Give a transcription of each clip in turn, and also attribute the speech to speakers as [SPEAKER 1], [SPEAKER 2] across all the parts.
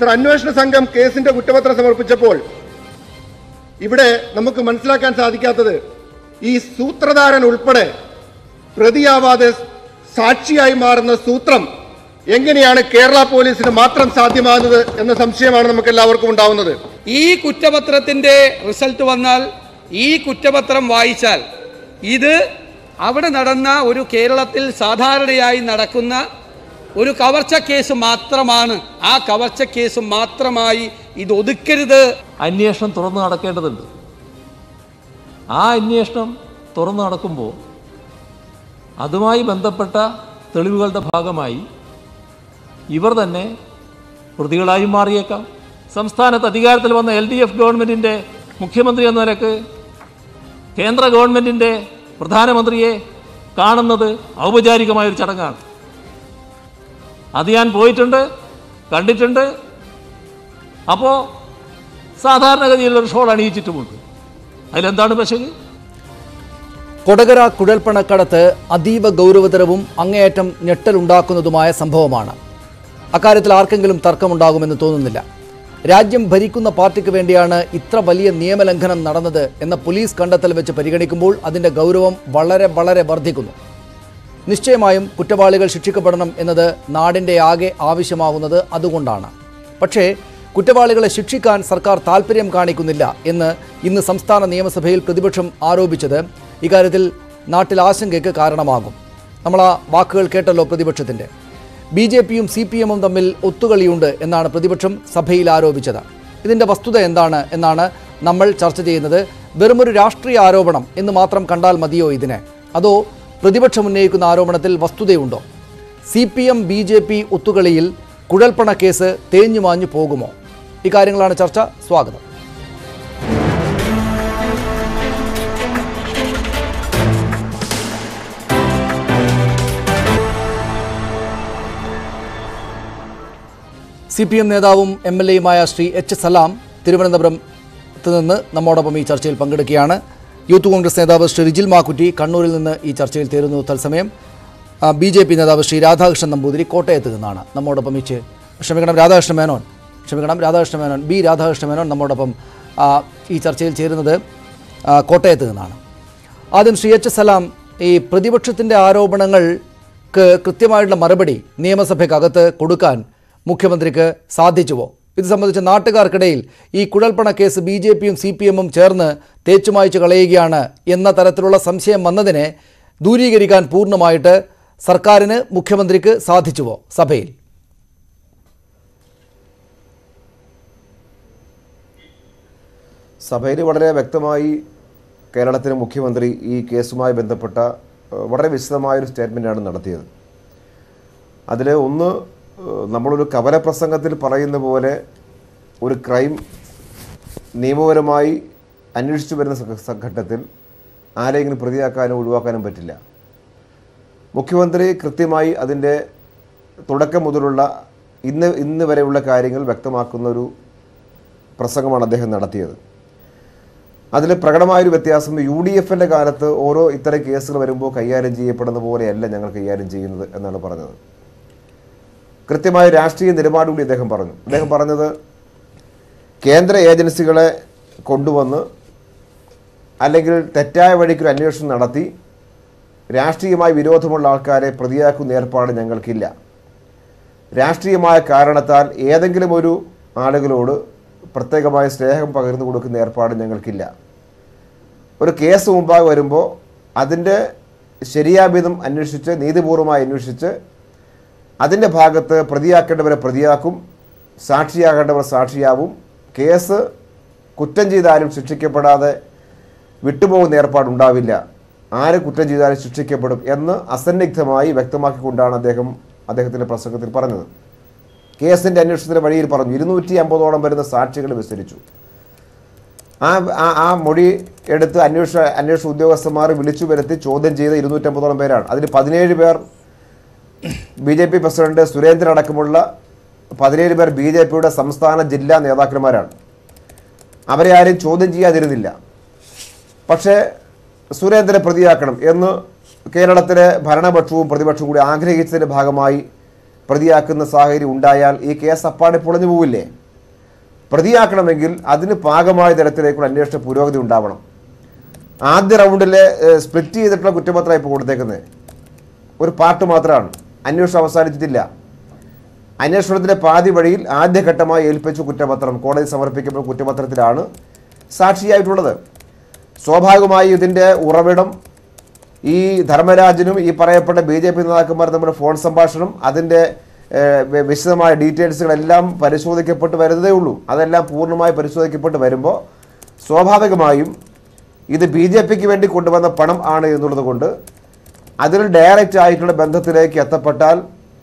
[SPEAKER 1] Sir അന്വേഷണ സംഘം കേസിന്റെ കുറ്റപത്രം സമർപ്പിച്ചപ്പോൾ ഇവിടെ നമുക്ക് മനസ്സിലാക്കാൻ സാധിക്കാത്തത് ഈ സൂത്രധാരൻ ഉൾപ്പെടെ പ്രതിയാവാതെ സാക്ഷിയായി മാറുന്ന സൂത്രം എങ്ങനെയാണ് കേരള പോലീസിന് മാത്രം സാധ്യമാകുന്നത് എന്ന സംശയമാണ് നമുക്ക് എല്ലാവർക്കും ഉണ്ടാവുന്നത്
[SPEAKER 2] ഈ കുറ്റപത്രത്തിന്റെ റിസൾട്ട് വന്നാൽ ഈ കുറ്റപത്രം വായിച്ചാൽ ഇത് അവിടെ നടന്ന ഒരു കേരളത്തിൽ സാധാരണയായി നടക്കുന്ന ഒരു കവർച്ച കേസ് മാത്രമാണ് ആ കവർച്ച കേസ് മാത്രമായി ഇത് ഒതുക്കരുത്
[SPEAKER 3] അന്വേഷണം തുറന്നു നടക്കേണ്ടതുണ്ട് ആ അന്വേഷണം തുറന്നു നടക്കുമ്പോൾ അതുമായി ബന്ധപ്പെട്ട തെളിവുകളുടെ ഭാഗമായി ഇവർ തന്നെ പ്രതികളായും മാറിയേക്കാം സംസ്ഥാനത്ത് അധികാരത്തിൽ വന്ന എൽ ഡി എഫ് ഗവൺമെൻറ്റിൻ്റെ മുഖ്യമന്ത്രി എന്ന നിലക്ക് കേന്ദ്ര ഗവൺമെൻറ്റിൻ്റെ പ്രധാനമന്ത്രിയെ കാണുന്നത് ഔപചാരികമായൊരു ചടങ്ങാണ് അത് ഞാൻ പോയിട്ടുണ്ട് കണ്ടിട്ടുണ്ട് അപ്പോൾ സാധാരണഗതിയിലുള്ള ഷോൾ അണിയിച്ചിട്ടുമുണ്ട് അതിലെന്താണ് പശക്
[SPEAKER 4] കൊടകര കുഴൽപ്പണക്കടത്ത് അതീവ ഗൗരവതരവും അങ്ങേയറ്റം ഞെട്ടലുണ്ടാക്കുന്നതുമായ സംഭവമാണ് അക്കാര്യത്തിൽ ആർക്കെങ്കിലും തർക്കമുണ്ടാകുമെന്ന് തോന്നുന്നില്ല രാജ്യം ഭരിക്കുന്ന പാർട്ടിക്ക് വേണ്ടിയാണ് ഇത്ര വലിയ നിയമലംഘനം നടന്നത് എന്ന പോലീസ് കണ്ടെത്തൽ വെച്ച് പരിഗണിക്കുമ്പോൾ അതിൻ്റെ ഗൗരവം വളരെ വളരെ വർദ്ധിക്കുന്നു നിശ്ചയമായും കുറ്റവാളികൾ ശിക്ഷിക്കപ്പെടണം എന്നത് നാടിൻ്റെ ആകെ ആവശ്യമാകുന്നത് അതുകൊണ്ടാണ് പക്ഷേ കുറ്റവാളികളെ ശിക്ഷിക്കാൻ സർക്കാർ താൽപ്പര്യം കാണിക്കുന്നില്ല എന്ന് ഇന്ന് സംസ്ഥാന നിയമസഭയിൽ പ്രതിപക്ഷം ആരോപിച്ചത് ഇക്കാര്യത്തിൽ നാട്ടിൽ ആശങ്കയ്ക്ക് കാരണമാകും നമ്മൾ ആ വാക്കുകൾ കേട്ടല്ലോ പ്രതിപക്ഷത്തിൻ്റെ ബി ജെ പിയും സി പി എമ്മും തമ്മിൽ ഒത്തുകളിയുണ്ട് എന്നാണ് പ്രതിപക്ഷം സഭയിൽ ആരോപിച്ചത് ഇതിൻ്റെ വസ്തുത എന്താണ് എന്നാണ് നമ്മൾ ചർച്ച ചെയ്യുന്നത് വെറുമൊരു രാഷ്ട്രീയ ആരോപണം എന്ന് മാത്രം കണ്ടാൽ മതിയോ ഇതിനെ അതോ പ്രതിപക്ഷം ഉന്നയിക്കുന്ന ആരോപണത്തിൽ വസ്തുതയുണ്ടോ C P M B J P ഒത്തുകളിയിൽ കുഴൽപ്പണ കേസ് തേഞ്ഞുമാഞ്ഞു പോകുമോ ഇക്കാര്യങ്ങളാണ് ചർച്ച സ്വാഗതം സി പി എം നേതാവും എം എൽ എയുമായ ശ്രീ എച്ച് സലാം തിരുവനന്തപുരത്ത് നിന്ന് നമ്മോടൊപ്പം ഈ ചർച്ചയിൽ പങ്കെടുക്കുകയാണ് യൂത്ത് കോൺഗ്രസ് നേതാവ് ശ്രീ റിജിൽ മാക്കുറ്റി കണ്ണൂരിൽ നിന്ന് ഈ ചർച്ചയിൽ ചേരുന്നു തത്സമയം ബി ജെ പി നേതാവ് ശ്രീ രാധാകൃഷ്ണൻ നമ്പൂതിരി കോട്ടയത്ത് നിന്നാണ് നമ്മോടൊപ്പം ഈ ചെ- ക്ഷമിക്കണം രാധാകൃഷ്ണ മേനോൻ ക്ഷമിക്കണം രാധാകൃഷ്ണ മേനോൻ ബി രാധാകൃഷ്ണ മേനോൻ നമ്മോടൊപ്പം ആ, ഈ ചർച്ചയിൽ ചേരുന്നത് ആ, കോട്ടയത്ത് നിന്നാണ് ആദ്യം ശ്രീ എച്ച് സലാം ഈ പ്രതിപക്ഷത്തിൻ്റെ ആരോപണങ്ങൾക്ക് കൃത്യമായിട്ടുള്ള മറുപടി നിയമസഭയ്ക്കകത്ത് കൊടുക്കാൻ മുഖ്യമന്ത്രിക്ക് സാധിച്ചുവോ ഇത് സംബന്ധിച്ച് നാട്ടുകാർക്കിടയിൽ ഈ കുഴൽപ്പണ കേസ് ബി ജെ പിയും സി പി എമ്മും ചേർന്ന് തേച്ചുമായ്ച്ചു കളയുകയാണ് എന്ന തരത്തിലുള്ള സംശയം വന്നതിനെ ദൂരീകരിക്കാൻ പൂർണ്ണമായിട്ട് സർക്കാരിന് മുഖ്യമന്ത്രിക്ക് സാധിച്ചുവോ സഭയിൽ
[SPEAKER 5] സഭയിൽ വളരെ വ്യക്തമായി കേരളത്തിലെ മുഖ്യമന്ത്രി ഈ കേസുമായി ബന്ധപ്പെട്ട ഏഹ്, വളരെ വിശദമായൊരു സ്റ്റേറ്റ്മെൻറ്റാണ് നടത്തിയത് അതിൽ ഒന്ന് ഏഹ്, നമ്മളൊരു കവലപ്രസംഗത്തിൽ പറയുന്ന പോലെ ഒരു ക്രൈം നിയമപരമായി അന്വേഷിച്ചു വരുന്ന സ- സ- ഘട്ടത്തിൽ ആരെങ്കിലും പ്രതിയാക്കാനോ ഒഴിവാക്കാനും പറ്റില്ല മുഖ്യമന്ത്രി കൃത്യമായി അതിൻ്റെ തുടക്കം മുതലുള്ള ഇന്ന് ഇന്ന് വരെയുള്ള കാര്യങ്ങൾ വ്യക്തമാക്കുന്ന ഒരു പ്രസംഗമാണ് അദ്ദേഹം നടത്തിയത് അതിൽ പ്രകടമായൊരു വ്യത്യാസം യു ഡി എഫിൻ്റെ കാലത്ത് ഓരോ ഇത്തരം കേസുകൾ വരുമ്പോൾ കൈകാര്യം ചെയ്യപ്പെടുന്ന പോലെയല്ല ഞങ്ങൾ കൈകാര്യം ചെയ്യുന്നത് എന്നാണ് പറഞ്ഞത് കൃത്യമായ രാഷ്ട്രീയ നിലപാട് കൂടി അദ്ദേഹം പറഞ്ഞു അദ്ദേഹം പറഞ്ഞത് കേന്ദ്ര ഏജൻസികളെ കൊണ്ടുവന്ന് അല്ലെങ്കിൽ തെറ്റായ വഴിക്കൊരു അന്വേഷണം നടത്തി രാഷ്ട്രീയമായി വിരോധമുള്ള ആൾക്കാരെ പ്രതിയാക്കുന്ന ഏർപ്പാട് ഞങ്ങൾക്കില്ല രാഷ്ട്രീയമായ കാരണത്താൽ ഏതെങ്കിലും ഒരു ആളുകളോട് പ്രത്യേകമായ സ്നേഹം പകർന്നു കൊടുക്കുന്ന ഏർപ്പാട് ഞങ്ങൾക്കില്ല ഒരു കേസ് മുമ്പാകെ വരുമ്പോൾ അതിൻ്റെ ശരിയാവിധം അന്വേഷിച്ച് നീതിപൂർവമായി അന്വേഷിച്ച് അതിൻ്റെ ഭാഗത്ത് പ്രതിയാക്കേണ്ടവരെ പ്രതിയാക്കും സാക്ഷിയാകേണ്ടവർ സാക്ഷിയാവും കേസ് കുറ്റം ചെയ്താലും ശിക്ഷിക്കപ്പെടാതെ വിട്ടുപോകുന്ന ഏർപ്പാടുണ്ടാവില്ല ആര് കുറ്റം ചെയ്താലും ശിക്ഷിക്കപ്പെടും എന്ന് അസന്നിഗ്ധമായി വ്യക്തമാക്കിക്കൊണ്ടാണ് അദ്ദേഹം അദ്ദേഹത്തിൻ്റെ പ്രസംഗത്തിൽ പറഞ്ഞത് കേസിൻ്റെ അന്വേഷണത്തിൻ്റെ വഴിയിൽ പറഞ്ഞു ഇരുന്നൂറ്റി അമ്പതോളം വരുന്ന സാക്ഷികൾ വിസ്തരിച്ചു ആ ആ- ആ മൊഴി എടുത്ത് അന്വേഷണ അന്വേഷണ ഉദ്യോഗസ്ഥന്മാർ വിളിച്ചു വരുത്തി ചോദ്യം ചെയ്ത ഇരുന്നൂറ്റമ്പതോളം പേരാണ് അതിൽ പതിനേഴ് പേർ B J P president Surendran അടക്കമുള്ള പതിനേഴ് പേർ ബി ജെ പിയുടെ സംസ്ഥാന ജില്ലാ നേതാക്കന്മാരാണ് അവരെ ആരും ചോദ്യം ചെയ്യാതിരുന്നില്ല പക്ഷേ സുരേന്ദ്രനെ പ്രതിയാക്കണം എന്ന് കേരളത്തിലെ ഭരണപക്ഷവും പ്രതിപക്ഷവും കൂടി ആഗ്രഹിച്ചതിൻ്റെ ഭാഗമായി പ്രതിയാക്കുന്ന സാഹചര്യം ഉണ്ടായാൽ ഈ കേസ് അപ്പാടെ പൊളിഞ്ഞു പോവില്ലേ പ്രതിയാക്കണമെങ്കിൽ അതിന് പാകമായ തരത്തിലേക്കുള്ള അന്വേഷണ പുരോഗതി ഉണ്ടാവണം ആദ്യ റൗണ്ടിലെ സ്പ്ലിറ്റ് ചെയ്തിട്ടുള്ള കുറ്റപത്രമായി ഇപ്പോൾ കൊടുത്തേക്കുന്നത് ഒരു പാർട്ട് മാത്രമാണ് അന്വേഷണം അവസാനിച്ചിട്ടില്ല അന്വേഷണത്തിന്റെ പാതി വഴിയിൽ ആദ്യഘട്ടമായി ഏൽപ്പിച്ച കുറ്റപത്രം കോടതി സമർപ്പിക്കപ്പെട്ട കുറ്റപത്രത്തിലാണ് സാക്ഷിയായിട്ടുള്ളത് സ്വാഭാവികമായി ഇതിൻ്റെ ഉറവിടം ഈ ധർമ്മരാജനും ഈ പറയപ്പെട്ട ബി ജെ പി നേതാക്കന്മാർ നമ്മുടെ ഫോൺ സംഭാഷണം അതിൻ്റെ ഏഹ്, വി- വിശദമായ ഡീറ്റെയിൽസുകളെല്ലാം പരിശോധിക്കപ്പെട്ട് വരുന്നതേ ഉള്ളൂ അതെല്ലാം പൂർണ്ണമായി പരിശോധിക്കപ്പെട്ട് വരുമ്പോൾ സ്വാഭാവികമായും ഇത് ബി ജെ പിക്ക് വേണ്ടി കൊണ്ടുവന്ന പണം ആണ് എന്നുള്ളത് കൊണ്ട് അതിൽ ഡയറക്റ്റ് ആയിട്ടുള്ള ബന്ധത്തിലേക്ക് എത്തപ്പെട്ടാൽ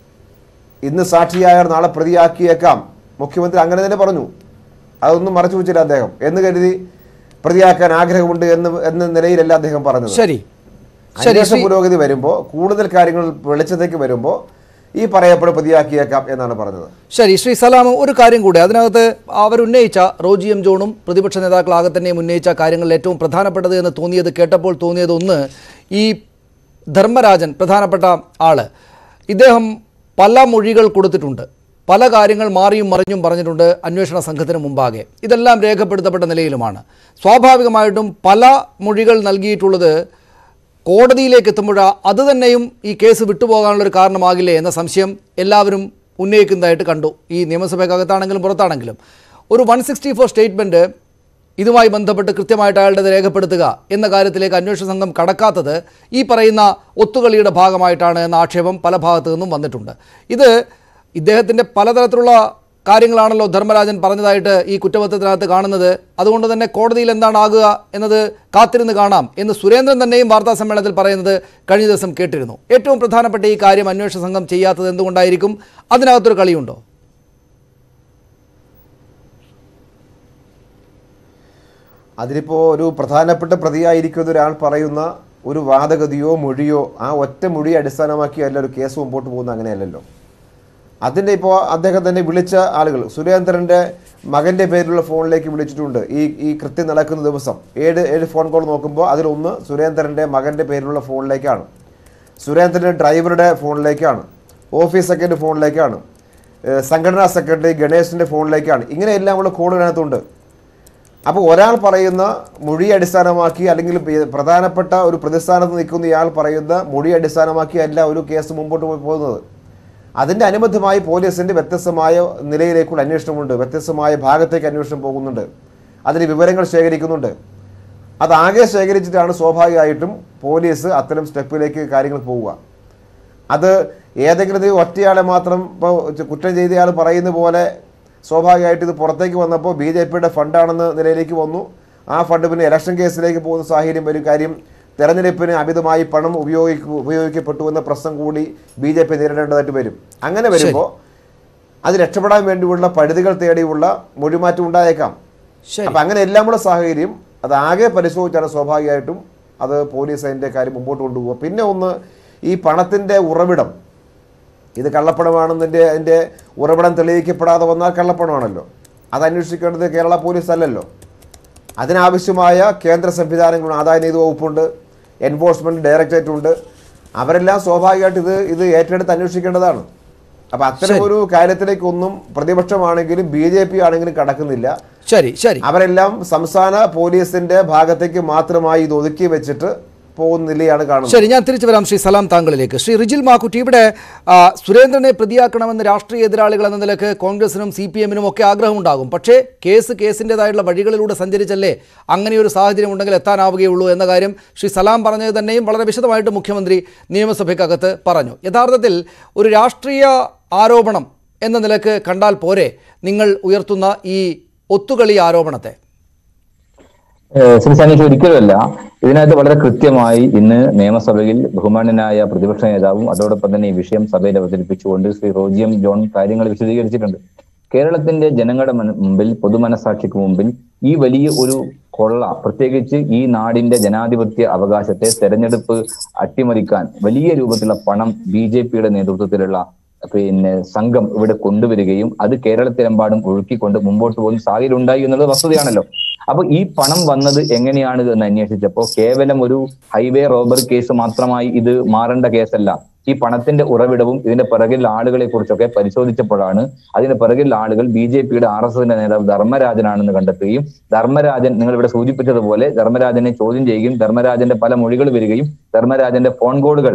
[SPEAKER 5] ഇന്ന് സാക്ഷിയായാൽ നാളെ പ്രതിയാക്കിയേക്കാം മുഖ്യമന്ത്രി അങ്ങനെ തന്നെ പറഞ്ഞു അതൊന്നും മറച്ചു വെച്ചില്ല അദ്ദേഹം എന്ന് കരുതി പ്രതിയാക്കാൻ ആഗ്രഹമുണ്ട് എന്ന് എന്ന നിലയിലല്ല അദ്ദേഹം പറഞ്ഞത്
[SPEAKER 4] ശരി ശരി
[SPEAKER 5] അന്വേഷണ
[SPEAKER 4] ശ്രീ
[SPEAKER 5] പുരോഗതി വരുമ്പോൾ കൂടുതൽ കാര്യങ്ങൾ വെളിച്ചത്തേക്ക് വരുമ്പോൾ ഈ പറയപ്പെടും പ്രതിയാക്കിയേക്കാം എന്നാണ് പറഞ്ഞത്
[SPEAKER 4] ശരി ശ്രീ സലാം ഒരു കാര്യം കൂടെ അതിനകത്ത് അവരുന്നയിച്ച റോജി എം ജോണും പ്രതിപക്ഷ നേതാക്കളാകെ തന്നെയും ഉന്നയിച്ച കാര്യങ്ങളിൽ ഏറ്റവും പ്രധാനപ്പെട്ടത് എന്ന് തോന്നിയത് കേട്ടപ്പോൾ തോന്നിയത് ഒന്ന് ഈ ധർമ്മരാജൻ പ്രധാനപ്പെട്ട ആള് ഇദ്ദേഹം പല മൊഴികൾ കൊടുത്തിട്ടുണ്ട് പല കാര്യങ്ങൾ മാറിയും മറിഞ്ഞും പറഞ്ഞിട്ടുണ്ട് അന്വേഷണ സംഘത്തിന് മുമ്പാകെ ഇതെല്ലാം രേഖപ്പെടുത്തപ്പെട്ട നിലയിലുമാണ് സ്വാഭാവികമായിട്ടും പല മൊഴികൾ നൽകിയിട്ടുള്ളത് കോടതിയിലേക്ക് എത്തുമ്പോൾ അത് തന്നെയും ഈ കേസ് വിട്ടുപോകാനുള്ളൊരു കാരണമാകില്ലേ എന്ന സംശയം എല്ലാവരും ഉന്നയിക്കുന്നതായിട്ട് കണ്ടു ഈ നിയമസഭയ്ക്കകത്താണെങ്കിലും പുറത്താണെങ്കിലും ഒരു വൺ സിക്സ്റ്റി ഫോർ സ്റ്റേറ്റ്മെൻറ്റ് ഇതുമായി ബന്ധപ്പെട്ട് കൃത്യമായിട്ട് അയാളുടെ രേഖപ്പെടുത്തുക എന്ന കാര്യത്തിലേക്ക് അന്വേഷണ സംഘം കടക്കാത്തത് ഈ പറയുന്ന ഒത്തുകളിയുടെ ഭാഗമായിട്ടാണ് എന്ന ആക്ഷേപം പല ഭാഗത്തു നിന്നും വന്നിട്ടുണ്ട് ഇത് ഇദ്ദേഹത്തിൻ്റെ പലതരത്തിലുള്ള കാര്യങ്ങളാണല്ലോ ധർമ്മരാജൻ പറഞ്ഞതായിട്ട് ഈ കുറ്റപത്രത്തിനകത്ത് കാണുന്നത് അതുകൊണ്ട് തന്നെ കോടതിയിൽ എന്താണ് ആകുക എന്നത് കാത്തിരുന്ന് കാണാം എന്ന് സുരേന്ദ്രൻ തന്നെയും വാർത്താ സമ്മേളനത്തിൽ പറയുന്നത് കഴിഞ്ഞ ദിവസം കേട്ടിരുന്നു ഏറ്റവും പ്രധാനപ്പെട്ട ഈ കാര്യം അന്വേഷണ സംഘം ചെയ്യാത്തത് എന്തുകൊണ്ടായിരിക്കും അതിനകത്തൊരു കളിയുണ്ടോ
[SPEAKER 5] അതിലിപ്പോൾ ഒരു പ്രധാനപ്പെട്ട പ്രതിയായിരിക്കുന്ന ഒരാൾ പറയുന്ന ഒരു വാദഗതിയോ മൊഴിയോ ആ ഒറ്റ മൊഴിയെ അടിസ്ഥാനമാക്കിയല്ല ഒരു കേസ് മുമ്പോട്ട് പോകുന്ന അങ്ങനെയല്ലല്ലോ അതിൻ്റെ ഇപ്പോൾ അദ്ദേഹം തന്നെ വിളിച്ച ആളുകൾ സുരേന്ദ്രൻ്റെ മകൻ്റെ പേരിലുള്ള ഫോണിലേക്ക് വിളിച്ചിട്ടുണ്ട് ഈ ഈ കൃത്യം നടക്കുന്ന ദിവസം ഏഴ് ഏഴ് ഫോൺ കോൾ നോക്കുമ്പോൾ അതിലൊന്ന് സുരേന്ദ്രൻ്റെ മകൻ്റെ പേരിലുള്ള ഫോണിലേക്കാണ് സുരേന്ദ്രൻ്റെ ഡ്രൈവറുടെ ഫോണിലേക്കാണ് ഓഫീസ് സെക്രട്ടറി ഫോണിലേക്കാണ് ഏഹ് സംഘടനാ സെക്രട്ടറി ഗണേശിൻ്റെ ഫോണിലേക്കാണ് ഇങ്ങനെയെല്ലാം ഉള്ള കോളുകൾ അതിനകത്തുണ്ട് അപ്പോൾ ഒരാൾ പറയുന്ന മൊഴി അടിസ്ഥാനമാക്കി അല്ലെങ്കിൽ പി- പ്രധാനപ്പെട്ട ഒരു പ്രതിസ്ഥാനത്ത് നിൽക്കുന്ന ഇയാൾ പറയുന്ന മൊഴി അടിസ്ഥാനമാക്കി അല്ല ഒരു കേസ് മുമ്പോട്ട് പോയി പോകുന്നത് അതിൻ്റെ അനുബന്ധമായി പോലീസിൻ്റെ വ്യത്യസ്തമായ നിലയിലേക്കുള്ള അന്വേഷണമുണ്ട് വ്യത്യസ്തമായ ഭാഗത്തേക്ക് അന്വേഷണം പോകുന്നുണ്ട് അതിന് വിവരങ്ങൾ ശേഖരിക്കുന്നുണ്ട് അതാകെ ശേഖരിച്ചിട്ടാണ് സ്വാഭാവികമായിട്ടും പോലീസ് അത്തരം സ്റ്റെപ്പിലേക്ക് കാര്യങ്ങൾ പോവുക അത് ഏതെങ്കിലും ഒരു ഒറ്റയാളെ മാത്രം ഇപ്പോൾ കുറ്റം ചെയ്തയാൾ പറയുന്ന പോലെ സ്വാഭാവികമായിട്ട് ഇത് പുറത്തേക്ക് വന്നപ്പോൾ ബി ജെ പിയുടെ ഫണ്ടാണെന്ന നിലയിലേക്ക് വന്നു ആ ഫണ്ട് പിന്നെ ഇലക്ഷൻ കേസിലേക്ക് പോകുന്ന സാഹചര്യം വരും കാര്യം തെരഞ്ഞെടുപ്പിന് അമിതമായി പണം ഉപയോഗിക്കു ഉപയോഗിക്കപ്പെട്ടു എന്ന പ്രശ്നം കൂടി ബി ജെ പി നേരിടേണ്ടതായിട്ട് വരും അങ്ങനെ വരുമ്പോൾ അത് രക്ഷപ്പെടാൻ വേണ്ടിയുള്ള പഴുതുകൾ തേടിയുള്ള മൊഴിമാറ്റം ഉണ്ടായേക്കാം
[SPEAKER 4] ശരി
[SPEAKER 5] അപ്പം അങ്ങനെ എല്ലാമുള്ള സാഹചര്യം അത് ആകെ പരിശോധിച്ചാണ് സ്വാഭാവികമായിട്ടും അത് പോലീസ് അതിൻ്റെ കാര്യം മുമ്പോട്ട് കൊണ്ടുപോകുക പിന്നെ ഒന്ന് ഈ പണത്തിൻ്റെ ഉറവിടം ഇത് കള്ളപ്പണമാണെന്നതിൻ്റെ അതിൻ്റെ ഉറവിടം തെളിയിക്കപ്പെടാതെ വന്നാൽ കള്ളപ്പണമാണല്ലോ അത് അന്വേഷിക്കേണ്ടത് കേരള പോലീസ് അല്ലല്ലോ അതിനാവശ്യമായ കേന്ദ്ര സംവിധാനങ്ങളുണ്ട് ആദായ നികുതി വകുപ്പുണ്ട് എൻഫോഴ്സ്മെൻറ്റ് ഡയറക്ടറേറ്റ് ഉണ്ട് അവരെല്ലാം സ്വാഭാവികമായിട്ട് ഇത് ഇത് ഏറ്റെടുത്ത് അന്വേഷിക്കേണ്ടതാണ് അപ്പം അത്തരം ഒരു കാര്യത്തിലേക്കൊന്നും പ്രതിപക്ഷമാണെങ്കിലും ബി ജെ പി ആണെങ്കിലും കടക്കുന്നില്ല
[SPEAKER 4] ശരി ശരി
[SPEAKER 5] അവരെല്ലാം സംസ്ഥാന പോലീസിന്റെ ഭാഗത്തേക്ക് മാത്രമായി ഇത് ഒതുക്കി വെച്ചിട്ട് പോകുന്ന നിലയാണ് കാണുന്നത്
[SPEAKER 4] ശരി ഞാൻ തിരിച്ചു വരാം ശ്രീ സലാം താങ്കളിലേക്ക് ശ്രീ റിജിൽ മാക്കുറ്റി ഇവിടെ ആ, സുരേന്ദ്രനെ പ്രതിയാക്കണമെന്ന് രാഷ്ട്രീയ എതിരാളികൾ എന്ന നിലക്ക് കോൺഗ്രസിനും സി പി എമ്മിനും ഒക്കെ ആഗ്രഹമുണ്ടാകും പക്ഷേ കേസ് കേസിൻ്റെതായിട്ടുള്ള വഴികളിലൂടെ സഞ്ചരിച്ചല്ലേ അങ്ങനെയൊരു സാഹചര്യം ഉണ്ടെങ്കിൽ എത്താനാവുകയുള്ളൂ എന്ന കാര്യം ശ്രീ സലാം പറഞ്ഞത് തന്നെയും വളരെ വിശദമായിട്ട് മുഖ്യമന്ത്രി നിയമസഭയ്ക്കകത്ത് പറഞ്ഞു യഥാർത്ഥത്തിൽ ഒരു രാഷ്ട്രീയ ആരോപണം എന്ന നിലക്ക് കണ്ടാൽ പോരെ നിങ്ങൾ ഉയർത്തുന്ന ഈ ഒത്തുകളി ആരോപണത്തെ
[SPEAKER 6] ഏഹ് ശ്രീ സനീഷ് ഒരിക്കലുമല്ല ഇതിനകത്ത് വളരെ കൃത്യമായി ഇന്ന് നിയമസഭയിൽ ബഹുമാന്യനായ പ്രതിപക്ഷ നേതാവും അതോടൊപ്പം തന്നെ ഈ വിഷയം സഭയിൽ അവതരിപ്പിച്ചുകൊണ്ട് ശ്രീ റോജിയം ജോൺ കാര്യങ്ങൾ വിശദീകരിച്ചിട്ടുണ്ട് കേരളത്തിന്റെ ജനങ്ങളുടെ മന- മുമ്പിൽ പൊതുമനസാക്ഷിക്ക് മുമ്പിൽ ഈ വലിയ ഒരു കൊള്ള പ്രത്യേകിച്ച് ഈ നാടിന്റെ ജനാധിപത്യ അവകാശത്തെ തെരഞ്ഞെടുപ്പ് അട്ടിമറിക്കാൻ വലിയ രൂപത്തിലുള്ള പണം ബി ജെ പിയുടെ നേതൃത്വത്തിലുള്ള പിന്നെ സംഘം ഇവിടെ കൊണ്ടുവരികയും അത് കേരളത്തിലെമ്പാടും ഒഴുക്കിക്കൊണ്ട് മുമ്പോട്ട് പോകുന്ന സാഹചര്യം ഉണ്ടായി എന്നുള്ളത് വസ്തുതയാണല്ലോ അപ്പൊ ഈ പണം വന്നത് എങ്ങനെയാണ് എന്ന് അന്വേഷിച്ചപ്പോൾ കേവലം ഒരു ഹൈവേ റോബർ കേസ് മാത്രമായി ഇത് മാറേണ്ട കേസല്ല ഈ പണത്തിന്റെ ഉറവിടവും ഇതിന്റെ പിറകിൽ ആളുകളെ കുറിച്ചൊക്കെ പരിശോധിച്ചപ്പോഴാണ് അതിന്റെ പിറകിൽ ആളുകൾ ബി ജെ പിയുടെ ആർ എസ് എസിന്റെ നേതാവ് ധർമ്മരാജനാണെന്ന് കണ്ടെത്തുകയും ധർമ്മരാജൻ നിങ്ങൾ ഇവിടെ സൂചിപ്പിച്ചതുപോലെ ധർമ്മരാജനെ ചോദ്യം ചെയ്യുകയും ധർമ്മരാജന്റെ പല മൊഴികൾ വരികയും ധർമ്മരാജന്റെ ഫോൺ കോളുകൾ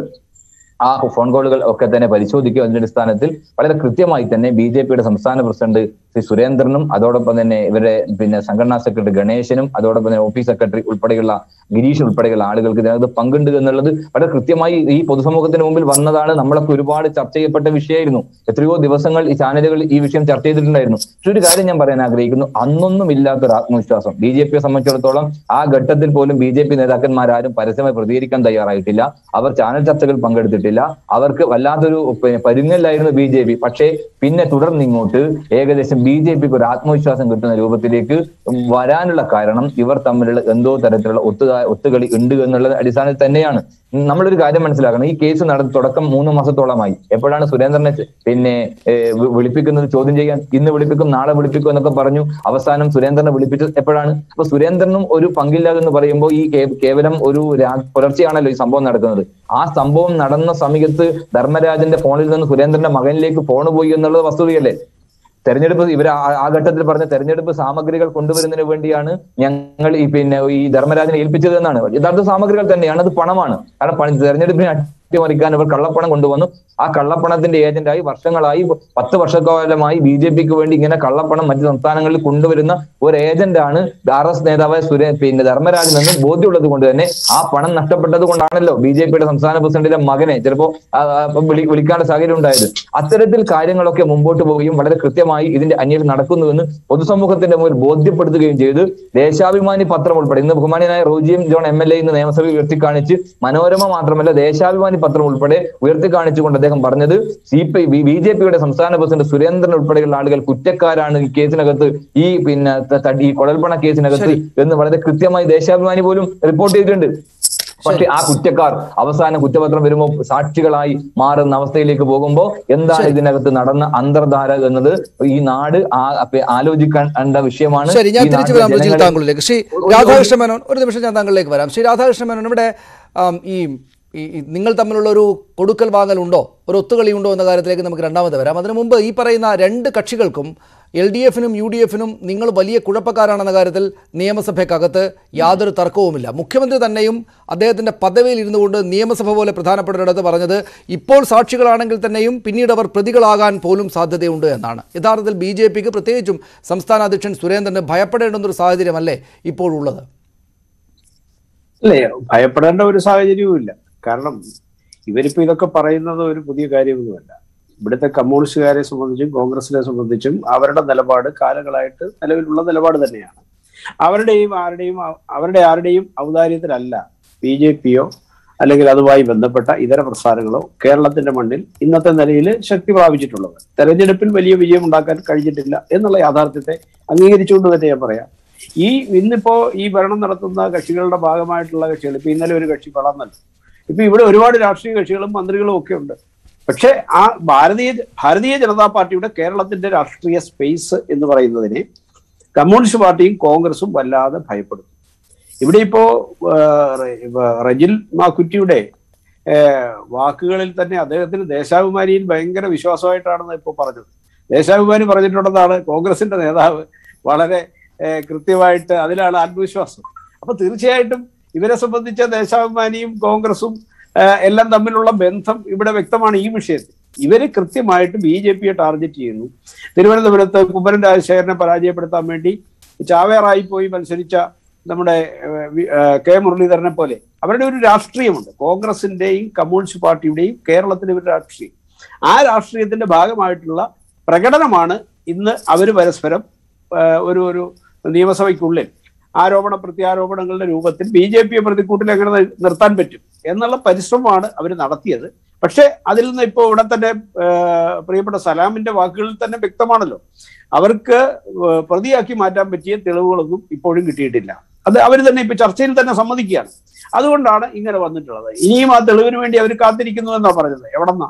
[SPEAKER 6] ആ ഫോൺ കോളുകൾ ഒക്കെ തന്നെ പരിശോധിക്കുക അതിന്റെ അടിസ്ഥാനത്തിൽ വളരെ കൃത്യമായി തന്നെ ബി ജെ പിയുടെ സംസ്ഥാന പ്രസിഡന്റ് ശ്രീ സുരേന്ദ്രനും അതോടൊപ്പം തന്നെ ഇവരുടെ പിന്നെ സംഘടനാ സെക്രട്ടറി ഗണേശനും അതോടൊപ്പം തന്നെ ഓഫീസ് സെക്രട്ടറി ഉൾപ്പെടെയുള്ള ഗിരീഷ് ഉൾപ്പെടെയുള്ള ആളുകൾക്ക് ഇതിനകത്ത് പങ്കുണ്ട് എന്നുള്ളത് വളരെ കൃത്യമായി ഈ പൊതുസമൂഹത്തിന് മുമ്പിൽ വന്നതാണ് നമ്മളൊക്കെ ഒരുപാട് ചർച്ച ചെയ്യപ്പെട്ട വിഷയമായിരുന്നു എത്രയോ ദിവസങ്ങൾ ഈ ചാനലുകൾ ഈ വിഷയം ചർച്ച ചെയ്തിട്ടുണ്ടായിരുന്നു പക്ഷെ ഒരു കാര്യം ഞാൻ പറയാൻ ആഗ്രഹിക്കുന്നു അന്നൊന്നും ഇല്ലാത്തൊരു ആത്മവിശ്വാസം ബി ജെ പിയെ സംബന്ധിച്ചിടത്തോളം ആ ഘട്ടത്തിൽ പോലും ബി ജെ പി നേതാക്കന്മാരാരും പരസ്യമായി പ്രതികരിക്കാൻ തയ്യാറായിട്ടില്ല അവർ ചാനൽ ചർച്ചകൾ പങ്കെടുത്തിട്ടില്ല അവർക്ക് വല്ലാത്തൊരു പിന്നെ പരുങ്ങലായിരുന്നു ബി ജെ പി പക്ഷേ പിന്നെ തുടർന്ന് ഇങ്ങോട്ട് ഏകദേശം ബി ജെ പിക്ക് ഒരു ആത്മവിശ്വാസം കിട്ടുന്ന രൂപത്തിലേക്ക് വരാനുള്ള കാരണം ഇവർ തമ്മിലുള്ള എന്തോ തരത്തിലുള്ള ഒത്തു ഒത്തുകളി ഉണ്ട് എന്നുള്ള അടിസ്ഥാനത്തിൽ തന്നെയാണ് നമ്മളൊരു കാര്യം മനസ്സിലാക്കണം ഈ കേസ് നട തുടക്കം മൂന്ന് മാസത്തോളമായി എപ്പോഴാണ് സുരേന്ദ്രനെ പിന്നെ ഏഹ്, വി- വിളിപ്പിക്കുന്നത് ചോദ്യം ചെയ്യാൻ ഇന്ന് വിളിപ്പിക്കും നാളെ വിളിപ്പിക്കും എന്നൊക്കെ പറഞ്ഞു അവസാനം സുരേന്ദ്രനെ വിളിപ്പിച്ചത് എപ്പോഴാണ് അപ്പൊ സുരേന്ദ്രനും ഒരു പങ്കില്ല എന്ന് പറയുമ്പോൾ ഈ കേ- കേവലം ഒരു രാ- പുലർച്ചെയാണല്ലോ ഈ സംഭവം നടക്കുന്നത് ആ സംഭവം നടന്ന സമയത്ത് ധർമ്മരാജന്റെ ഫോണിൽ നിന്ന് സുരേന്ദ്രന്റെ മകനിലേക്ക് ഫോൺ പോയി എന്നുള്ളത് വസ്തുതയല്ലേ തെരഞ്ഞെടുപ്പ് ഇവർ ആ ഘട്ടത്തിൽ പറഞ്ഞ തെരഞ്ഞെടുപ്പ് സാമഗ്രികൾ കൊണ്ടുവരുന്നതിന് വേണ്ടിയാണ് ഞങ്ങൾ ഈ പിന്നെ ഈ ധർമ്മരാജനെ ഏൽപ്പിച്ചത് എന്നാണ് യഥാർത്ഥ സാമഗ്രികൾ തന്നെയാണ് അത് പണമാണ് കാരണം പണി- തെരഞ്ഞെടുപ്പിനെ അട്ടിമറിക്കാൻ ഇവർ കള്ളപ്പണം കൊണ്ടുവന്നു ആ കള്ളപ്പണത്തിന്റെ ഏജന്റായി വർഷങ്ങളായി പത്ത് വർഷക്കാലമായി ബി ജെ പിക്ക് വേണ്ടി ഇങ്ങനെ കള്ളപ്പണം മറ്റു സംസ്ഥാനങ്ങളിൽ കൊണ്ടുവരുന്ന ഒരു ഏജന്റാണ് ആർ എസ് നേതാവായ സുരേ പിന്നെ ധർമ്മരാജൻ എന്ന് ബോധ്യമുള്ളത് കൊണ്ട് തന്നെ ആ പണം നഷ്ടപ്പെട്ടത് കൊണ്ടാണല്ലോ ബി ജെ പിയുടെ സംസ്ഥാന പ്രസിഡന്റിന്റെ മകനെ ചിലപ്പോ ആ, ആ, വിളി വിളിക്കാനുള്ള സാഹചര്യം ഉണ്ടായത് അത്തരത്തിൽ കാര്യങ്ങളൊക്കെ മുമ്പോട്ട് പോവുകയും വളരെ കൃത്യമായി ഇതിന്റെ അന്വേഷണം നടക്കുന്നുവെന്ന് പൊതുസമൂഹത്തിന്റെ മുന്നിൽ ബോധ്യപ്പെടുത്തുകയും ചെയ്ത് ദേശാഭിമാനി പത്രം ഉൾപ്പെടെ ഇന്ന് ബഹുമാനിയായ Roji M John M L A ഇന്ന് നിയമസഭയിൽ ഉയർത്തിക്കാണിച്ച് മനോരമ മാത്രമല്ല ദേശാഭിമാനി പത്രം ഉൾപ്പെടെ ഉയർത്തിക്കാണിച്ചുകൊണ്ട് അദ്ദേഹം പറഞ്ഞത് സി പി ബി ജെ പിയുടെ സംസ്ഥാന പ്രസിഡന്റ് സുരേന്ദ്രൻ ഉൾപ്പെടെയുള്ള ആളുകൾ കുറ്റക്കാരാണ് ഈ കേസിനകത്ത് ഈ പിന്നെ ത- ത- ഈ കുഴൽപ്പണ കേസിനകത്ത് എന്ന് വളരെ കൃത്യമായി ദേശാഭിമാനി പോലും റിപ്പോർട്ട് ചെയ്തിട്ടുണ്ട് പക്ഷെ ആ കുറ്റക്കാർ അവസാന കുറ്റപത്രം വരുമ്പോൾ സാക്ഷികളായി മാറുന്ന അവസ്ഥയിലേക്ക് പോകുമ്പോൾ എന്താണ് ഇതിനകത്ത് നടന്ന അന്തർധാര എന്നത് ഈ നാട് ആ- അപ്പ- ആലോചിക്കേണ്ട വിഷയമാണ്
[SPEAKER 4] ശരി ഞാൻ
[SPEAKER 6] ഈ
[SPEAKER 4] തിരിച്ചു
[SPEAKER 6] നാട്ടിലെ
[SPEAKER 4] വരാം രുചിൽ
[SPEAKER 6] ജനങ്ങളെ-
[SPEAKER 4] താങ്കളിലേക്ക് ശ്രീ
[SPEAKER 6] ഒരു- ഒരു-
[SPEAKER 4] രാധാകൃഷ്ണ മേനോൻ ഒരു നിമിഷം ഞാൻ താങ്കളിലേക്ക് വരാം ശ്രീ രാധാകൃഷ്ണ മേനോൻ ഇവിടെ ആം, ഈ ഈ- ഈ നിങ്ങൾ തമ്മിലുള്ള ഒരു കൊടുക്കൽ വാങ്ങലുണ്ടോ ഒരു ഒത്തുകളി ഉണ്ടോ എന്ന കാര്യത്തിലേക്ക് നമുക്ക് രണ്ടാമത് വരാം അതിനു മുമ്പ് ഈ പറയുന്ന രണ്ട് കക്ഷികൾക്കും എൽ ഡി എഫിനും യു ഡി എഫിനും നിങ്ങൾ വലിയ കുഴപ്പക്കാരാണെന്ന കാര്യത്തിൽ നിയമസഭയ്ക്കകത്ത് യാതൊരു തർക്കവുമില്ല മുഖ്യമന്ത്രി തന്നെയും അദ്ദേഹത്തിൻ്റെ പദവിയിൽ ഇരുന്നു കൊണ്ട് നിയമസഭ പോലെ പ്രധാനപ്പെട്ടൊരിടത്ത് പറഞ്ഞത് ഇപ്പോൾ സാക്ഷികളാണെങ്കിൽ തന്നെയും പിന്നീട് അവർ പ്രതികളാകാൻ പോലും സാധ്യതയുണ്ട് എന്നാണ് യഥാർത്ഥത്തിൽ ബി ജെ പിക്ക് പ്രത്യേകിച്ചും സംസ്ഥാന അധ്യക്ഷൻ സുരേന്ദ്രന് ഭയപ്പെടേണ്ടുന്നൊരു സാഹചര്യമല്ലേ ഇപ്പോഴുള്ളത്
[SPEAKER 7] അല്ലേ ഭയപ്പെടേണ്ട ഒരു സാഹചര്യവും ഇല്ല കാരണം ഇവരിപ്പോ ഇതൊക്കെ പറയുന്നത് ഒരു പുതിയ കാര്യമൊന്നുമല്ല ഇവിടുത്തെ കമ്മ്യൂണിസ്റ്റുകാരെ സംബന്ധിച്ചും കോൺഗ്രസിനെ സംബന്ധിച്ചും അവരുടെ നിലപാട് കാലങ്ങളായിട്ട് നിലവിലുള്ള നിലപാട് തന്നെയാണ് അവരുടെയും ആരുടെയും അവരുടെ ആരുടെയും ഔദാര്യത്തിലല്ല ബി ജെ പിയോ അല്ലെങ്കിൽ അതുമായി ബന്ധപ്പെട്ട ഇതര പ്രസ്ഥാനങ്ങളോ കേരളത്തിന്റെ മണ്ണിൽ ഇന്നത്തെ നിലയിൽ ശക്തി പ്രാപിച്ചിട്ടുള്ളത് തെരഞ്ഞെടുപ്പിൽ വലിയ വിജയം ഉണ്ടാക്കാൻ കഴിഞ്ഞിട്ടില്ല എന്നുള്ള യാഥാർത്ഥ്യത്തെ അംഗീകരിച്ചുകൊണ്ട് തന്നെ ഞാൻ പറയാം ഈ ഇന്നിപ്പോ ഈ ഭരണം നടത്തുന്ന കക്ഷികളുടെ ഭാഗമായിട്ടുള്ള കക്ഷികൾ ഇപ്പൊ ഇന്നലെ ഒരു കക്ഷി വളർന്നല്ലോ ഇപ്പൊ ഇവിടെ ഒരുപാട് രാഷ്ട്രീയ കക്ഷികളും മന്ത്രികളും ഒക്കെ ഉണ്ട് പക്ഷെ ആ ഭാരതീയ ഭാരതീയ ജനതാ പാർട്ടിയുടെ കേരളത്തിന്റെ രാഷ്ട്രീയ സ്പേസ് എന്ന് പറയുന്നതിനെ കമ്മ്യൂണിസ്റ്റ് പാർട്ടിയും കോൺഗ്രസും വല്ലാതെ ഭയപ്പെടുന്നു ഇവിടെ ഇപ്പോ ആ, റ- റജിൽ മാക്കുറ്റിയുടെ ആ, വാക്കുകളിൽ തന്നെ അദ്ദേഹത്തിന് ദേശാഭിമാനിയിൽ ഭയങ്കര വിശ്വാസമായിട്ടാണെന്ന് ഇപ്പോൾ പറഞ്ഞത് ദേശാഭിമാനി പറഞ്ഞിട്ടുണ്ടെന്നാണ് കോൺഗ്രസിന്റെ നേതാവ് വളരെ ആ, കൃത്യമായിട്ട് അതിലാണ് ആത്മവിശ്വാസം അപ്പൊ തീർച്ചയായിട്ടും ഇവരെ സംബന്ധിച്ച ദേശാഭിമാനിയും കോൺഗ്രസും ആ, എല്ലാം തമ്മിലുള്ള ബന്ധം ഇവിടെ വ്യക്തമാണ് ഈ വിഷയത്തിൽ ഇവര് കൃത്യമായിട്ട് ബി ജെ പിയെ ടാർഗറ്റ് ചെയ്യുന്നു തിരുവനന്തപുരത്ത് കുമ്മരൻ രാജശേഖരനെ പരാജയപ്പെടുത്താൻ വേണ്ടി ചാവേറായി പോയി മത്സരിച്ച നമ്മുടെ ഏഹ്, വി- ഏഹ്, കെ മുരളീധരനെ പോലെ അവരുടെ ഒരു രാഷ്ട്രീയമുണ്ട് കോൺഗ്രസിന്റെയും കമ്മ്യൂണിസ്റ്റ് പാർട്ടിയുടെയും കേരളത്തിലെ ഒരു രാഷ്ട്രീയം ആ രാഷ്ട്രീയത്തിന്റെ ഭാഗമായിട്ടുള്ള പ്രകടനമാണ് ഇന്ന് അവർ പരസ്പരം ഏഹ്, ഒരു ഒരു നിയമസഭയ്ക്കുള്ളിൽ ആരോപണ പ്രത്യാരോപണങ്ങളുടെ രൂപത്തിൽ ബി ജെ പിയെ പ്രതിക്കൂട്ടിൽ എങ്ങനെ നി- നിർത്താൻ പറ്റും എന്നുള്ള പരിശ്രമമാണ് അവർ നടത്തിയത് പക്ഷെ അതിൽ നിന്ന് ഇപ്പോൾ ഇവിടെ തന്നെ ഏഹ്, പ്രിയപ്പെട്ട സലാമിന്റെ വാക്കുകളിൽ തന്നെ വ്യക്തമാണല്ലോ അവർക്ക് ഏഹ്, പ്രതിയാക്കി മാറ്റാൻ പറ്റിയ തെളിവുകളൊന്നും ഇപ്പോഴും കിട്ടിയിട്ടില്ല അത് അവർ തന്നെ ഇപ്പൊ ചർച്ചയിൽ തന്നെ സമ്മതിക്കുകയാണ് അതുകൊണ്ടാണ് ഇങ്ങനെ വന്നിട്ടുള്ളത് ഇനിയും ആ തെളിവിന് വേണ്ടി അവർ കാത്തിരിക്കുന്നു എന്നാ പറഞ്ഞത് എവിടെന്നാ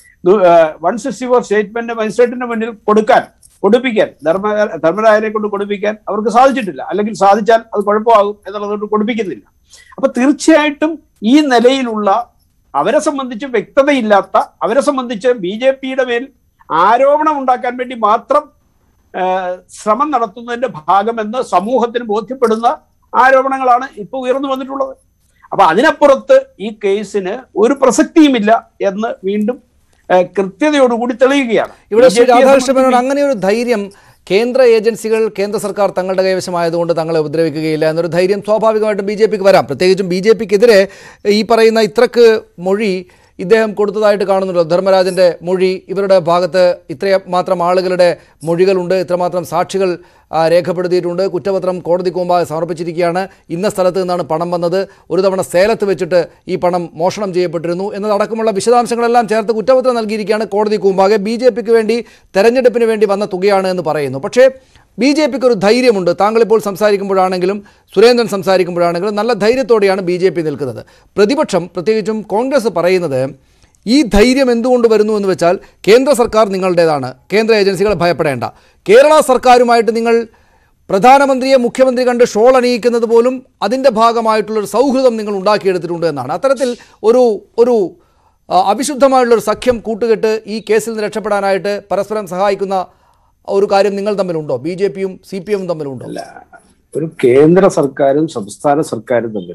[SPEAKER 7] വൺ സിക്സ്റ്റി ഫോർ സ്റ്റേറ്റ്മെന്റ് മജിസ്ട്രേറ്റിന്റെ മുന്നിൽ കൊടുക്കാൻ കൊടുപ്പിക്കാൻ ധർമ്മ ധർമ്മരായനെ കൊണ്ട് കൊടുപ്പിക്കാൻ അവർക്ക് സാധിച്ചിട്ടില്ല അല്ലെങ്കിൽ സാധിച്ചാൽ അത് കുഴപ്പമാകും എന്നുള്ളതുകൊണ്ട് കൊടുപ്പിക്കുന്നില്ല അപ്പൊ തീർച്ചയായിട്ടും ഈ നിലയിലുള്ള അവരെ സംബന്ധിച്ച് വ്യക്തതയില്ലാത്ത അവരെ സംബന്ധിച്ച് ബി ജെ പിയുടെ മേൽ ആരോപണം ഉണ്ടാക്കാൻ വേണ്ടി മാത്രം ആ, ശ്രമം നടത്തുന്നതിന്റെ ഭാഗമെന്ന് സമൂഹത്തിന് ബോധ്യപ്പെടുന്ന ആരോപണങ്ങളാണ് ഇപ്പൊ ഉയർന്നു വന്നിട്ടുള്ളത് അപ്പൊ അതിനപ്പുറത്ത് ഈ കേസിന് ഒരു പ്രസക്തിയുമില്ല എന്ന് വീണ്ടും ആ, കൃത്യതയോടുകൂടി തെളിയുകയാണ്
[SPEAKER 4] ഇവിടെ ശ്രീ
[SPEAKER 7] BJP യെ
[SPEAKER 4] രാധാകൃഷ്ണൻ മേനോൻ
[SPEAKER 7] സംബന്ധിച്ച്
[SPEAKER 4] അങ്ങനെ ഒരു ധൈര്യം കേന്ദ്ര ഏജൻസികൾ കേന്ദ്ര സർക്കാർ തങ്ങളുടെ കൈവശമായതുകൊണ്ട് തങ്ങളെ ഉപദ്രവിക്കുകയില്ല എന്നൊരു ധൈര്യം സ്വാഭാവികമായിട്ടും ബി ജെ പിക്ക് വരാം പ്രത്യേകിച്ചും ബി ജെ പിക്കെതിരെ ഈ പറയുന്ന ഇത്രക്ക് മൊഴി ഇദ്ദേഹം കൊടുത്തതായിട്ട് കാണുന്നുണ്ടോ ധർമ്മരാജൻ്റെ മൊഴി ഇവരുടെ ഭാഗത്ത് ഇത്രയും മാത്രം ആളുകളുടെ മൊഴികളുണ്ട് ഇത്രമാത്രം സാക്ഷികൾ ആ, രേഖപ്പെടുത്തിയിട്ടുണ്ട് കുറ്റപത്രം കോടതിക്ക് മുമ്പാകെ സമർപ്പിച്ചിരിക്കുകയാണ് ഇന്ന സ്ഥലത്ത് നിന്നാണ് പണം വന്നത് ഒരു തവണ സേലത്ത് വെച്ചിട്ട് ഈ പണം മോഷണം ചെയ്യപ്പെട്ടിരുന്നു എന്നതടക്കമുള്ള വിശദാംശങ്ങളെല്ലാം ചേർത്ത് കുറ്റപത്രം നൽകിയിരിക്കുകയാണ് കോടതിക്ക് മുമ്പാകെ ബി ജെ പിക്ക് വേണ്ടി തെരഞ്ഞെടുപ്പിന് വേണ്ടി വന്ന തുകയാണ് എന്ന് പറയുന്നു പക്ഷേ ബി ജെ പിക്ക് ഒരു ധൈര്യമുണ്ട് താങ്കളിപ്പോൾ സംസാരിക്കുമ്പോഴാണെങ്കിലും സുരേന്ദ്രൻ സംസാരിക്കുമ്പോഴാണെങ്കിലും നല്ല ധൈര്യത്തോടെയാണ് ബി ജെ പി നിൽക്കുന്നത് പ്രതിപക്ഷം പ്രത്യേകിച്ചും കോൺഗ്രസ് പറയുന്നത് ഈ ധൈര്യം എന്തുകൊണ്ട് വരുന്നു എന്ന് വെച്ചാൽ കേന്ദ്ര സർക്കാർ നിങ്ങളുടേതാണ് കേന്ദ്ര ഏജൻസികളെ ഭയപ്പെടേണ്ട കേരള സർക്കാരുമായിട്ട് നിങ്ങൾ പ്രധാനമന്ത്രിയെ മുഖ്യമന്ത്രി കണ്ട് ഷോൾ അണിയിക്കുന്നത് പോലും അതിൻ്റെ ഭാഗമായിട്ടുള്ളൊരു സൗഹൃദം നിങ്ങൾ ഉണ്ടാക്കിയെടുത്തിട്ടുണ്ട് എന്നാണ് അത്തരത്തിൽ ഒരു ഒരു ആ, അവിശുദ്ധമായിട്ടുള്ളൊരു സഖ്യം കൂട്ടുകെട്ട് ഈ കേസിൽ നിന്ന് രക്ഷപ്പെടാനായിട്ട് പരസ്പരം സഹായിക്കുന്ന ഒരു കാര്യം നിങ്ങൾ തമ്മിലുണ്ടോ ബി ജെ പിയും സി പി എമ്മും തമ്മിലുണ്ടോ
[SPEAKER 7] ഒരു കേന്ദ്ര സർക്കാരും സംസ്ഥാന സർക്കാരും തമ്മിൽ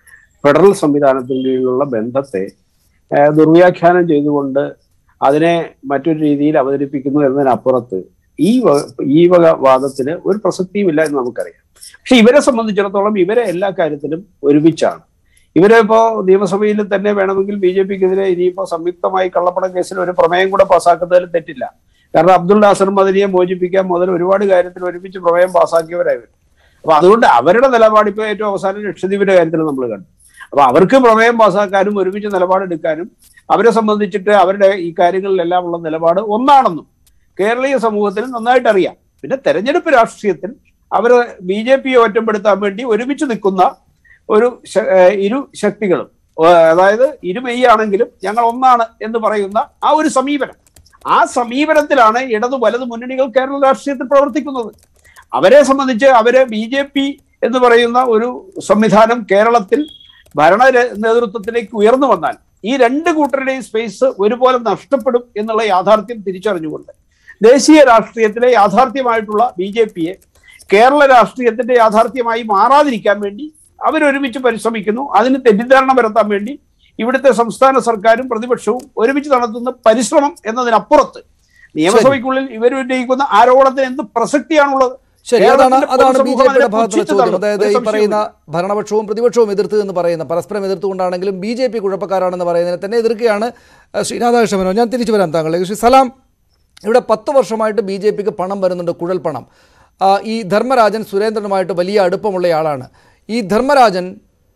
[SPEAKER 7] ഫെഡറൽ സംവിധാനത്തിന് കീഴിലുള്ള ബന്ധത്തെ ആ, ദുർവ്യാഖ്യാനം ചെയ്തുകൊണ്ട് അതിനെ മറ്റൊരു രീതിയിൽ അവതരിപ്പിക്കുന്നു എന്നതിനപ്പുറത്ത് ഈ വ- ഈ വക വാദത്തിന് ഒരു പ്രസക്തിയുമില്ല എന്ന് നമുക്കറിയാം പക്ഷെ ഇവരെ സംബന്ധിച്ചിടത്തോളം ഇവരെ എല്ലാ കാര്യത്തിലും ഒരുമിച്ചാണ് ഇവരെ ഇപ്പോ നിയമസഭയിൽ തന്നെ വേണമെങ്കിൽ ബി ജെ പിക്കെതിരെ ഇനിയിപ്പോ സംയുക്തമായി കള്ളപ്പണ കേസിൽ ഒരു പ്രമേയം കൂടെ പാസ്സാക്കുന്നതിൽ തെറ്റില്ല കാരണം അബ്ദുൾ നാസർ മദനിയെ മോചിപ്പിക്കാൻ മുതൽ ഒരുപാട് കാര്യത്തിൽ ഒരുമിച്ച് പ്രമേയം പാസ്സാക്കിയവരായി അപ്പൊ അതുകൊണ്ട് അവരുടെ നിലപാട് ഇപ്പൊ ഏറ്റവും അവസാനം ലക്ഷദ്വീപിന്റെ കാര്യത്തിൽ നമ്മൾ കണ്ടു അപ്പൊ അവർക്ക് പ്രമേയം പാസ്സാക്കാനും ഒരുമിച്ച് നിലപാടെടുക്കാനും അവരെ സംബന്ധിച്ചിട്ട് അവരുടെ ഈ കാര്യങ്ങളിലെല്ലാം ഉള്ള നിലപാട് ഒന്നാണെന്നും കേരളീയ സമൂഹത്തിന് നന്നായിട്ട് അറിയാം പിന്നെ തെരഞ്ഞെടുപ്പ് രാഷ്ട്രീയത്തിൽ അവർ ബി ജെ പിയെ ഒറ്റപ്പെടുത്താൻ വേണ്ടി ഒരുമിച്ച് നിൽക്കുന്ന ഒരു ശ- ഏഹ് ഇരു ശക്തികളും ഏഹ് അതായത് ഇരുമെയ്യാണെങ്കിലും ഞങ്ങൾ ഒന്നാണ് എന്ന് പറയുന്ന ആ ഒരു സമീപനം ആ സമീപനത്തിലാണ് ഇടതു വലതു മുന്നണികൾ കേരള രാഷ്ട്രീയത്തിൽ പ്രവർത്തിക്കുന്നത് അവരെ സംബന്ധിച്ച് അവര് ബി ജെ പി എന്ന് പറയുന്ന ഒരു സംവിധാനം കേരളത്തിൽ ഭരണ ര- നേതൃത്വത്തിലേക്ക് ഉയർന്നു വന്നാൽ ഈ രണ്ട് കൂട്ടരുടെയും സ്പേസ് ഒരുപോലെ നഷ്ടപ്പെടും എന്നുള്ള യാഥാർത്ഥ്യം തിരിച്ചറിഞ്ഞുകൊണ്ട് ദേശീയ രാഷ്ട്രീയത്തിലെ യാഥാർത്ഥ്യമായിട്ടുള്ള ബി ജെ പിയെ കേരള രാഷ്ട്രീയത്തിന്റെ യാഥാർത്ഥ്യമായി മാറാതിരിക്കാൻ വേണ്ടി അവരൊരുമിച്ച് പരിശ്രമിക്കുന്നു അതിന് തെറ്റിദ്ധാരണ വരുത്താൻ വേണ്ടി ഇവിടുത്തെ സംസ്ഥാന സർക്കാരും പ്രതിപക്ഷവും ഒരുമിച്ച് നടത്തുന്ന പരിശ്രമം എന്നതിനപ്പുറത്ത് നിയമസഭയ്ക്കുള്ളിൽ ഇവർ ഉന്നയിക്കുന്ന ആരോപണത്തിന് എന്ത് പ്രസക്തിയാണുള്ളത്
[SPEAKER 4] ശരി അതാണ്
[SPEAKER 7] കേരളത്തിന്റെ
[SPEAKER 4] അതാണ് ബി ജെ
[SPEAKER 7] പൊതുസമൂഹം
[SPEAKER 4] പിയുടെ
[SPEAKER 7] അതിനെ
[SPEAKER 4] ഭാഗത്തുള്ള
[SPEAKER 7] പുച്ഛിച്ച്
[SPEAKER 4] ചോദ്യം
[SPEAKER 7] തള്ളും.
[SPEAKER 4] അതായത്
[SPEAKER 7] ഒരു
[SPEAKER 4] ഈ
[SPEAKER 7] സംശയവുമില്ല.
[SPEAKER 4] പറയുന്ന ഭരണപക്ഷവും പ്രതിപക്ഷവും എതിർത്ത് എന്ന് പറയുന്ന പരസ്പരം എതിർത്തുകൊണ്ടാണെങ്കിലും ബി ജെ പി കുഴപ്പക്കാരാണെന്ന് പറയുന്നതിനെ തന്നെ എതിർക്കുകയാണ് അഹ് ശ്രീ രാധാകൃഷ്ണ മേനോൻ ഞാൻ തിരിച്ചു വരാം താങ്കളിലേക്ക് ശ്രീ സലാം ഇവിടെ പത്ത് വർഷമായിട്ട് ബി ജെ പിക്ക് പണം വരുന്നുണ്ട് കുഴൽ പണം ആ, ഈ ധർമ്മരാജൻ സുരേന്ദ്രനുമായിട്ട് വലിയ അടുപ്പമുള്ളയാളാണ് ഈ ധർമ്മരാജൻ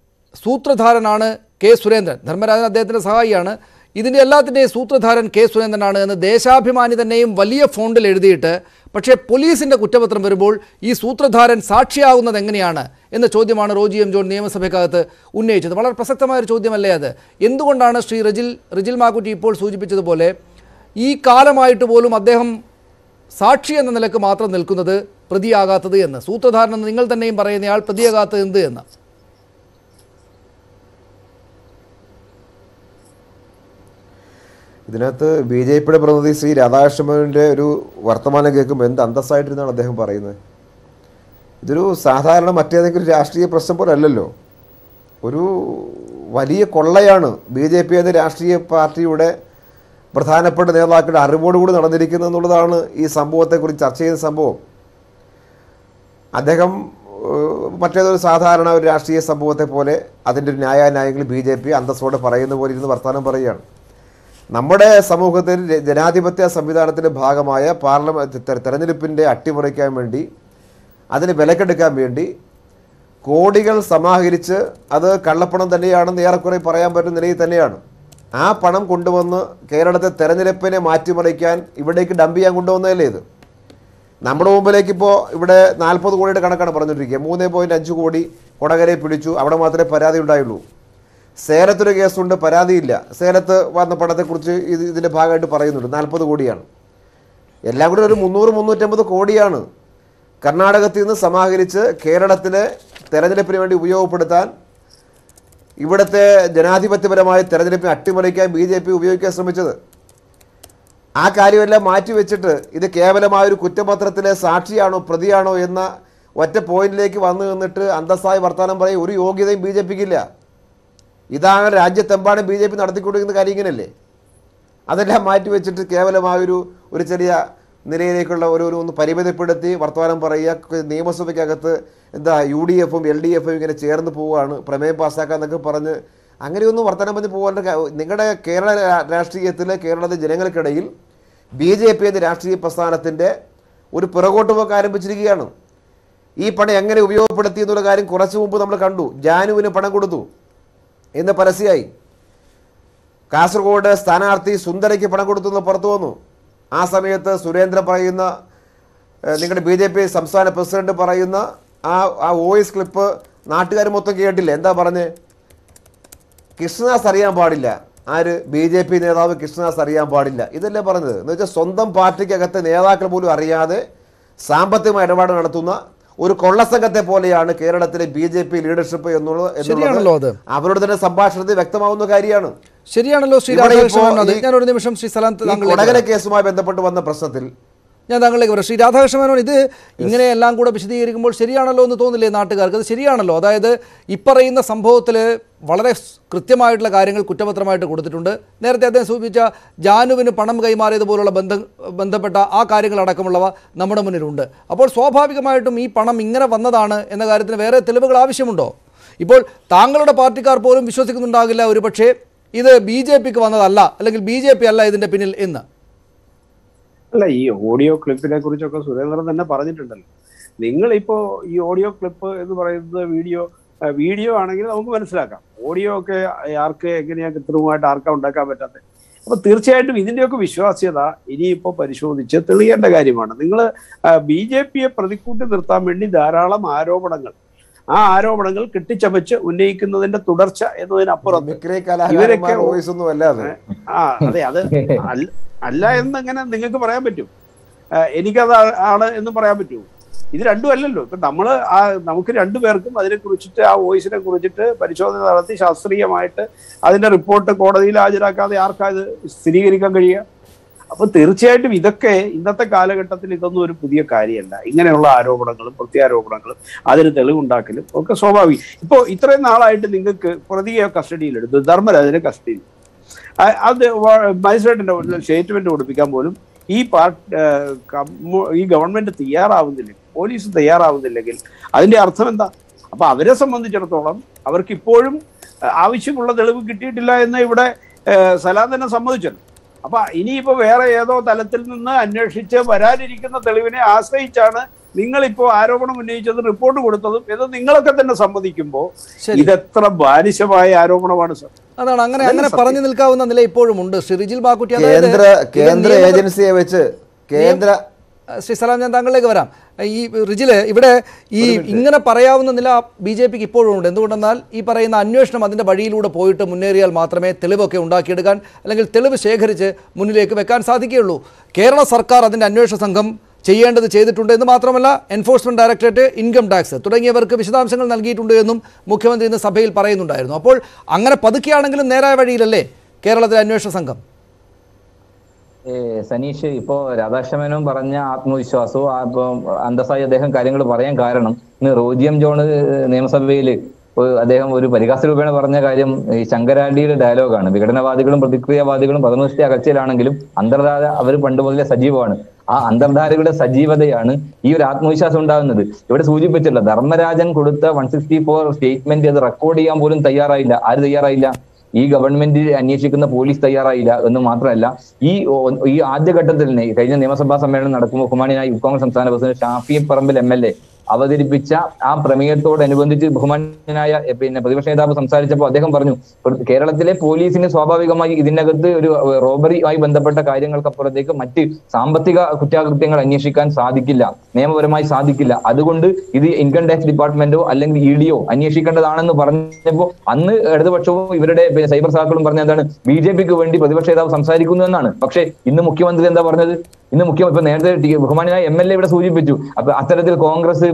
[SPEAKER 4] സൂത്രധാരനാണ് കെ സുരേന്ദ്രൻ ധർമ്മരാജൻ അദ്ദേഹത്തിൻ്റെ സഹായിയാണ് ഇതിൻ്റെ എല്ലാത്തിൻ്റെയും സൂത്രധാരൻ കെ സുരേന്ദ്രനാണ് എന്ന് ദേശാഭിമാനി തന്നെയും വലിയ ഫോണ്ടിൽ എഴുതിയിട്ട് പക്ഷേ പോലീസിൻ്റെ കുറ്റപത്രം വരുമ്പോൾ ഈ സൂത്രധാരൻ സാക്ഷിയാകുന്നത് എങ്ങനെയാണ് എന്ന ചോദ്യമാണ് റോജി എം ജോൺ നിയമസഭയ്ക്കകത്ത് ഉന്നയിച്ചത് വളരെ പ്രസക്തമായ ഒരു ചോദ്യമല്ലേ അത് എന്തുകൊണ്ടാണ് ശ്രീ റിജിൽ റിജിൽ മാക്കുറ്റി ഇപ്പോൾ സൂചിപ്പിച്ചതുപോലെ ഈ കാലമായിട്ട് പോലും അദ്ദേഹം സാക്ഷി എന്ന നിലക്ക് മാത്രം നിൽക്കുന്നത് പ്രതിയാകാത്തത് എന്ന് സൂത്രധാരൻ എന്ന് നിങ്ങൾ തന്നെയും പറയുന്നയാൾ പ്രതിയാകാത്തത് എന്ത് എന്ന്
[SPEAKER 5] ഇതിനകത്ത് ബി ജെ പിയുടെ പ്രതിനിധി ശ്രീ രാധാകൃഷ്ണന്റെ ഒരു വർത്തമാനം കേൾക്കുമ്പോൾ എന്ത് അന്തസ്സായിട്ടിരുന്നാണ് അദ്ദേഹം പറയുന്നത് ഇതൊരു സാധാരണ മറ്റേതെങ്കിലും രാഷ്ട്രീയ പ്രശ്നം പോലെ അല്ലല്ലോ ഒരു വലിയ കൊള്ളയാണ് ബി ജെ പി എന്ന രാഷ്ട്രീയ പാർട്ടിയുടെ പ്രധാനപ്പെട്ട നേതാക്കളുടെ അറിവോടുകൂടി നടന്നിരിക്കുന്നത് എന്നുള്ളതാണ് ഈ സംഭവത്തെക്കുറിച്ച് ചർച്ച ചെയ്യുന്ന സംഭവം അദ്ദേഹം ഏഹ്, മറ്റേതൊരു സാധാരണ ഒരു രാഷ്ട്രീയ സംഭവത്തെ പോലെ അതിൻ്റെ ഒരു ന്യായാന്യായങ്ങൾ ബി ജെ പി അന്തസ്സോടെ പറയുന്ന പോലെ ഇരുന്ന് വർത്തമാനം പറയുകയാണ് നമ്മുടെ സമൂഹത്തിൽ ജ- ജനാധിപത്യ സംവിധാനത്തിൻ്റെ ഭാഗമായ പാർലമെന്റ് തെ- തെരഞ്ഞെടുപ്പിൻ്റെ അട്ടിമറിക്കാൻ വേണ്ടി അതിന് വിലക്കെടുക്കാൻ വേണ്ടി കോടികൾ സമാഹരിച്ച് അത് കള്ളപ്പണം തന്നെയാണെന്ന് ഏറെക്കുറെ പറയാൻ പറ്റുന്ന നിലയിൽ തന്നെയാണ് ആ പണം കൊണ്ടുവന്ന് കേരളത്തെ തെരഞ്ഞെടുപ്പിനെ മാറ്റിമറിക്കാൻ ഇവിടേക്ക് ഡംപ് ചെയ്യാൻ കൊണ്ടുവന്നതല്ലേ ഇത് നമ്മുടെ മുമ്പിലേക്ക് ഇപ്പോൾ ഇവിടെ നാൽപ്പത് കോടിയുടെ കണക്കാണ് പറഞ്ഞുകൊണ്ടിരിക്കുക മൂന്ന് പോയിൻറ്റ് അഞ്ച് കോടി കൊടകരയെ പിടിച്ചു അവിടെ മാത്രമേ പരാതി ഉണ്ടായുള്ളൂ സേലത്തൊരു കേസുണ്ട് പരാതിയില്ല സേലത്ത് വന്ന പണത്തെക്കുറിച്ച് ഇത് ഇതിൻ്റെ ഭാഗമായിട്ട് പറയുന്നുണ്ട് നാൽപ്പത് കോടിയാണ് എല്ലാം കൂടി ഒരു മുന്നൂറ് മുന്നൂറ്റമ്പത് കോടിയാണ് കർണാടകത്തിൽ നിന്ന് സമാഹരിച്ച് കേരളത്തിലെ തെരഞ്ഞെടുപ്പിന് വേണ്ടി ഉപയോഗപ്പെടുത്താൻ ഇവിടുത്തെ ജനാധിപത്യപരമായ തെരഞ്ഞെടുപ്പിനെ അട്ടിമറിക്കാൻ ബി ജെ പി ഉപയോഗിക്കാൻ ശ്രമിച്ചത് ആ കാര്യമെല്ലാം മാറ്റിവെച്ചിട്ട് ഇത് കേവലമായ ഒരു കുറ്റപത്രത്തിലെ സാക്ഷിയാണോ പ്രതിയാണോ എന്ന ഒറ്റ പോയിന്റിലേക്ക് വന്നു നിന്നിട്ട് അന്തസ്സായി വർത്തമാനം പറയും ഒരു യോഗ്യതയും ബി ജെ പിക്കില്ല ഇതാണ് രാജ്യത്തെമ്പാടും ബി ജെ പി നടത്തിക്കൊണ്ടിരിക്കുന്ന കാര്യം ഇങ്ങനല്ലേ അതെല്ലാം മാറ്റി വെച്ചിട്ട് കേവലമായൊരു ഒരു ചെറിയ നിലയിലേക്കുള്ള ഒരു ഒരു ഒന്ന് പരിമിതപ്പെടുത്തി വർത്തമാനം പറയുക നിയമസഭയ്ക്കകത്ത് എന്താ യു ഡി എഫും എൽ ഡി എഫും ഇങ്ങനെ ചേർന്ന് പോവുകയാണ് പ്രമേയം പാസ്സാക്കാന്നൊക്കെ പറഞ്ഞ് അങ്ങനെയൊന്നും വർത്തമാനം പറഞ്ഞ് പോകാൻ നിങ്ങളുടെ കേരള രാ- രാഷ്ട്രീയത്തിൽ കേരളത്തിലെ ജനങ്ങൾക്കിടയിൽ ബി ജെ പി എന്ന രാഷ്ട്രീയ പ്രസ്ഥാനത്തിൻ്റെ ഒരു പിറകോട്ട് പോക്ക് ആരംഭിച്ചിരിക്കുകയാണ് ഈ പണം എങ്ങനെ ഉപയോഗപ്പെടുത്തി എന്നുള്ള കാര്യം കുറച്ച് മുമ്പ് നമ്മൾ കണ്ടു ജാനുവിന് പണം കൊടുത്തു എന്ന് പരസ്യമായി കാസർഗോഡ് സ്ഥാനാർത്ഥി സുന്ദരയ്ക്ക് പണം കൊടുത്തു എന്ന് പുറത്തു വന്നു ആ സമയത്ത് സുരേന്ദ്രൻ പറയുന്ന ഏഹ്, നിങ്ങളുടെ ബി ജെ പി സംസ്ഥാന പ്രസിഡന്റ് പറയുന്ന ആ ആ വോയിസ് ക്ലിപ്പ് നാട്ടുകാർ മൊത്തം കേട്ടില്ല എന്താ പറഞ്ഞേ കൃഷ്ണദാസ് അറിയാൻ പാടില്ല ആര് ബി ജെ പി നേതാവ് കൃഷ്ണദാസ് അറിയാൻ പാടില്ല ഇതല്ലേ പറഞ്ഞത് എന്ന് വെച്ചാൽ സ്വന്തം പാർട്ടിക്കകത്തെ നേതാക്കൾ പോലും അറിയാതെ സാമ്പത്തികമായ ഇടപാട് നടത്തുന്ന ഒരു കൊള്ളസംഘത്തെ പോലെയാണ് കേരളത്തിലെ ബി ജെ പി ലീഡർഷിപ്പ് എന്നുള്ളത്
[SPEAKER 4] ശരിയാണല്ലോ അത്.
[SPEAKER 5] അവരുടെ തന്നെ സംഭാഷണത്തിൽ വ്യക്തമാവുന്ന കാര്യമാണ്
[SPEAKER 4] ശരിയാണല്ലോ ശ്രീ
[SPEAKER 5] ഇവിടെ
[SPEAKER 4] രാധാകൃഷ്ണൻ
[SPEAKER 5] ഇപ്പോ
[SPEAKER 4] അത്
[SPEAKER 5] ഈ-
[SPEAKER 4] ഞാൻ ഒരു നിമിഷം ശ്രീ സലാം
[SPEAKER 5] ഈ കൊടകര കേസുമായി ബന്ധപ്പെട്ട് വന്ന പ്രശ്നത്തിൽ
[SPEAKER 4] ഞാൻ താങ്കളിലേക്ക് പറയാം ശ്രീ രാധാകൃഷ്ണൻ മേനോൻ ഇത് ഇങ്ങനെ എല്ലാം കൂടെ വിശദീകരിക്കുമ്പോൾ ശരിയാണല്ലോ എന്ന് തോന്നില്ലേ നാട്ടുകാർക്ക് അത് ശരിയാണല്ലോ അതായത് ഇപ്പറയുന്ന സംഭവത്തിൽ വളരെ സ് കൃത്യമായിട്ടുള്ള കാര്യങ്ങൾ കുറ്റപത്രമായിട്ട് കൊടുത്തിട്ടുണ്ട് നേരത്തെ അദ്ദേഹം സൂചിപ്പിച്ച ജാനുവിന് പണം കൈമാറിയതുപോലുള്ള ബന്ധം ബന്ധപ്പെട്ട ആ കാര്യങ്ങളടക്കമുള്ളവ നമ്മുടെ മുന്നിലുണ്ട് അപ്പോൾ സ്വാഭാവികമായിട്ടും ഈ പണം ഇങ്ങനെ വന്നതാണ് എന്ന കാര്യത്തിന് വേറെ തെളിവുകൾ ആവശ്യമുണ്ടോ ഇപ്പോൾ താങ്കളുടെ പാർട്ടിക്കാർ പോലും വിശ്വസിക്കുന്നുണ്ടാകില്ല ഒരു പക്ഷേ ഇത് ബി ജെ പിക്ക് വന്നതല്ല അല്ലെങ്കിൽ ബി ജെ പി അല്ല ഇതിൻ്റെ പിന്നിൽ എന്ന്
[SPEAKER 7] അല്ല ഈ ഓഡിയോ ക്ലിപ്പിനെ കുറിച്ചൊക്കെ സുരേന്ദ്രൻ തന്നെ പറഞ്ഞിട്ടുണ്ടല്ലോ നിങ്ങളിപ്പോ ഈ ഓഡിയോ ക്ലിപ്പ് എന്ന് പറയുന്നത് വീഡിയോ ആ, വീഡിയോ ആണെങ്കിൽ നമുക്ക് മനസ്സിലാക്കാം ഓഡിയോ ഒക്കെ ആർക്ക് എങ്ങനെയാ കൃത്രിമമായിട്ട് ആർക്കാ ഉണ്ടാക്കാൻ പറ്റാത്തത് അപ്പൊ തീർച്ചയായിട്ടും ഇതിന്റെയൊക്കെ വിശ്വാസ്യത ഇനിയിപ്പോ പരിശോധിച്ച് തെളിയേണ്ട കാര്യമാണ് നിങ്ങൾ ബി ജെ പിയെ പ്രതിക്കൂട്ടി നിർത്താൻ വേണ്ടി ധാരാളം ആരോപണങ്ങൾ ആ ആരോപണങ്ങൾ കെട്ടിച്ചമച്ച് ഉന്നയിക്കുന്നതിന്റെ തുടർച്ച എന്നതിനപ്പുറത്ത്
[SPEAKER 5] മിക്രി
[SPEAKER 7] ഇവരൊക്കെ
[SPEAKER 5] കലാകാരന്മാർ വോയിസ് ഒന്നും അല്ലാതെ
[SPEAKER 7] ആ അതെ അത് അല്ല അല്ല എന്ന് എങ്ങനെ നിങ്ങൾക്ക് പറയാൻ പറ്റും ആ, എനിക്കത് ആ- ആണ് എന്ന് പറയാൻ പറ്റുമോ ഇത് രണ്ടും അല്ലല്ലോ ഇപ്പൊ നമ്മള് ആ നമുക്ക് രണ്ടുപേർക്കും അതിനെ കുറിച്ചിട്ട് ആ വോയിസിനെ കുറിച്ചിട്ട് പരിശോധന നടത്തി ശാസ്ത്രീയമായിട്ട് അതിന്റെ റിപ്പോർട്ട് കോടതിയിൽ ഹാജരാക്കാതെ ആർക്കാ ഇത് സ്ഥിരീകരിക്കാൻ കഴിയുക അപ്പൊ തീർച്ചയായിട്ടും ഇതൊക്കെ ഇന്നത്തെ കാലഘട്ടത്തിൽ ഇതൊന്നും ഒരു പുതിയ കാര്യമല്ല ഇങ്ങനെയുള്ള ആരോപണങ്ങളും പ്രത്യാരോപണങ്ങളും അതിന് തെളിവുണ്ടാക്കലും ഒക്കെ സ്വാഭാവികം ഇപ്പോ ഇത്രയും നാളായിട്ട് നിങ്ങൾക്ക് പ്രതിയെ കസ്റ്റഡിയിലെടുത്തു ധർമ്മരാജനെ കസ്റ്റഡിയിൽ ആ- അത് മജിസ്ട്രേറ്റിന്റെ സ്റ്റേറ്റ്മെന്റ് കൊടുപ്പിക്കാൻ പോലും ഈ പാർട്ടി ഈ ഗവൺമെന്റ് തയ്യാറാവുന്നില്ലെങ്കിൽ പോലീസ് തയ്യാറാവുന്നില്ലെങ്കിൽ അതിന്റെ അർത്ഥം എന്താ അപ്പൊ അവരെ സംബന്ധിച്ചിടത്തോളം അവർക്ക് ഇപ്പോഴും ആ, ആവശ്യമുള്ള തെളിവ് കിട്ടിയിട്ടില്ല എന്ന് ഇവിടെ ആ, സലാം തന്നെ സമ്മതിച്ചല്ലോ അപ്പൊ ഇനിയിപ്പോ വേറെ ഏതോ തലത്തിൽ നിന്ന് അന്വേഷിച്ച് വരാനിരിക്കുന്ന തെളിവിനെ ആശ്രയിച്ചാണ് നിങ്ങളിപ്പോ ആരോപണം ഉന്നയിച്ചത് റിപ്പോർട്ട് കൊടുത്തതും ഇത് നിങ്ങളൊക്കെ തന്നെ സമ്മതിക്കുമ്പോൾ
[SPEAKER 4] ശരി.
[SPEAKER 7] ഇതെത്ര ബാലിശമായ ആരോപണമാണ് സർ
[SPEAKER 4] അതാണ് അങ്ങനെ
[SPEAKER 7] അതല്ലേ
[SPEAKER 4] അങ്ങനെ
[SPEAKER 7] സത്യം.
[SPEAKER 4] പറഞ്ഞു നിൽക്കാവുന്ന നില ഇപ്പോഴും ഉണ്ട് ശ്രീ റിജിൽ ബാക്കുട്ടി അതായത്
[SPEAKER 5] കേന്ദ്ര
[SPEAKER 4] ഇത്
[SPEAKER 5] കേന്ദ്ര
[SPEAKER 4] നിയമ-
[SPEAKER 5] ഏജൻസിയെ വെച്ച് കേന്ദ്ര
[SPEAKER 4] ശ്രീ സലാം ഞാൻ താങ്കളിലേക്ക് വരാം ഈ റിജില് ഇവിടെ ഈ ഇങ്ങനെ പറയാവുന്ന നില ബി ജെ പിക്ക് ഇപ്പോഴും ഉണ്ട് എന്തുകൊണ്ടെന്നാൽ ഈ പറയുന്ന അന്വേഷണം അതിൻ്റെ വഴിയിലൂടെ പോയിട്ട് മുന്നേറിയാൽ മാത്രമേ തെളിവൊക്കെ ഉണ്ടാക്കിയെടുക്കാൻ അല്ലെങ്കിൽ തെളിവ് ശേഖരിച്ച് മുന്നിലേക്ക് വെക്കാൻ സാധിക്കുകയുള്ളൂ കേരള സർക്കാർ അതിൻ്റെ അന്വേഷണ സംഘം ചെയ്യേണ്ടത് ചെയ്തിട്ടുണ്ട് എന്ന് മാത്രമല്ല എൻഫോഴ്സ്മെന്റ് ഡയറക്ടറേറ്റ് ഇൻകം ടാക്സ് തുടങ്ങിയവർക്ക് വിശദാംശങ്ങൾ നൽകിയിട്ടുണ്ട് എന്നും മുഖ്യമന്ത്രി ഇന്ന് സഭയിൽ പറയുന്നുണ്ടായിരുന്നു അപ്പോൾ അങ്ങനെ പതുക്കെയാണെങ്കിലും നേരായ വഴിയിലല്ലേ കേരളത്തിലെ അന്വേഷണ സംഘം
[SPEAKER 6] ഏ, സനീഷ് ഇപ്പോ രാധാകൃഷ്ണമേനോൻ പറഞ്ഞ ആത്മവിശ്വാസവും ആ ഇപ്പൊ അന്തസ്സായി അദ്ദേഹം കാര്യങ്ങൾ പറയാൻ കാരണം ഇന്ന് റോജിയം ജോൺ നിയമസഭയിൽ അദ്ദേഹം ഒരു പരിഹാസ രൂപേണ പറഞ്ഞ കാര്യം ഈ ശങ്കരാടിയുടെ ഡയലോഗാണ് വിഘടനവാദികളും പ്രതിക്രിയാവാദികളും പതിനൊന്ന് അകച്ചയിലാണെങ്കിലും അന്തർധാര അവർ പണ്ട് മുതലേ സജീവമാണ് ആ അന്തർധാരകളുടെ സജീവതയാണ് ഈ ഒരു ആത്മവിശ്വാസം ഉണ്ടാകുന്നത് ഇവിടെ സൂചിപ്പിച്ചില്ല ധർമ്മരാജൻ കൊടുത്ത വൺ സിക്സ്റ്റി ഫോർ സ്റ്റേറ്റ്മെന്റ് അത് റെക്കോർഡ് ചെയ്യാൻ പോലും തയ്യാറായില്ല ആര് തയ്യാറായില്ല ഈ ഗവൺമെന്റ് അന്വേഷിക്കുന്ന പോലീസ് തയ്യാറായില്ല എന്ന് മാത്രമല്ല ഈ ഓ- ഈ ആദ്യഘട്ടത്തിൽ തന്നെ കഴിഞ്ഞ നിയമസഭാ സമ്മേളനം നടക്കുമ്പോൾ ബഹുമാനായ യൂത്ത് കോൺഗ്രസ് സംസ്ഥാന president Shafi Parambil M L A അവതരിപ്പിച്ച ആ പ്രമേയത്തോടനുബന്ധിച്ച് ബഹുമാനായ എ, പിന്നെ പ്രതിപക്ഷ നേതാവ് സംസാരിച്ചപ്പോൾ അദ്ദേഹം പറഞ്ഞു പ്ര- കേരളത്തിലെ പോലീസിന് സ്വാഭാവികമായി ഇതിനകത്ത് ഒരു റോബറിയുമായി ബന്ധപ്പെട്ട കാര്യങ്ങൾക്കപ്പുറത്തേക്ക് മറ്റ് സാമ്പത്തിക കുറ്റകൃത്യങ്ങൾ അന്വേഷിക്കാൻ സാധിക്കില്ല നിയമപരമായി സാധിക്കില്ല അതുകൊണ്ട് ഇത് ഇൻകം ടാക്സ് ഡിപ്പാർട്ട്മെന്റോ അല്ലെങ്കിൽ ഇ ഡിയോ അന്വേഷിക്കേണ്ടതാണെന്ന് പറഞ്ഞപ്പോൾ അന്ന് ഇടതുപക്ഷവും ഇവരുടെ പിന്നെ സൈബർ സാക്കളും പറഞ്ഞ എന്താണ് ബി ജെ പിക്ക് വേണ്ടി പ്രതിപക്ഷ നേതാവ് സംസാരിക്കുന്നു എന്നാണ് പക്ഷേ ഇന്ന് മുഖ്യമന്ത്രി എന്താ പറഞ്ഞത് ഇന്ന് മുഖ്യമന്ത്രി ഇപ്പൊ നേരത്തെ ടി- ബഹുമാനായ എം എൽ എ ഇവിടെ സൂചിപ്പിച്ചു അപ്പൊ അത്തരത്തിൽ കോൺഗ്രസ്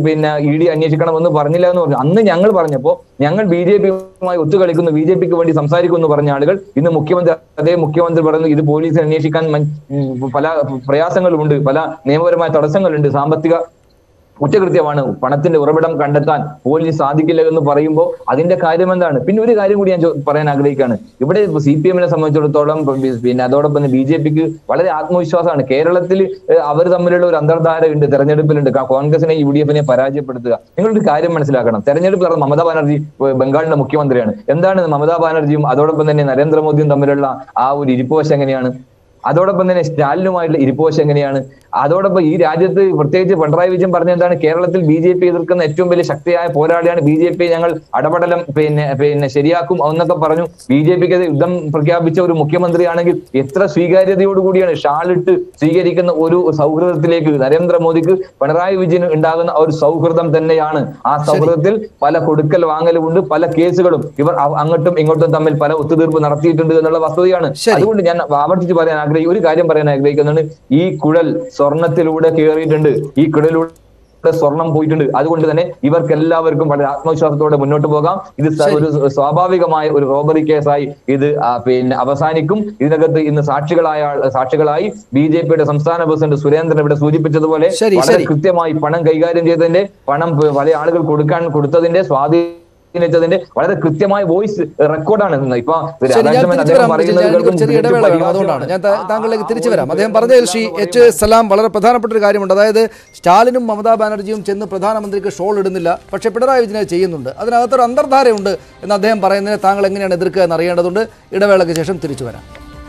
[SPEAKER 6] പിന്നെ ഇ ഡി അന്വേഷിക്കണമെന്ന് പറഞ്ഞില്ല എന്ന് പറഞ്ഞു അന്ന് ഞങ്ങൾ പറഞ്ഞപ്പോ ഞങ്ങൾ ബി ജെ പിയുമായി ഒത്തുകളിക്കുന്നു ബി ജെ പിക്ക് വേണ്ടി സംസാരിക്കുന്നു എന്ന് പറഞ്ഞ ആളുകൾ ഇന്ന് മുഖ്യമന്ത്രി അതേ മുഖ്യമന്ത്രി പറയുന്നു ഇത് പോലീസിന് അന്വേഷിക്കാൻ മൻ- ഉം പല പ്രയാസങ്ങളുമുണ്ട് പല നിയമപരമായ തടസ്സങ്ങളുണ്ട് സാമ്പത്തിക കുറ്റകൃത്യമാണ് പണത്തിന്റെ ഉറവിടം കണ്ടെത്താൻ പോലീസ് സാധിക്കില്ല എന്ന് പറയുമ്പോൾ അതിന്റെ കാര്യം എന്താണ് പിന്നെ ഒരു കാര്യം കൂടി ഞാൻ ചോ- പറയാൻ ആഗ്രഹിക്കുകയാണ് ഇവിടെ സി പി എമ്മിനെ സംബന്ധിച്ചിടത്തോളം പി- പിന്നെ അതോടൊപ്പം തന്നെ ബി ജെ പിക്ക് വളരെ ആത്മവിശ്വാസമാണ് കേരളത്തിൽ അവർ തമ്മിലുള്ള ഒരു അന്തർധാര ഉണ്ട് തെരഞ്ഞെടുപ്പിലുണ്ട് കാ- കോൺഗ്രസിനെ യു ഡി എഫിനെ പരാജയപ്പെടുത്തുക നിങ്ങളൊരു കാര്യം മനസ്സിലാക്കണം തെരഞ്ഞെടുപ്പ് നടന്ന മമതാ ബാനർജി ഏഹ് ബംഗാളിന്റെ മുഖ്യമന്ത്രിയാണ് എന്താണ് മമതാ ബാനർജിയും അതോടൊപ്പം തന്നെ നരേന്ദ്രമോദിയും തമ്മിലുള്ള ആ ഒരു ഇരിപ്പുവശം എങ്ങനെയാണ് അതോടൊപ്പം തന്നെ സ്റ്റാലിനുമായിട്ടുള്ള ഇരിപ്പോശം എങ്ങനെയാണ് അതോടൊപ്പം ഈ രാജ്യത്ത് പ്രത്യേകിച്ച് പിണറായി വിജയൻ പറഞ്ഞ എന്താണ് കേരളത്തിൽ ബി ജെ പി എതിർക്കുന്ന ഏറ്റവും വലിയ ശക്തിയായ പോരാളിയാണ് ബി ജെ പി ഞങ്ങൾ അടപടലം പിന്നെ പിന്നെ ശരിയാക്കും എന്നൊക്കെ പറഞ്ഞു ബി ജെ പിക്ക് യുദ്ധം പ്രഖ്യാപിച്ച ഒരു മുഖ്യമന്ത്രിയാണെങ്കിൽ എത്ര സ്വീകാര്യതയോടുകൂടിയാണ് ഷാളിട്ട് സ്വീകരിക്കുന്ന ഒരു സൗഹൃദത്തിലേക്ക് നരേന്ദ്രമോദിക്ക് പിണറായി വിജയന് ഉണ്ടാകുന്ന ഒരു സൗഹൃദം തന്നെയാണ് ആ സൗഹൃദത്തിൽ പല കൊടുക്കൽ വാങ്ങലുമുണ്ട് പല കേസുകളും ഇവർ അ- അങ്ങോട്ടും ഇങ്ങോട്ടും തമ്മിൽ പല ഒത്തുതീർപ്പ് നടത്തിയിട്ടുണ്ട് എന്നുള്ള വസ്തുതയാണ്
[SPEAKER 4] ശരി.
[SPEAKER 6] അതുകൊണ്ട് ഞാൻ ആവർത്തിച്ച് പറയാൻ ആഗ്രഹിക്കും ഒരു കാര്യം പറയാൻ ആഗ്രഹിക്കുന്നുണ്ട് ഈ കുഴൽ സ്വർണത്തിലൂടെ കയറിയിട്ടുണ്ട് ഈ കുഴലിലൂടെ സ്വർണം പോയിട്ടുണ്ട് അതുകൊണ്ട് തന്നെ ഇവർക്ക് എല്ലാവർക്കും വളരെ ആത്മവിശ്വാസത്തോടെ മുന്നോട്ട് പോകാം ഇത് സ-
[SPEAKER 4] ശരി.
[SPEAKER 6] ഒരു സ്വാഭാവികമായ ഒരു റോബറി കേസായി ഇത് ആ, പിന്നെ അവസാനിക്കും ഇതിനകത്ത് ഇന്ന് സാക്ഷികളായ ആൾ- സാക്ഷികളായി ബി ജെ പിയുടെ സംസ്ഥാന പ്രസിഡന്റ് സുരേന്ദ്രൻ ഇവിടെ സൂചിപ്പിച്ചതുപോലെ
[SPEAKER 4] ശരി,
[SPEAKER 6] വളരെ
[SPEAKER 4] ശരി.
[SPEAKER 6] കൃത്യമായി പണം കൈകാര്യം ചെയ്തതിന്റെ പണം പ- പല ആളുകൾ കൊടുക്കാൻ കൊടുത്തതിന്റെ സ്വാധീനിച്ചതിന്റെ വളരെ കൃത്യമായ വോയിസ് റെക്കോർഡാണ് ഇന്ന് ഇപ്പൊ
[SPEAKER 4] ശരി ഞാൻ
[SPEAKER 6] രാധാകൃഷ്ണൻ
[SPEAKER 4] തിരിച്ചു
[SPEAKER 6] അദ്ദേഹം
[SPEAKER 4] വരാം റിജിൽ. ഞാൻ
[SPEAKER 6] പറയുന്നത്
[SPEAKER 4] ഒരു ചെറിയ
[SPEAKER 6] കേൾക്കും
[SPEAKER 4] ഇടവേള വേണം അതുകൊണ്ടാണ് ഞാൻ താ- താങ്കളിലേക്ക് തിരിച്ചു വരാം അദ്ദേഹം പറഞ്ഞതിൽ ശ്രീ എച്ച് സലാം വളരെ പ്രധാനപ്പെട്ട ഒരു കാര്യമുണ്ട് അതായത് സ്റ്റാലിനും മമതാ ബാനർജിയും ചെന്ന് പ്രധാനമന്ത്രിക്ക് ഷോൾ ഇടുന്നില്ല പക്ഷേ പിണറായി വിജയൻ അത് ചെയ്യുന്നുണ്ട് അതിനകത്തൊരു അന്തർധാരയുണ്ട് എന്ന് അദ്ദേഹം പറയുന്നതിനെ താങ്കൾ എങ്ങനെയാണ് എതിർക്കുക എന്ന് അറിയേണ്ടതുണ്ട് ഇടവേളയ്ക്ക് ശേഷം തിരിച്ചു വരാം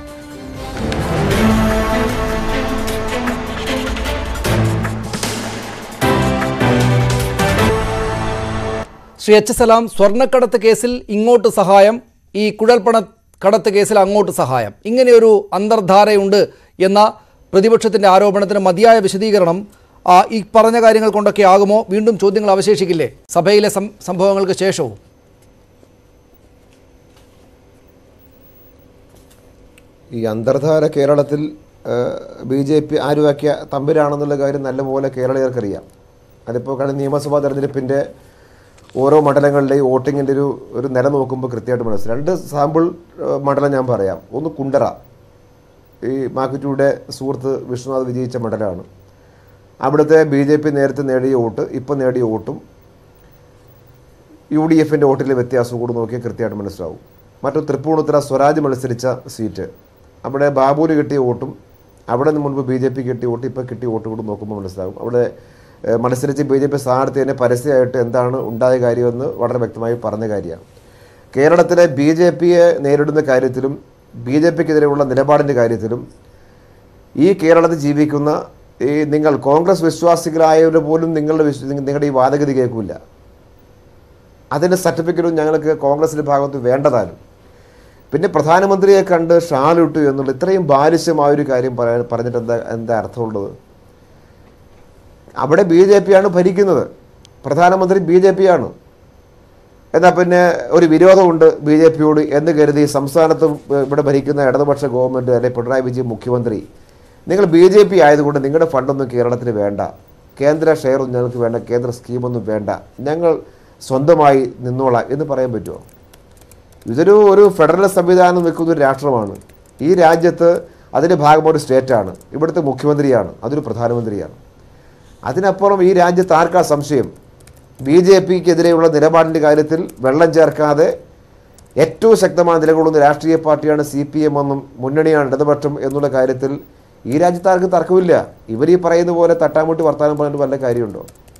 [SPEAKER 4] ശ്രീ എച്ച് സലാം സ്വർണ്ണക്കടത്ത് കേസിൽ ഇങ്ങോട്ട് സഹായം ഈ കുഴൽപ്പണ കടത്ത് കേസിൽ അങ്ങോട്ട് സഹായം ഇങ്ങനെയൊരു അന്തർധാരയുണ്ട് എന്ന പ്രതിപക്ഷത്തിൻ്റെ ആരോപണത്തിന് മതിയായ വിശദീകരണം ആ, ഈ പറഞ്ഞ കാര്യങ്ങൾ കൊണ്ടൊക്കെ ആകുമോ വീണ്ടും ചോദ്യങ്ങൾ അവശേഷിക്കില്ലേ സഭയിലെ സം- സംഭവങ്ങൾക്ക് ശേഷവും
[SPEAKER 5] ഈ അന്തർധാര കേരളത്തിൽ ബി ജെ പി ആരുവാക്കിയ തമ്പുരാണെന്നുള്ള കാര്യം നല്ലപോലെ കേരളീയർക്കറിയാം അതിപ്പോൾ കഴിഞ്ഞ നിയമസഭാ തെരഞ്ഞെടുപ്പിൻ്റെ ഓരോ മണ്ഡലങ്ങളിലെയും വോട്ടിങ്ങിൻ്റെ ഒരു ഒരു നില നോക്കുമ്പോൾ കൃത്യമായിട്ട് മനസ്സിലായി രണ്ട് സാമ്പിൾ ഏഹ്, മണ്ഡലം ഞാൻ പറയാം ഒന്ന് കുണ്ടറ ഈ മാക്കുറ്റിയുടെ സുഹൃത്ത് വിഷ്ണുനാഥ് വിജയിച്ച മണ്ഡലമാണ് അവിടുത്തെ ബി ജെ പി നേരത്തെ നേടിയ വോട്ട് ഇപ്പം നേടിയ വോട്ടും യു ഡി എഫിൻ്റെ വോട്ടിലെ വ്യത്യാസം കൂടി നോക്കിയാൽ കൃത്യമായിട്ട് മനസ്സിലാവും മറ്റു തൃപ്പൂണിത്തുറ സ്വരാജ് മത്സരിച്ച സീറ്റ് അവിടെ ബാബുവിന് കിട്ടിയ വോട്ടും അവിടെ നിന്ന് മുൻപ് ബി ജെ പി കിട്ടിയ വോട്ട് ഇപ്പോൾ കിട്ടിയ വോട്ട് കൂടി നോക്കുമ്പോൾ മനസ്സിലാവും അവിടെ ഏഹ്, മത്സരിച്ച് ബി ജെ പി സ്ഥാനാർത്ഥി തന്നെ പരസ്യമായിട്ട് എന്താണ് ഉണ്ടായ കാര്യമെന്ന് വളരെ വ്യക്തമായി പറഞ്ഞ കാര്യമാണ് കേരളത്തിലെ ബി ജെ പിയെ നേരിടുന്ന കാര്യത്തിലും ബി ജെ പിക്കെതിരെയുള്ള നിലപാടിൻ്റെ കാര്യത്തിലും ഈ കേരളത്തിൽ ജീവിക്കുന്ന ഈ നിങ്ങൾ കോൺഗ്രസ് വിശ്വാസികളായവർ പോലും നിങ്ങളുടെ വിശ്വ നിങ്ങളുടെ ഈ വാദഗതി കേൾക്കില്ല അതിൻ്റെ സർട്ടിഫിക്കറ്റും ഞങ്ങൾക്ക് കോൺഗ്രസിൻ്റെ ഭാഗത്ത് വേണ്ടതാനും പിന്നെ പ്രധാനമന്ത്രിയെ കണ്ട് ഷാലിട്ടു എന്നുള്ള ഇത്രയും ബാലിശ്യമായൊരു കാര്യം പറയാൻ പറഞ്ഞിട്ട് എന്താ എന്താ അർത്ഥമുള്ളത് അവിടെ ബി ജെ പിയാണ് ഭരിക്കുന്നത് പ്രധാനമന്ത്രി ബി ജെ പി ആണ് എന്നാൽ പിന്നെ ഒരു വിരോധമുണ്ട് ബി ജെ പിയോട് എന്ന് കരുതി സംസ്ഥാനത്ത് ഇവിടെ ഭരിക്കുന്ന ഇടതുപക്ഷ ഗവൺമെൻറ് അല്ലെങ്കിൽ പിണറായി വിജയൻ മുഖ്യമന്ത്രി നിങ്ങൾ ബി ജെ പി ആയതുകൊണ്ട് നിങ്ങളുടെ ഫണ്ടൊന്നും കേരളത്തിന് വേണ്ട കേന്ദ്ര ഷെയറൊന്നും ഞങ്ങൾക്ക് വേണ്ട കേന്ദ്ര സ്കീമൊന്നും വേണ്ട ഞങ്ങൾ സ്വന്തമായി നിന്നോളാം എന്ന് പറയാൻ പറ്റുമോ ഇതൊരു ഒരു ഫെഡറൽ സംവിധാനം നിൽക്കുന്ന ഒരു രാഷ്ട്രമാണ് ഈ രാജ്യത്ത് അതിൻ്റെ ഭാഗം ഒരു സ്റ്റേറ്റാണ് ഇവിടുത്തെ മുഖ്യമന്ത്രിയാണ് അതൊരു പ്രധാനമന്ത്രിയാണ് അതിനപ്പുറം ഈ രാജ്യത്ത് ആർക്കാ സംശയം ബി ജെ പിക്കെതിരെയുള്ള നിലപാടിൻ്റെ കാര്യത്തിൽ വെള്ളം ചേർക്കാതെ ഏറ്റവും ശക്തമായി നിലകൊള്ളുന്ന രാഷ്ട്രീയ പാർട്ടിയാണ് സി പി എം എന്നും മുന്നണിയാണ് ഇടതുപക്ഷം എന്നുള്ള കാര്യത്തിൽ ഈ രാജ്യത്ത് ആർക്കും തർക്കമില്ല ഇവർ ഈ പറയുന്ന പോലെ തട്ടാമുട്ടി വർത്താനം പറഞ്ഞിട്ട് വല്ല കാര്യമുണ്ടോ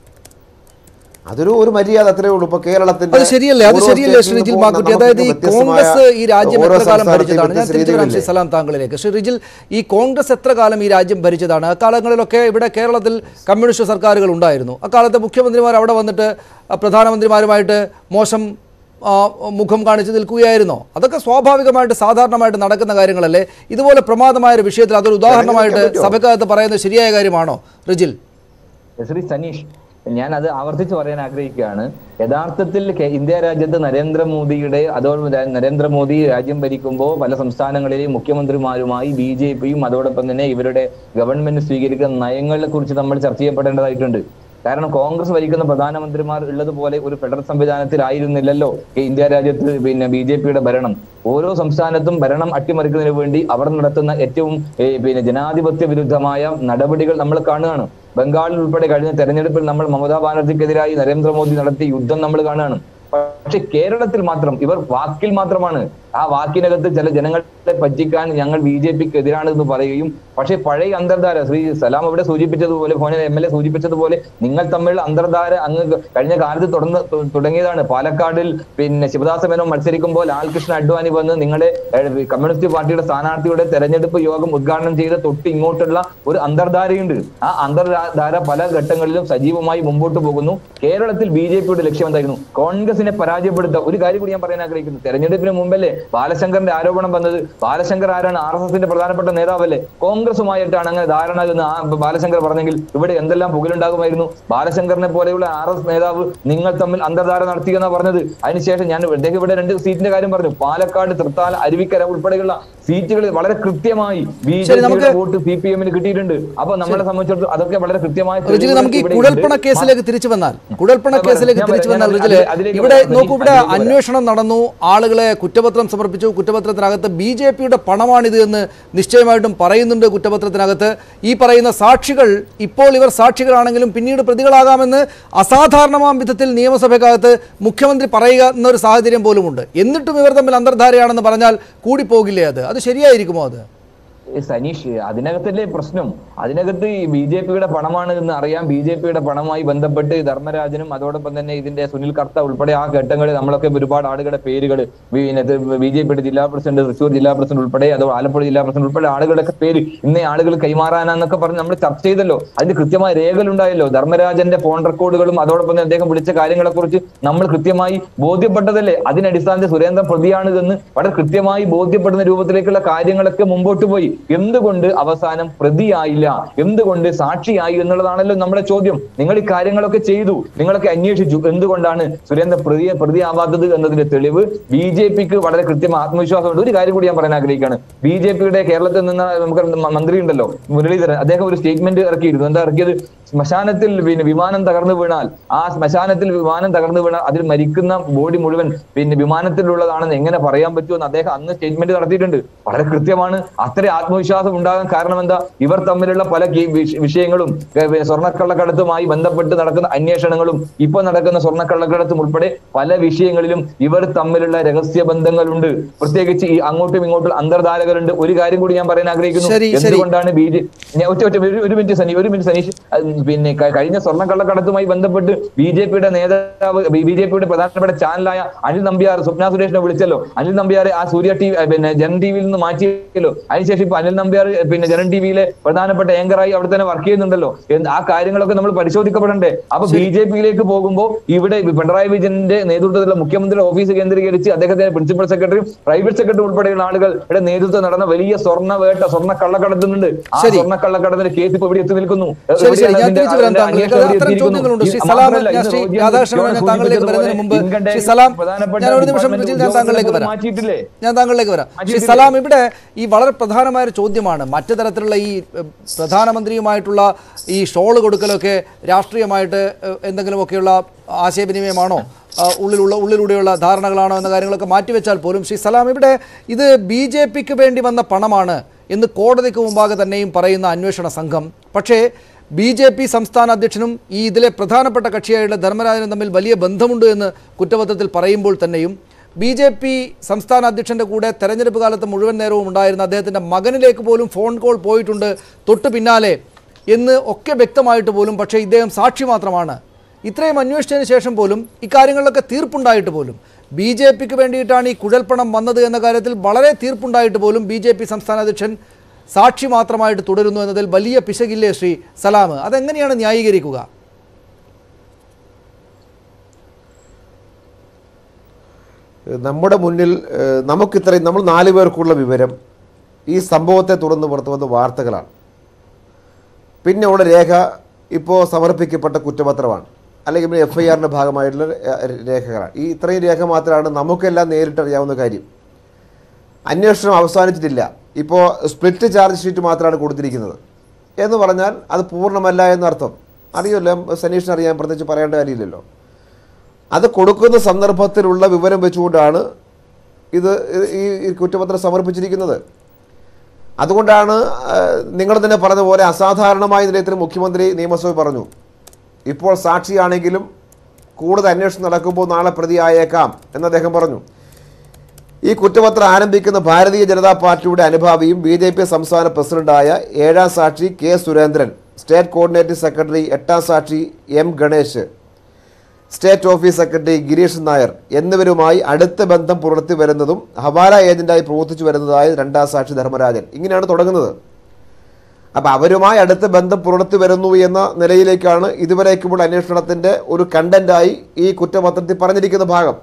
[SPEAKER 5] അതൊരു ഒരു മര്യാദ അത്രേ ഉള്ളൂ ഇപ്പൊ കേരളത്തിന്റെ
[SPEAKER 4] അത് ശരിയല്ലേ അത്
[SPEAKER 5] ഓരോ
[SPEAKER 4] ശരിയല്ലേ
[SPEAKER 5] സ്റ്റേറ്റിൽ
[SPEAKER 4] ശ്രീജിൽ
[SPEAKER 5] നിന്ന്
[SPEAKER 4] മാക്കുറ്റി
[SPEAKER 5] നമുക്ക്
[SPEAKER 4] അതായത് ഈ
[SPEAKER 5] വ്യത്യസ്തമായ
[SPEAKER 4] കോൺഗ്രസ് ഈ രാജ്യം
[SPEAKER 5] ഓരോ
[SPEAKER 4] എത്ര കാലം
[SPEAKER 5] സംസ്ഥാനത്തെയും
[SPEAKER 4] ഭരിച്ചതാണ് ഞാൻ
[SPEAKER 5] വ്യത്യസ്ത
[SPEAKER 4] തിരിച്ചു വരാം ശ്രീ
[SPEAKER 5] രീതികളില്ലേ?
[SPEAKER 4] സലാം താങ്കളിലേക്ക് ശ്രീ റിജിൽ ഈ കോൺഗ്രസ് എത്ര കാലം ഈ രാജ്യം ഭരിച്ചതാണ് അക്കാലങ്ങളിലൊക്കെ ഇവിടെ കേരളത്തിൽ കമ്മ്യൂണിസ്റ്റ് സർക്കാരുകൾ ഉണ്ടായിരുന്നു അക്കാലത്തെ മുഖ്യമന്ത്രിമാർ അവിടെ വന്നിട്ട് ആ, പ്രധാനമന്ത്രിമാരുമായിട്ട് മോശം ആ, മുഖം കാണിച്ച് നിൽക്കുകയായിരുന്നോ അതൊക്കെ സ്വാഭാവികമായിട്ട് സാധാരണമായിട്ട് നടക്കുന്ന കാര്യങ്ങളല്ലേ ഇതുപോലെ പ്രമാദമായ ഒരു വിഷയത്തിൽ അതൊരു ഉദാഹരണമായിട്ട്
[SPEAKER 5] പറ്റുമോ?
[SPEAKER 4] സഭക്കകത്ത് പറയുന്നത് ശരിയായ കാര്യമാണോ റിജിൽ
[SPEAKER 6] ശ്രീ സനീഷ് ഞാൻ അത് ആവർത്തിച്ച് പറയാൻ ആഗ്രഹിക്കുകയാണ് യഥാർത്ഥത്തിൽ കെ- ഇന്ത്യ രാജ്യത്ത് നരേന്ദ്രമോദിയുടെ അതോടൊപ്പം ര- നരേന്ദ്രമോദി രാജ്യം ഭരിക്കുമ്പോൾ പല സംസ്ഥാനങ്ങളിലെയും മുഖ്യമന്ത്രിമാരുമായി ബി ജെ പിയും അതോടൊപ്പം തന്നെ ഇവരുടെ ഗവൺമെന്റ് സ്വീകരിക്കുന്ന നയങ്ങളെ കുറിച്ച് നമ്മൾ ചർച്ച ചെയ്യപ്പെടേണ്ടതായിട്ടുണ്ട് കാരണം കോൺഗ്രസ് ഭരിക്കുന്ന പ്രധാനമന്ത്രിമാർ ഉള്ളതുപോലെ ഒരു ഫെഡറൽ സംവിധാനത്തിലായിരുന്നില്ലല്ലോ ഈ ഇന്ത്യ രാജ്യത്ത് പിന്നെ ബി ജെ പിയുടെ ഭരണം ഓരോ സംസ്ഥാനത്തും ഭരണം അട്ടിമറിക്കുന്നതിന് വേണ്ടി അവർ നടത്തുന്ന ഏറ്റവും ഏ, പിന്നെ ജനാധിപത്യ വിരുദ്ധമായ നടപടികൾ നമ്മൾ കാണുകയാണ് ബംഗാളിൽ ഉൾപ്പെടെ കഴിഞ്ഞ തെരഞ്ഞെടുപ്പിൽ നമ്മൾ മമതാ ബാനർജിക്കെതിരായി നരേന്ദ്രമോദി നടത്തിയ യുദ്ധം നമ്മൾ കാണുകയാണ് പക്ഷെ കേരളത്തിൽ മാത്രം ഇവർ വാക്കിൽ മാത്രമാണ് ആ വാക്കിനകത്ത് ചില ജനങ്ങളെ പറ്റിക്കാൻ ഞങ്ങൾ ബി ജെ പിക്ക് എതിരാണ് എന്ന് പറയുകയും പക്ഷേ പഴയ അന്തർധാര ശ്രീ സലാം അവിടെ സൂചിപ്പിച്ചതുപോലെ ഫോനിൽ എം എൽ എ സൂചിപ്പിച്ചതുപോലെ നിങ്ങൾ തമ്മിൽ അന്തർധാര അങ്ങ് കഴിഞ്ഞ കാലത്ത് തുടർന്ന് തു- തുടങ്ങിയതാണ് പാലക്കാടിൽ പിന്നെ ശിവദാസ മേനോൻ മത്സരിക്കുമ്പോൾ ലാൽകൃഷ്ണ അഡ്വാനി വന്ന് നിങ്ങളെ ഏഹ്, കമ്മ്യൂണിസ്റ്റ് പാർട്ടിയുടെ സ്ഥാനാർത്ഥിയുടെ തെരഞ്ഞെടുപ്പ് യോഗം ഉദ്ഘാടനം ചെയ്ത് തൊട്ട് ഇങ്ങോട്ടുള്ള ഒരു അന്തർധാരയുണ്ട് ആ അന്തർധാര പല ഘട്ടങ്ങളിലും സജീവമായി മുമ്പോട്ട് പോകുന്നു കേരളത്തിൽ ബി ജെ പിയുടെ ലക്ഷ്യം എന്തായിരുന്നു കോൺഗ്രസിനെ പരാജയപ്പെടുത്തുക ഒരു കാര്യം കൂടി ഞാൻ പറയാൻ ആഗ്രഹിക്കുന്നു തെരഞ്ഞെടുപ്പിന് മുമ്പല്ലേ ബാലശങ്കറിന്റെ ആരോപണം വന്നത് ബാലശങ്കർ ആരാണ് ആർ എസ് എസിന്റെ പ്രധാനപ്പെട്ട നേതാവല്ലേ കോൺഗ്രസുമായിട്ടാണ് അങ്ങനെ ധാരണ എന്ന് ആ ബാലശങ്കർ പറഞ്ഞെങ്കിൽ ഇവിടെ എന്തെല്ലാം പുകലുണ്ടാകുമായിരുന്നു ബാലശങ്കറിനെ പോലെയുള്ള ആർ എസ് നേതാവ് നിങ്ങൾ തമ്മിൽ അന്തർധാര നടത്തിയെന്നാ പറഞ്ഞത് അതിനുശേഷം ഞാൻ അദ്ദേഹം ഇവിടെ രണ്ട് സീറ്റിന്റെ കാര്യം പറഞ്ഞു പാലക്കാട് തൃത്താല അരുവിക്കര ഉൾപ്പെടെയുള്ള സീറ്റുകൾ വളരെ കൃത്യമായി ബി ജെ
[SPEAKER 4] ശരി, നമുക്ക്
[SPEAKER 6] പിയുടെ വോട്ട് സി പി എമ്മിന് കിട്ടിയിട്ടുണ്ട് അപ്പൊ നമ്മളെ സംബന്ധിച്ചിടത്തോളം അതൊക്കെ വളരെ കൃത്യമായ
[SPEAKER 4] റിജിൽ
[SPEAKER 6] തെളിവുകൾ
[SPEAKER 4] നമുക്ക് ഈ
[SPEAKER 6] ഇവിടെ
[SPEAKER 4] കുഴൽപ്പണ
[SPEAKER 6] ഉണ്ട്.
[SPEAKER 4] കേസിലേക്ക് തിരിച്ചു വന്നാൽ കുഴൽപ്പണ
[SPEAKER 6] ഞാൻ
[SPEAKER 4] കേസിലേക്ക്
[SPEAKER 6] പറയാം,
[SPEAKER 4] തിരിച്ചു
[SPEAKER 6] ഞാൻ
[SPEAKER 4] വന്നാൽ
[SPEAKER 6] പറയാം,
[SPEAKER 4] റിജില്
[SPEAKER 6] അതിലേക്ക്
[SPEAKER 4] ഇവിടെ
[SPEAKER 6] വരാം,
[SPEAKER 4] നോക്കൂ ഇവിടെ
[SPEAKER 6] അതിലേക്ക് വരാം.
[SPEAKER 4] അന്വേഷണം നടന്നു ആളുകളെ കുറ്റപത്രം സമർപ്പിച്ചു കുറ്റപത്രത്തിനകത്ത് ബി ജെ പിയുടെ പണമാണിത് എന്ന് നിശ്ചയമായിട്ടും പറയുന്നുണ്ട് കുറ്റപത്രത്തിനകത്ത് ഈ പറയുന്ന സാക്ഷികൾ ഇപ്പോൾ ഇവർ സാക്ഷികളാണെങ്കിലും പിന്നീട് പ്രതികളാകാമെന്ന് അസാധാരണമാം വിധത്തിൽ നിയമസഭയ്ക്കകത്ത് മുഖ്യമന്ത്രി പറയുക എന്നൊരു സാഹചര്യം പോലുമുണ്ട് എന്നിട്ടും ഇവർ തമ്മിൽ അന്തർധാരയാണെന്ന് പറഞ്ഞാൽ കൂടിപ്പോകില്ലേ അത് അത് ശരിയായിരിക്കുമോ അത്
[SPEAKER 6] ഏ, സനീഷ് അതിനകത്തല്ലേ പ്രശ്നം അതിനകത്ത് ഈ ബി ജെ പിയുടെ പണമാണ് എന്ന് അറിയാം ബി ജെ പിയുടെ പണമായി ബന്ധപ്പെട്ട് ധർമ്മരാജനും അതോടൊപ്പം തന്നെ ഇതിന്റെ സുനിൽ കർത്ത ഉൾപ്പെടെ ആ ഘട്ടങ്ങളിൽ നമ്മളൊക്കെ ഒരുപാട് ആളുകളുടെ പേരുകൾ പിന്നെ ബി ജെ പിയുടെ ജില്ലാ പ്രസിഡന്റ് തൃശ്ശൂർ ജില്ലാ പ്രസിഡന്റ് ഉൾപ്പെടെ അതോ ആലപ്പുഴ ജില്ലാ പ്രസിഡന്റ് ഉൾപ്പെടെ ആളുകളുടെ പേര് ഇന്ന ആളുകൾ കൈമാറാനാന്നൊക്കെ പറഞ്ഞ് നമ്മൾ ചർച്ച ചെയ്തല്ലോ അതിന്റെ കൃത്യമായ രേഖകളുണ്ടായല്ലോ ധർമ്മരാജന്റെ ഫോൺ റെക്കോർഡുകളും അതോടൊപ്പം തന്നെ അദ്ദേഹം വിളിച്ച കാര്യങ്ങളെ കുറിച്ച് നമ്മൾ കൃത്യമായി ബോധ്യപ്പെട്ടതല്ലേ അതിനടിസ്ഥാനത്തിൽ സുരേന്ദ്രൻ പ്രതിയാണ് എന്ന് വളരെ കൃത്യമായി ബോധ്യപ്പെടുന്ന രൂപത്തിലേക്കുള്ള കാര്യങ്ങളൊക്കെ മുമ്പോട്ട് പോയി എന്തുകൊണ്ട് അവസാനം പ്രതിയായില്ല എന്തുകൊണ്ട് സാക്ഷിയായി എന്നുള്ളതാണല്ലോ നമ്മുടെ ചോദ്യം നിങ്ങൾ ഈ കാര്യങ്ങളൊക്കെ ചെയ്തു നിങ്ങളൊക്കെ അന്വേഷിച്ചു എന്തുകൊണ്ടാണ് സുരേന്ദ്രൻ പ്രതി പ്രതിയാവാത്തത് എന്നതിന്റെ തെളിവ് ബി ജെ പിക്ക് വളരെ കൃത്യമായ ആത്മവിശ്വാസമുണ്ട് ഒരു കാര്യം കൂടി ഞാൻ പറയാൻ ആഗ്രഹിക്കുകയാണ് ബി ജെ പിയുടെ കേരളത്തിൽ നിന്ന് നമുക്ക് മന്ത്രി ഉണ്ടല്ലോ മുരളീധരൻ അദ്ദേഹം ഒരു സ്റ്റേറ്റ്മെന്റ് ഇറക്കിയിരുന്നു എന്താ ഇറക്കിയത് ശ്മശാനത്തിൽ പിന്നെ വിമാനം തകർന്നു വീണാൽ ആ ശ്മശാനത്തിൽ വിമാനം തകർന്നു വീണാൽ അതിൽ മരിക്കുന്ന ബോഡി മുഴുവൻ പിന്നെ വിമാനത്തിലുള്ളതാണെന്ന് എങ്ങനെ പറയാൻ പറ്റുമെന്ന് അദ്ദേഹം അന്ന് സ്റ്റേറ്റ്മെന്റ് നടത്തിയിട്ടുണ്ട് വളരെ കൃത്യമാണ് അത്ര ആത്മവിശ്വാസം ഉണ്ടാകാൻ കാരണം എന്താ ഇവർ തമ്മിലുള്ള പല കേ- വിഷ- വിഷയങ്ങളും ഏ, പിന്നെ സ്വർണ്ണക്കള്ളക്കടത്തുമായി ബന്ധപ്പെട്ട് നടക്കുന്ന അന്വേഷണങ്ങളും ഇപ്പൊ നടക്കുന്ന സ്വർണ്ണക്കള്ളക്കടത്തും ഉൾപ്പെടെ പല വിഷയങ്ങളിലും ഇവർ തമ്മിലുള്ള രഹസ്യ ബന്ധങ്ങളുണ്ട് പ്രത്യേകിച്ച് ഈ അങ്ങോട്ടും ഇങ്ങോട്ടും അന്തർധാരകളുണ്ട് ഒരു കാര്യം കൂടി ഞാൻ പറയാൻ ആഗ്രഹിക്കുന്നു
[SPEAKER 4] ശരി, ശരി.
[SPEAKER 6] എന്തുകൊണ്ടാണ് ബി ജെ ഞാൻ ഒറ്റ ഒറ്റ ഒരു- ഒരു മിനിറ്റ് സനി ഒരു മിനിറ്റ് സനീഷ് അത് പിന്നെ ക- കഴിഞ്ഞ സ്വർണ്ണക്കള്ളക്കടത്തുമായി ബന്ധപ്പെട്ട് ബി ജെ പിയുടെ നേതാവ് ബി ജെ പിയുടെ പ്രധാനപ്പെട്ട ചാനലായ അനിൽ നമ്പ്യാർ സ്വപ്ന സുരേഷിനെ വിളിച്ചല്ലോ അനിൽ നമ്പ്യാരെ ആ സൂര്യ ടി പിന്നെ ജനൻ ടി വിയിൽ നിന്ന് മാറ്റിയല്ലോ അതിനുശേഷം ഇപ്പൊ അനിൽ നമ്പ്യാർ പിന്നെ ജനൻ ടി വിയിലെ പ്രധാനപ്പെട്ട ആങ്കറായി അവിടെ തന്നെ വർക്ക് ചെയ്യുന്നുണ്ടല്ലോ എന്ത് ആ കാര്യങ്ങളൊക്കെ നമ്മൾ പരിശോധിക്കപ്പെടണ്ടേ അപ്പൊ ബി ജെ പിയിലേക്ക് പോകുമ്പോൾ ഇവിടെ പിണറായി വിജയന്റെ നേതൃത്വത്തിലുള്ള മുഖ്യമന്ത്രിയുടെ ഓഫീസ് കേന്ദ്രീകരിച്ച് അദ്ദേഹത്തിന്റെ പ്രിൻസിപ്പൽ സെക്രട്ടറിയും പ്രൈവറ്റ് സെക്രട്ടറി ഉൾപ്പെടെയുള്ള ആളുകളുടെ നേതൃത്വം നടന്ന വലിയ സ്വർണ്ണ വേട്ട സ്വർണ്ണ കള്ളക്കടത്തുന്നുണ്ട് ആ
[SPEAKER 4] ശരി.
[SPEAKER 6] സ്വർണ്ണ കള്ളക്കടത്തിന്റെ കേസ് ഇപ്പൊ ഇവിടെ എത്തി നിൽക്കുന്നു
[SPEAKER 4] ശരി ശരി
[SPEAKER 6] എവിടെയാണ്
[SPEAKER 4] ഞാൻ
[SPEAKER 6] അതിന്റെ-
[SPEAKER 4] തിരിച്ചു വരാം
[SPEAKER 6] അതിന്റെ
[SPEAKER 4] താങ്കളിലേക്ക്
[SPEAKER 6] അന്വേഷണം
[SPEAKER 4] അത്തരം
[SPEAKER 6] എത്തിയിരിക്കുന്നു?
[SPEAKER 4] ചോദ്യങ്ങളുണ്ട് ശ്രീ
[SPEAKER 6] ഇത്
[SPEAKER 4] സലാം
[SPEAKER 6] മാത്രമല്ല,
[SPEAKER 4] ഞാൻ
[SPEAKER 6] ഇത്
[SPEAKER 4] ശ്രീ
[SPEAKER 6] റോജി
[SPEAKER 4] രാധാകൃഷ്ണൻ ഞാൻ
[SPEAKER 6] ജോൺ
[SPEAKER 4] താങ്കളിലേക്ക്
[SPEAKER 6] സൂചിപ്പിച്ചതുപോലെ
[SPEAKER 4] വരുന്നതിന് മുമ്പ്
[SPEAKER 6] ഇൻകം
[SPEAKER 4] ശ്രീ
[SPEAKER 6] ടാക്സ്
[SPEAKER 4] സലാം
[SPEAKER 6] പ്രധാനപ്പെട്ട
[SPEAKER 4] ഞാൻ ഒരു നിമിഷം
[SPEAKER 6] ഡിപ്പാർട്ട്മെന്റ്
[SPEAKER 4] റിജിൽ ഞാൻ താങ്കളിലേക്ക് വരാം
[SPEAKER 6] മാറ്റിയിട്ടില്ലേ
[SPEAKER 4] ഞാൻ താങ്കളിലേക്ക് വരാം ശ്രീ
[SPEAKER 6] മാറ്റിയിട്ടില്ലേ?
[SPEAKER 4] സലാം ഇവിടെ ഈ വളരെ പ്രധാനമായ ഒരു ചോദ്യമാണ് മറ്റു തരത്തിലുള്ള ഈ ഏഹ്, പ്രധാനമന്ത്രിയുമായിട്ടുള്ള ഈ ഷോള് കൊടുക്കലൊക്കെ രാഷ്ട്രീയമായിട്ട് ഏഹ്, എന്തെങ്കിലുമൊക്കെയുള്ള ആശയവിനിമയമാണോ ആ, ഉള്ളിലുള്ള ഉള്ളിലൂടെയുള്ള ധാരണകളാണോ എന്ന കാര്യങ്ങളൊക്കെ മാറ്റിവെച്ചാൽ പോലും ശ്രീ സലാം ഇവിടെ ഇത് ബി ജെ പിക്ക് വേണ്ടി വന്ന പണമാണ് എന്ന് കോടതിക്ക് മുമ്പാകെ തന്നെയും പറയുന്ന അന്വേഷണ സംഘം പക്ഷേ ബി ജെ പി സംസ്ഥാന അധ്യക്ഷനും ഈ ഇതിലെ പ്രധാനപ്പെട്ട കക്ഷിയായുള്ള ധർമ്മരാജനും തമ്മിൽ വലിയ ബന്ധമുണ്ട് എന്ന് കുറ്റപത്രത്തിൽ പറയുമ്പോൾ തന്നെയും ബി ജെ പി സംസ്ഥാന അധ്യക്ഷൻ്റെ കൂടെ തെരഞ്ഞെടുപ്പ് കാലത്ത് മുഴുവൻ നേരവും ഉണ്ടായിരുന്ന അദ്ദേഹത്തിൻ്റെ മകനിലേക്ക് പോലും ഫോൺ കോൾ പോയിട്ടുണ്ട് തൊട്ട് പിന്നാലെ എന്ന് ഒക്കെ വ്യക്തമായിട്ട് പോലും പക്ഷേ ഇദ്ദേഹം സാക്ഷി മാത്രമാണ് ഇത്രയും അന്വേഷിച്ചതിന് ശേഷം പോലും ഇക്കാര്യങ്ങളിലൊക്കെ തീർപ്പുണ്ടായിട്ട് പോലും ബി ജെ പിക്ക് വേണ്ടിയിട്ടാണ് ഈ കുഴൽപ്പണം വന്നത് എന്ന കാര്യത്തിൽ വളരെ തീർപ്പുണ്ടായിട്ട് പോലും ബി ജെ പി സംസ്ഥാന അധ്യക്ഷൻ സാക്ഷി മാത്രമായിട്ട് തുടരുന്നു എന്നതിൽ വലിയ പിശകില്ലേ ശ്രീ സലാം അതെങ്ങനെയാണ് ന്യായീകരിക്കുക
[SPEAKER 5] നമ്മുടെ മുന്നിൽ ഏഹ്, നമുക്കിത്രയും നമ്മൾ നാല് പേർക്കുള്ള വിവരം ഈ സംഭവത്തെ തുടർന്ന് പുറത്തു വന്ന വാർത്തകളാണ് പിന്നെ ഉള്ള രേഖ ഇപ്പോൾ സമർപ്പിക്കപ്പെട്ട കുറ്റപത്രമാണ് അല്ലെങ്കിൽ എഫ് ഐ ആറിൻ്റെ ഭാഗമായിട്ടുള്ള ഏഹ്, രേഖകളാണ് ഈ ഇത്രയും രേഖ മാത്രമാണ് നമുക്കെല്ലാം നേരിട്ടറിയാവുന്ന കാര്യം അന്വേഷണം അവസാനിച്ചിട്ടില്ല ഇപ്പോൾ സ്പ്ലിറ്റ് ചാർജ് ഷീറ്റ് മാത്രമാണ് കൊടുത്തിരിക്കുന്നത് എന്ന് പറഞ്ഞാൽ അത് പൂർണ്ണമല്ല എന്നർത്ഥം അറിയുമല്ലോ സനീഷിന് അറിയാൻ പ്രത്യേകിച്ച് പറയേണ്ട കാര്യമില്ലല്ലോ അത് കൊടുക്കുന്ന സന്ദർഭത്തിലുള്ള വിവരം വെച്ചുകൊണ്ടാണ് ഇത് ഈ ഈ കുറ്റപത്രം സമർപ്പിച്ചിരിക്കുന്നത് അതുകൊണ്ടാണ് ആ, നിങ്ങൾ തന്നെ പറഞ്ഞ പോലെ അസാധാരണമായ നിലയത്തിൽ മുഖ്യമന്ത്രി നിയമസഭയിൽ പറഞ്ഞു ഇപ്പോൾ സാക്ഷിയാണെങ്കിലും കൂടുതൽ അന്വേഷണം നടക്കുമ്പോൾ നാളെ പ്രതിയായേക്കാം എന്ന് അദ്ദേഹം പറഞ്ഞു ഈ കുറ്റപത്രം ആരംഭിക്കുന്ന ഭാരതീയ ജനതാ പാർട്ടിയുടെ അനുഭാവിയും ബി ജെ പി സംസ്ഥാന പ്രസിഡന്റായ ഏഴാം സാക്ഷി K Surendran state coordinating secretary എട്ടാം സാക്ഷി M Ganesh state office secretary Girish Nair എന്നിവരുമായി അടുത്ത ബന്ധം പുലർത്തി വരുന്നതും ഹവാല ഏജന്റായി പ്രവർത്തിച്ചു വരുന്നതായ രണ്ടാം സാക്ഷി ധർമ്മരാജൻ ഇങ്ങനെയാണ് തുടങ്ങുന്നത് അപ്പം അവരുമായി അടുത്ത ബന്ധം പുലർത്തി വരുന്നു എന്ന നിലയിലേക്കാണ് ഇതുവരേക്കുമുള്ള അന്വേഷണത്തിൻ്റെ ഒരു കണ്ടന്റായി ഈ കുറ്റപത്രത്തിൽ പറഞ്ഞിരിക്കുന്ന ഭാഗം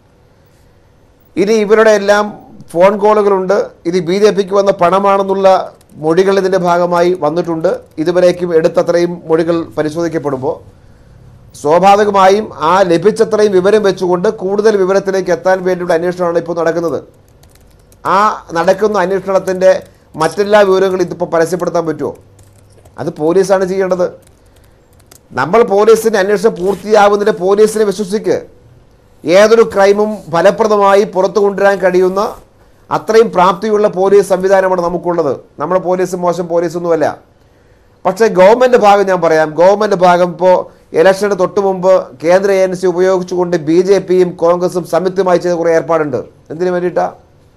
[SPEAKER 5] ഇനി ഇവരുടെ എല്ലാം ഫോൺ കോളുകളുണ്ട് ഇത് ബി ജെ പിക്ക് വന്ന പണമാണെന്നുള്ള മൊഴികൾ ഇതിൻ്റെ ഭാഗമായി വന്നിട്ടുണ്ട് ഇതുവരേക്കും എടുത്തത്രയും മൊഴികൾ പരിശോധിക്കപ്പെടുമ്പോൾ സ്വാഭാവികമായും ആ ലഭിച്ചത്രയും വിവരം വെച്ചുകൊണ്ട് കൂടുതൽ വിവരത്തിലേക്ക് എത്താൻ വേണ്ടിയുള്ള അന്വേഷണമാണ് ഇപ്പോൾ നടക്കുന്നത് ആ നടക്കുന്ന അന്വേഷണത്തിൻ്റെ മറ്റെല്ലാ വിവരങ്ങളും ഇതിപ്പോൾ പരസ്യപ്പെടുത്താൻ പറ്റുമോ അത് പോലീസാണ് ചെയ്യേണ്ടത് നമ്മൾ പോലീസിൻ്റെ അന്വേഷണം പൂർത്തിയാവുന്നതിന് പോലീസിനെ വിശ്വസിക്ക് ഏതൊരു ക്രൈമും ഫലപ്രദമായി പുറത്തു കൊണ്ടുവരാൻ കഴിയുന്ന അത്രയും പ്രാപ്തിയുള്ള പോലീസ് സംവിധാനമാണ് നമുക്കുള്ളത് നമ്മുടെ പോലീസ് മോശം പോലീസൊന്നുമല്ല പക്ഷേ ഗവൺമെൻറ് ഭാഗം ഞാൻ പറയാം ഗവൺമെൻറ് ഭാഗം ഇപ്പോൾ ഇലക്ഷന് തൊട്ട് മുമ്പ് കേന്ദ്ര ഏജൻസി ഉപയോഗിച്ചുകൊണ്ട് ബി ജെ പിയും കോൺഗ്രസും സംയുക്തമായി ചെയ്ത കുറേ ഏർപ്പാടുണ്ട് എന്തിനു വേണ്ടിയിട്ടാണ്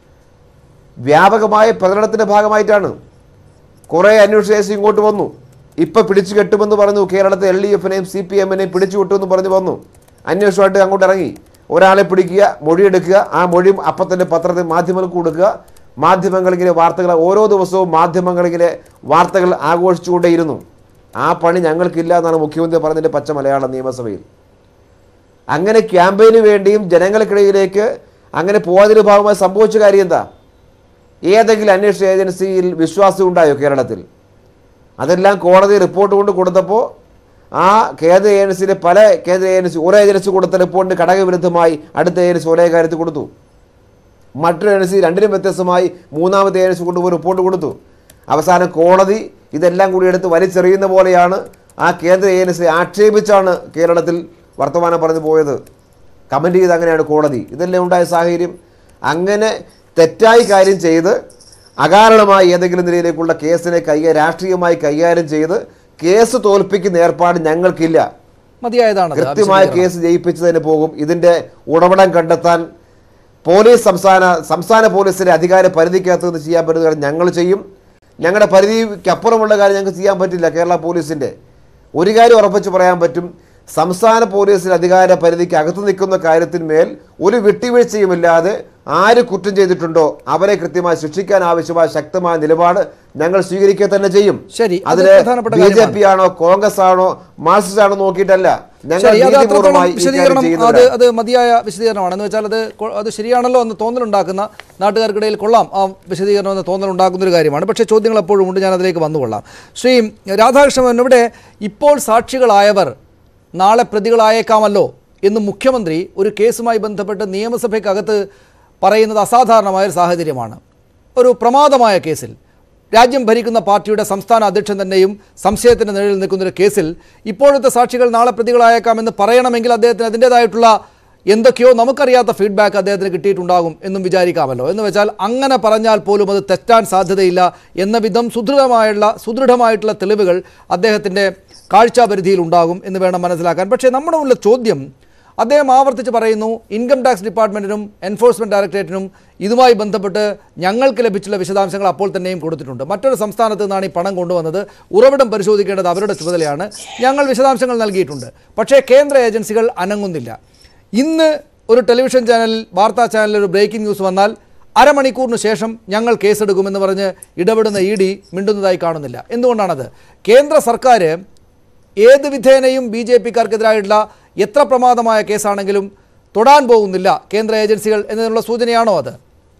[SPEAKER 5] വ്യാപകമായ പ്രചരണത്തിൻ്റെ ഭാഗമായിട്ടാണ് കുറേ അന്വേഷണ ഏജൻസി ഇങ്ങോട്ട് വന്നു ഇപ്പം പിടിച്ചു കെട്ടുമെന്ന് പറഞ്ഞു കേരളത്തെ എൽ ഡി എഫിനെയും സി പി എമ്മിനെയും പിടിച്ചു വിട്ടുമെന്ന് പറഞ്ഞു വന്നു അന്വേഷണമായിട്ട് അങ്ങോട്ട് ഇറങ്ങി ഒരാളെ പിടിക്കുക മൊഴിയെടുക്കുക ആ മൊഴി അപ്പം തന്നെ പത്രത്തിൽ മാധ്യമങ്ങൾക്ക് കൊടുക്കുക മാധ്യമങ്ങളിങ്ങനെ വാർത്തകൾ ഓരോ ദിവസവും മാധ്യമങ്ങളിങ്ങനെ വാർത്തകൾ ആഘോഷിച്ചുകൊണ്ടേയിരുന്നു ആ പണി ഞങ്ങൾക്കില്ല എന്നാണ് മുഖ്യമന്ത്രി പറഞ്ഞതിൻ്റെ പച്ച മലയാള നിയമസഭയിൽ അങ്ങനെ ക്യാമ്പയിന് വേണ്ടിയും ജനങ്ങൾക്കിടയിലേക്ക് അങ്ങനെ പോയതിന് ഭാഗമായി സംഭവിച്ച കാര്യം എന്താ ഏതെങ്കിലും അന്വേഷണ ഏജൻസിയിൽ വിശ്വാസം ഉണ്ടായോ കേരളത്തിൽ അതെല്ലാം കോടതി റിപ്പോർട്ട് കൊണ്ട് കൊടുത്തപ്പോൾ ആ കേന്ദ്ര ഏജൻസിയിലെ പല കേന്ദ്ര ഏജൻസി ഒരു ഏജൻസി കൊടുത്ത റിപ്പോർട്ടിന് ഘടകവിരുദ്ധമായി അടുത്ത ഏജൻസി ഒരേ കാര്യത്തിൽ കൊടുത്തു മറ്റൊരു ഏജൻസി രണ്ടിനും വ്യത്യസ്തമായി മൂന്നാമത്തെ ഏജൻസി കൊണ്ടുപോയി റിപ്പോർട്ട് കൊടുത്തു അവസാനം കോടതി ഇതെല്ലാം കൂടി എടുത്ത് വലിച്ചെറിയുന്ന പോലെയാണ് ആ കേന്ദ്ര ഏജൻസി ആക്ഷേപിച്ചാണ് കേരളത്തിൽ വർത്തമാനം പറഞ്ഞു പോയത് കമൻറ്റ് ചെയ്ത് അങ്ങനെയാണ് കോടതി ഇതല്ലേ ഉണ്ടായ സാഹചര്യം അങ്ങനെ തെറ്റായി കാര്യം ചെയ്ത് അകാരണമായി ഏതെങ്കിലും നിലയിലേക്കുള്ള കേസിനെ കൈകാര്യം രാഷ്ട്രീയമായി കൈകാര്യം ചെയ്ത് കേസ് തോൽപ്പിക്കുന്ന ഏർപ്പാട് ഞങ്ങൾക്കില്ല
[SPEAKER 4] മതിയായതാണ്
[SPEAKER 5] കൃത്യമായ കേസ് ജയിപ്പിച്ചതിന് പോകും ഇതിന്റെ ഉറവിടം കണ്ടെത്താൻ പോലീസ് സംസ്ഥാന സംസ്ഥാന പോലീസിന്റെ അധികാര പരിധിക്കകത്ത് നിന്ന് ചെയ്യാൻ പറ്റുന്ന കാര്യം ഞങ്ങൾ ചെയ്യും ഞങ്ങളുടെ പരിധിക്കപ്പുറമുള്ള കാര്യം ഞങ്ങൾക്ക് ചെയ്യാൻ പറ്റില്ല കേരള പോലീസിന്റെ ഒരു കാര്യം ഉറപ്പിച്ച് പറയാൻ പറ്റും സംസ്ഥാന പോലീസിന്റെ അധികാര പരിധിക്ക് അകത്ത് നിൽക്കുന്ന കാര്യത്തിന്മേൽ ഒരു വിട്ടുവീഴ്ചയുമില്ലാതെ ആര് കുറ്റം ചെയ്തിട്ടുണ്ടോ അവരെ കൃത്യമായി ശിക്ഷിക്കാൻ ആവശ്യമായ ശക്തമായ നിലപാട് ഞങ്ങൾ സ്വീകരിക്കുക തന്നെ ചെയ്യും
[SPEAKER 4] ശരി, അത്
[SPEAKER 5] അതിന്
[SPEAKER 4] പ്രധാനപ്പെട്ട
[SPEAKER 5] ബി ജെ
[SPEAKER 4] കാര്യമാണ്.
[SPEAKER 5] പി ആണോ കോൺഗ്രസ് ആണോ മാർക്സിസ്റ്റ് ആണോ നോക്കിയിട്ടല്ല ഞങ്ങൾ
[SPEAKER 4] ശരി അത് അത്രത്തോളം
[SPEAKER 5] നീതിപൂർവ്വമായി ഈ കാര്യം
[SPEAKER 4] വിശദീകരണം അത്
[SPEAKER 5] ചെയ്യുന്നവരാണ്.
[SPEAKER 4] അത് മതിയായ വിശദീകരണമാണ് എന്ന് വെച്ചാൽ അത് കൊ- അത് ശരിയാണല്ലോ എന്ന് തോന്നലുണ്ടാക്കുന്ന നാട്ടുകാർക്കിടയിൽ കൊള്ളാം ആ വിശദീകരണം എന്ന് തോന്നലുണ്ടാക്കുന്ന ഒരു കാര്യമാണ് പക്ഷേ ചോദ്യങ്ങൾ എപ്പോഴും ഉണ്ട് ഞാൻ അതിലേക്ക് വന്നുകൊള്ളാം ശ്രീ രാധാകൃഷ്ണൻ ഇവിടെ ഇപ്പോൾ സാക്ഷികളായവർ നാളെ പ്രതികളായേക്കാമല്ലോ എന്ന് മുഖ്യമന്ത്രി ഒരു കേസുമായി ബന്ധപ്പെട്ട് നിയമസഭയ്ക്കകത്ത് പറയുന്നത് അസാധാരണമായ ഒരു സാഹചര്യമാണ് ഒരു പ്രമാദമായ കേസിൽ രാജ്യം ഭരിക്കുന്ന പാർട്ടിയുടെ സംസ്ഥാന അധ്യക്ഷൻ തന്നെയും സംശയത്തിന് നിഴലിൽ നിൽക്കുന്ന ഒരു കേസിൽ ഇപ്പോഴത്തെ സാക്ഷികൾ നാളെ പ്രതികളായേക്കാമെന്ന് പറയണമെങ്കിൽ അദ്ദേഹത്തിന് അതിൻ്റേതായിട്ടുള്ള എന്തൊക്കെയോ നമുക്കറിയാത്ത ഫീഡ്ബാക്ക് അദ്ദേഹത്തിന് കിട്ടിയിട്ടുണ്ടാകും എന്നും വിചാരിക്കാമല്ലോ എന്ന് വെച്ചാൽ അങ്ങനെ പറഞ്ഞാൽ പോലും അത് തെറ്റാൻ സാധ്യതയില്ല എന്ന വിധം സുദൃഢമായുള്ള സുദൃഢമായിട്ടുള്ള തെളിവുകൾ അദ്ദേഹത്തിൻ്റെ കാഴ്ചാപരിധിയിൽ ഉണ്ടാകും എന്ന് വേണം മനസ്സിലാക്കാൻ പക്ഷേ നമ്മുടെ ഉള്ള ചോദ്യം അദ്ദേഹം ആവർത്തിച്ച് പറയുന്നു ഇൻകം ടാക്സ് ഡിപ്പാർട്ട്മെൻറ്റിനും എൻഫോഴ്സ്മെൻറ്റ് ഡയറക്ടറേറ്റിനും ഇതുമായി ബന്ധപ്പെട്ട് ഞങ്ങൾക്ക് ലഭിച്ചുള്ള വിശദാംശങ്ങൾ അപ്പോൾ തന്നെയും കൊടുത്തിട്ടുണ്ട് മറ്റൊരു സംസ്ഥാനത്ത് നിന്നാണ് ഈ പണം കൊണ്ടുവന്നത് ഉറവിടം പരിശോധിക്കേണ്ടത് അവരുടെ ചുമതലയാണ് ഞങ്ങൾ വിശദാംശങ്ങൾ നൽകിയിട്ടുണ്ട് പക്ഷേ കേന്ദ്ര ഏജൻസികൾ അനങ്ങുന്നില്ല ഇന്ന് ഒരു ടെലിവിഷൻ ചാനലിൽ വാർത്താ ചാനലിൽ ഒരു ബ്രേക്കിംഗ് ന്യൂസ് വന്നാൽ അരമണിക്കൂറിന് ശേഷം ഞങ്ങൾ കേസെടുക്കുമെന്ന് പറഞ്ഞ് ഇടപെടുന്ന ഇ ഡി മിണ്ടുന്നതായി കാണുന്നില്ല എന്തുകൊണ്ടാണത് കേന്ദ്ര സർക്കാർ ഏത് വിധേനയും ബി ജെ പിക്കാർക്കെതിരായിട്ടുള്ള എത്ര പ്രമാദമായ കേസാണെങ്കിലും തൊടാൻ പോകുന്നില്ല കേന്ദ്ര ഏജൻസികൾ എന്നതിനുള്ള സൂചനയാണോ അത്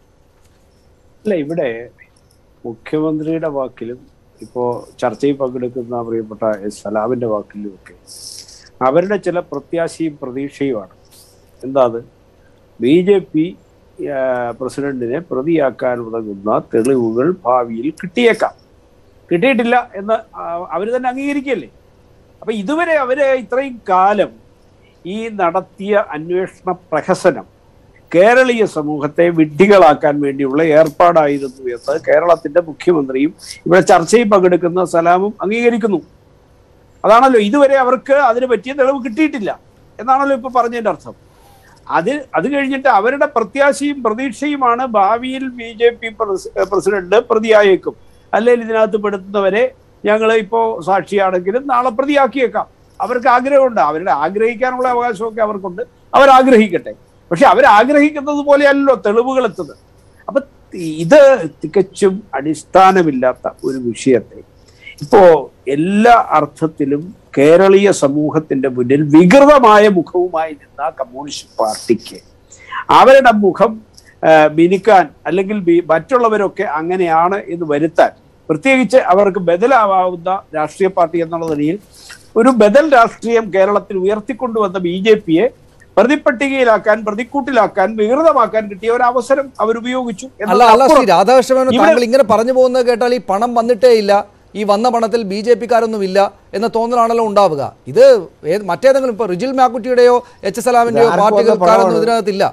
[SPEAKER 7] അല്ല ഇവിടെ മുഖ്യമന്ത്രിയുടെ വാക്കിലും ഇപ്പോ ചർച്ചയിൽ പങ്കെടുക്കുന്ന പ്രിയപ്പെട്ട എസ് സലാമിന്റെ വാക്കിലും ഒക്കെ അവരുടെ ചില പ്രത്യാശയും പ്രതീക്ഷയുമാണ് എന്താ അത് ബി ജെ പി പ്രസിഡന്റിനെ പ്രതിയാക്കാൻ ഉതകുന്ന തെളിവുകൾ ഭാവിയിൽ കിട്ടിയേക്കാം കിട്ടിയിട്ടില്ല എന്ന് അവർ തന്നെ അംഗീകരിക്കല്ലേ അപ്പൊ ഇതുവരെ അവര് ഇത്രയും കാലം ഈ നടത്തിയ അന്വേഷണ പ്രഹസനം കേരളീയ സമൂഹത്തെ വിഡ്ഢികളാക്കാൻ വേണ്ടിയുള്ള ഏർപ്പാടായിരുന്നു എന്ന് കേരളത്തിന്റെ മുഖ്യമന്ത്രിയും ഇവിടെ ചർച്ചയിൽ പങ്കെടുക്കുന്ന സലാമും അംഗീകരിക്കുന്നു അതാണല്ലോ ഇതുവരെ അവർക്ക് അതിന് പറ്റിയ തെളിവ് കിട്ടിയിട്ടില്ല എന്നാണല്ലോ ഇപ്പൊ പറഞ്ഞതിന്റെ അർത്ഥം അത് അത് കഴിഞ്ഞിട്ട് അവരുടെ പ്രത്യാശയും പ്രതീക്ഷയുമാണ് ഭാവിയിൽ ബി ജെ പി പ്രസിഡന്റ് പ്രതിയായേക്കും അല്ലെങ്കിൽ ഇതിനകത്ത് പെടുത്തുന്നവരെ ഞങ്ങൾ ഇപ്പോ സാക്ഷിയാണെങ്കിലും നാളെ പ്രതിയാക്കിയേക്കാം അവർക്ക് ആഗ്രഹമുണ്ട് അവരുടെ ആഗ്രഹിക്കാനുള്ള അവകാശമൊക്കെ അവർക്കുണ്ട് അവർ ആഗ്രഹിക്കട്ടെ പക്ഷെ അവർ ആഗ്രഹിക്കുന്നത് പോലെയല്ലോ തെളിവുകൾ എത്തുന്നത് അപ്പൊ ഇത് തികച്ചും അടിസ്ഥാനമില്ലാത്ത ഒരു വിഷയത്തെ ഇപ്പോ എല്ലാ അർത്ഥത്തിലും കേരളീയ സമൂഹത്തിന്റെ മുന്നിൽ വികൃതമായ മുഖവുമായി നിന്ന കമ്മ്യൂണിസ്റ്റ് പാർട്ടിക്ക് അവരുടെ മുഖം ആ, മിനുക്കാൻ അല്ലെങ്കിൽ ബി- മറ്റുള്ളവരൊക്കെ അങ്ങനെയാണ് എന്ന് വരുത്താൻ പ്രത്യേകിച്ച് അവർക്ക് ബദലാവാവുന്ന രാഷ്ട്രീയ പാർട്ടി എന്നുള്ള നിലയിൽ ഒരു ബദൽ രാഷ്ട്രീയം കേരളത്തിൽ ഉയർത്തിക്കൊണ്ടുവന്ന ബി ജെ പിയെ പ്രതിപട്ടികയിലാക്കാൻ പ്രതിക്കൂട്ടിലാക്കാൻ വികൃതമാക്കാൻ കിട്ടിയ ഒരു അവസരം അവർ ഉപയോഗിച്ചു
[SPEAKER 4] അല്ല അല്ല ശ്രീ
[SPEAKER 7] എന്നതിനപ്പുറം
[SPEAKER 4] രാധാകൃഷ്ണൻ
[SPEAKER 7] ഇവിടെ-
[SPEAKER 4] താങ്കൾ ഇങ്ങനെ പറഞ്ഞു പോകുന്നത് കേട്ടാൽ ഈ പണം വന്നിട്ടേ ഇല്ല ഈ വന്ന പണത്തിൽ ബി ജെ പിക്കാരൊന്നും ഇല്ല എന്ന തോന്നലാണല്ലോ ഉണ്ടാവുക ഇത് ഏത് മറ്റേതെങ്കിലും ഇപ്പൊ റിജിൽ മാക്കുറ്റിയുടെയോ എച്ച് സലാമിന്റെയോ
[SPEAKER 5] ഇത് ആർക്ക് വന്ന
[SPEAKER 4] പാർട്ടികൾക്കാരൊന്നും
[SPEAKER 5] പണമാണ്?
[SPEAKER 4] ഇതിനകത്തില്ല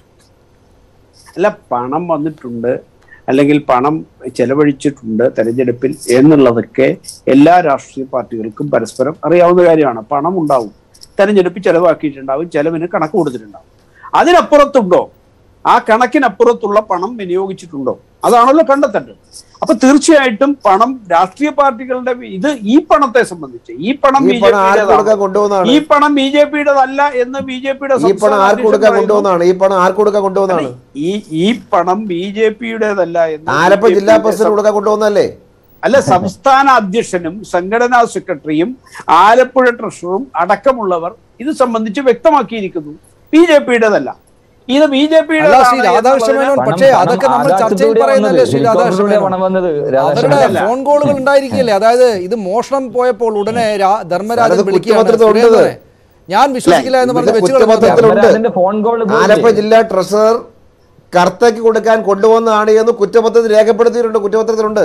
[SPEAKER 7] അല്ല പണം വന്നിട്ടുണ്ട് അല്ലെങ്കിൽ പണം ചെലവഴിച്ചിട്ടുണ്ട് തെരഞ്ഞെടുപ്പിൽ എന്നുള്ളതൊക്കെ എല്ലാ രാഷ്ട്രീയ പാർട്ടികൾക്കും പരസ്പരം അറിയാവുന്ന കാര്യമാണ് പണം ഉണ്ടാവും തെരഞ്ഞെടുപ്പ് ചെലവാക്കിയിട്ടുണ്ടാവും ചെലവിന് കണക്ക് കൊടുത്തിട്ടുണ്ടാവും അതിനപ്പുറത്തുണ്ടോ ആ കണക്കിനപ്പുറത്തുള്ള പണം വിനിയോഗിച്ചിട്ടുണ്ടോ അതാണല്ലോ കണ്ടെത്തേണ്ടത് അപ്പൊ തീർച്ചയായിട്ടും പണം രാഷ്ട്രീയ പാർട്ടികളുടെ ഇത് ഈ പണത്തെ സംബന്ധിച്ച് ഈ പണം
[SPEAKER 5] ഈ
[SPEAKER 7] ബി ജെ
[SPEAKER 5] പണം ആർക്ക് കൊടുക്കാൻ
[SPEAKER 7] പിയുടേതാണ്
[SPEAKER 5] കൊണ്ടുപോകുന്നതാണ്
[SPEAKER 7] ഈ പണം ബി ജെ പിയുടേതല്ല എന്ന് ബി ജെ പിയുടെ
[SPEAKER 5] ഈ പണം ആർക്ക് കൊടുക്കാൻ കൊണ്ടുപോകുന്നതാണ് ഈ പണം ആർക്ക് കൊടുക്കാൻ കൊണ്ടുപോകുന്നതാണ്
[SPEAKER 7] ഈ ഈ പണം ബി ജെ പിയുടേതല്ല എന്ന്
[SPEAKER 5] ആലപ്പുഴ
[SPEAKER 7] BJP
[SPEAKER 5] ജില്ലാ
[SPEAKER 7] യുടെ
[SPEAKER 5] പ്രസിഡന്റ് കൊടുക്കാൻ കൊണ്ടുപോകുന്നതല്ലേ
[SPEAKER 7] അല്ല സംസ്ഥാന അധ്യക്ഷനും സംഘടനാ സെക്രട്ടറിയും ആലപ്പുഴ ട്രഷററും അടക്കമുള്ളവർ ഇത് സംബന്ധിച്ച് വ്യക്തമാക്കിയിരിക്കുന്നു ബി ജെ പിയുടേതല്ല ഇത് ബി ജെ
[SPEAKER 4] അല്ല ശ്രീ രാധാകൃഷ്ണ മേനോൻ
[SPEAKER 6] പണം-
[SPEAKER 4] പക്ഷേ
[SPEAKER 6] പണം
[SPEAKER 4] അതൊക്കെ നമ്മൾ ചർച്ചയിൽ
[SPEAKER 6] ആകാശത്തൂടെയാ
[SPEAKER 4] പറയുന്നല്ലേ
[SPEAKER 6] വന്നത്.
[SPEAKER 4] ശ്രീ രാധാകൃഷ്ണ
[SPEAKER 6] ഹെലികോപ്റ്ററിലൂടെയാ
[SPEAKER 4] മേനോൻ
[SPEAKER 6] പണം വന്നത്
[SPEAKER 4] അവരുടെ
[SPEAKER 6] രാധാകൃഷ്ണൻ
[SPEAKER 4] ഫോൺ കോളുകൾ ഉണ്ടായിരിക്കില്ലേ അതായത് ഇത് മോഷണം പോയപ്പോൾ ഉടനെ രാ- ധർമ്മരാജൻ
[SPEAKER 5] അതായത്
[SPEAKER 4] വിളിക്കുകയാണ്
[SPEAKER 5] കുറ്റപത്രത്തിൽ ഉണ്ട്.
[SPEAKER 4] സുരേന്ദ്രനെ. ഞാൻ വിശ്വസിക്കില്ല എന്ന് പറഞ്ഞ്
[SPEAKER 5] ഇത്
[SPEAKER 4] വെച്ച്
[SPEAKER 5] കുറ്റപത്രത്തിൽ
[SPEAKER 4] കളഞ്ഞു.
[SPEAKER 5] ഉണ്ട്.
[SPEAKER 6] ധർമ്മരാജന്റെ ഫോൺ കോൾ
[SPEAKER 5] ആലപ്പുഴ ജില്ലാ ട്രഷറർ കർത്തയ്ക്ക് കൊടുക്കാൻ കൊണ്ടുവന്നതാണ് എന്ന് കുറ്റപത്രത്തിൽ രേഖപ്പെടുത്തിയിട്ടുണ്ട് കുറ്റപത്രത്തിലുണ്ട്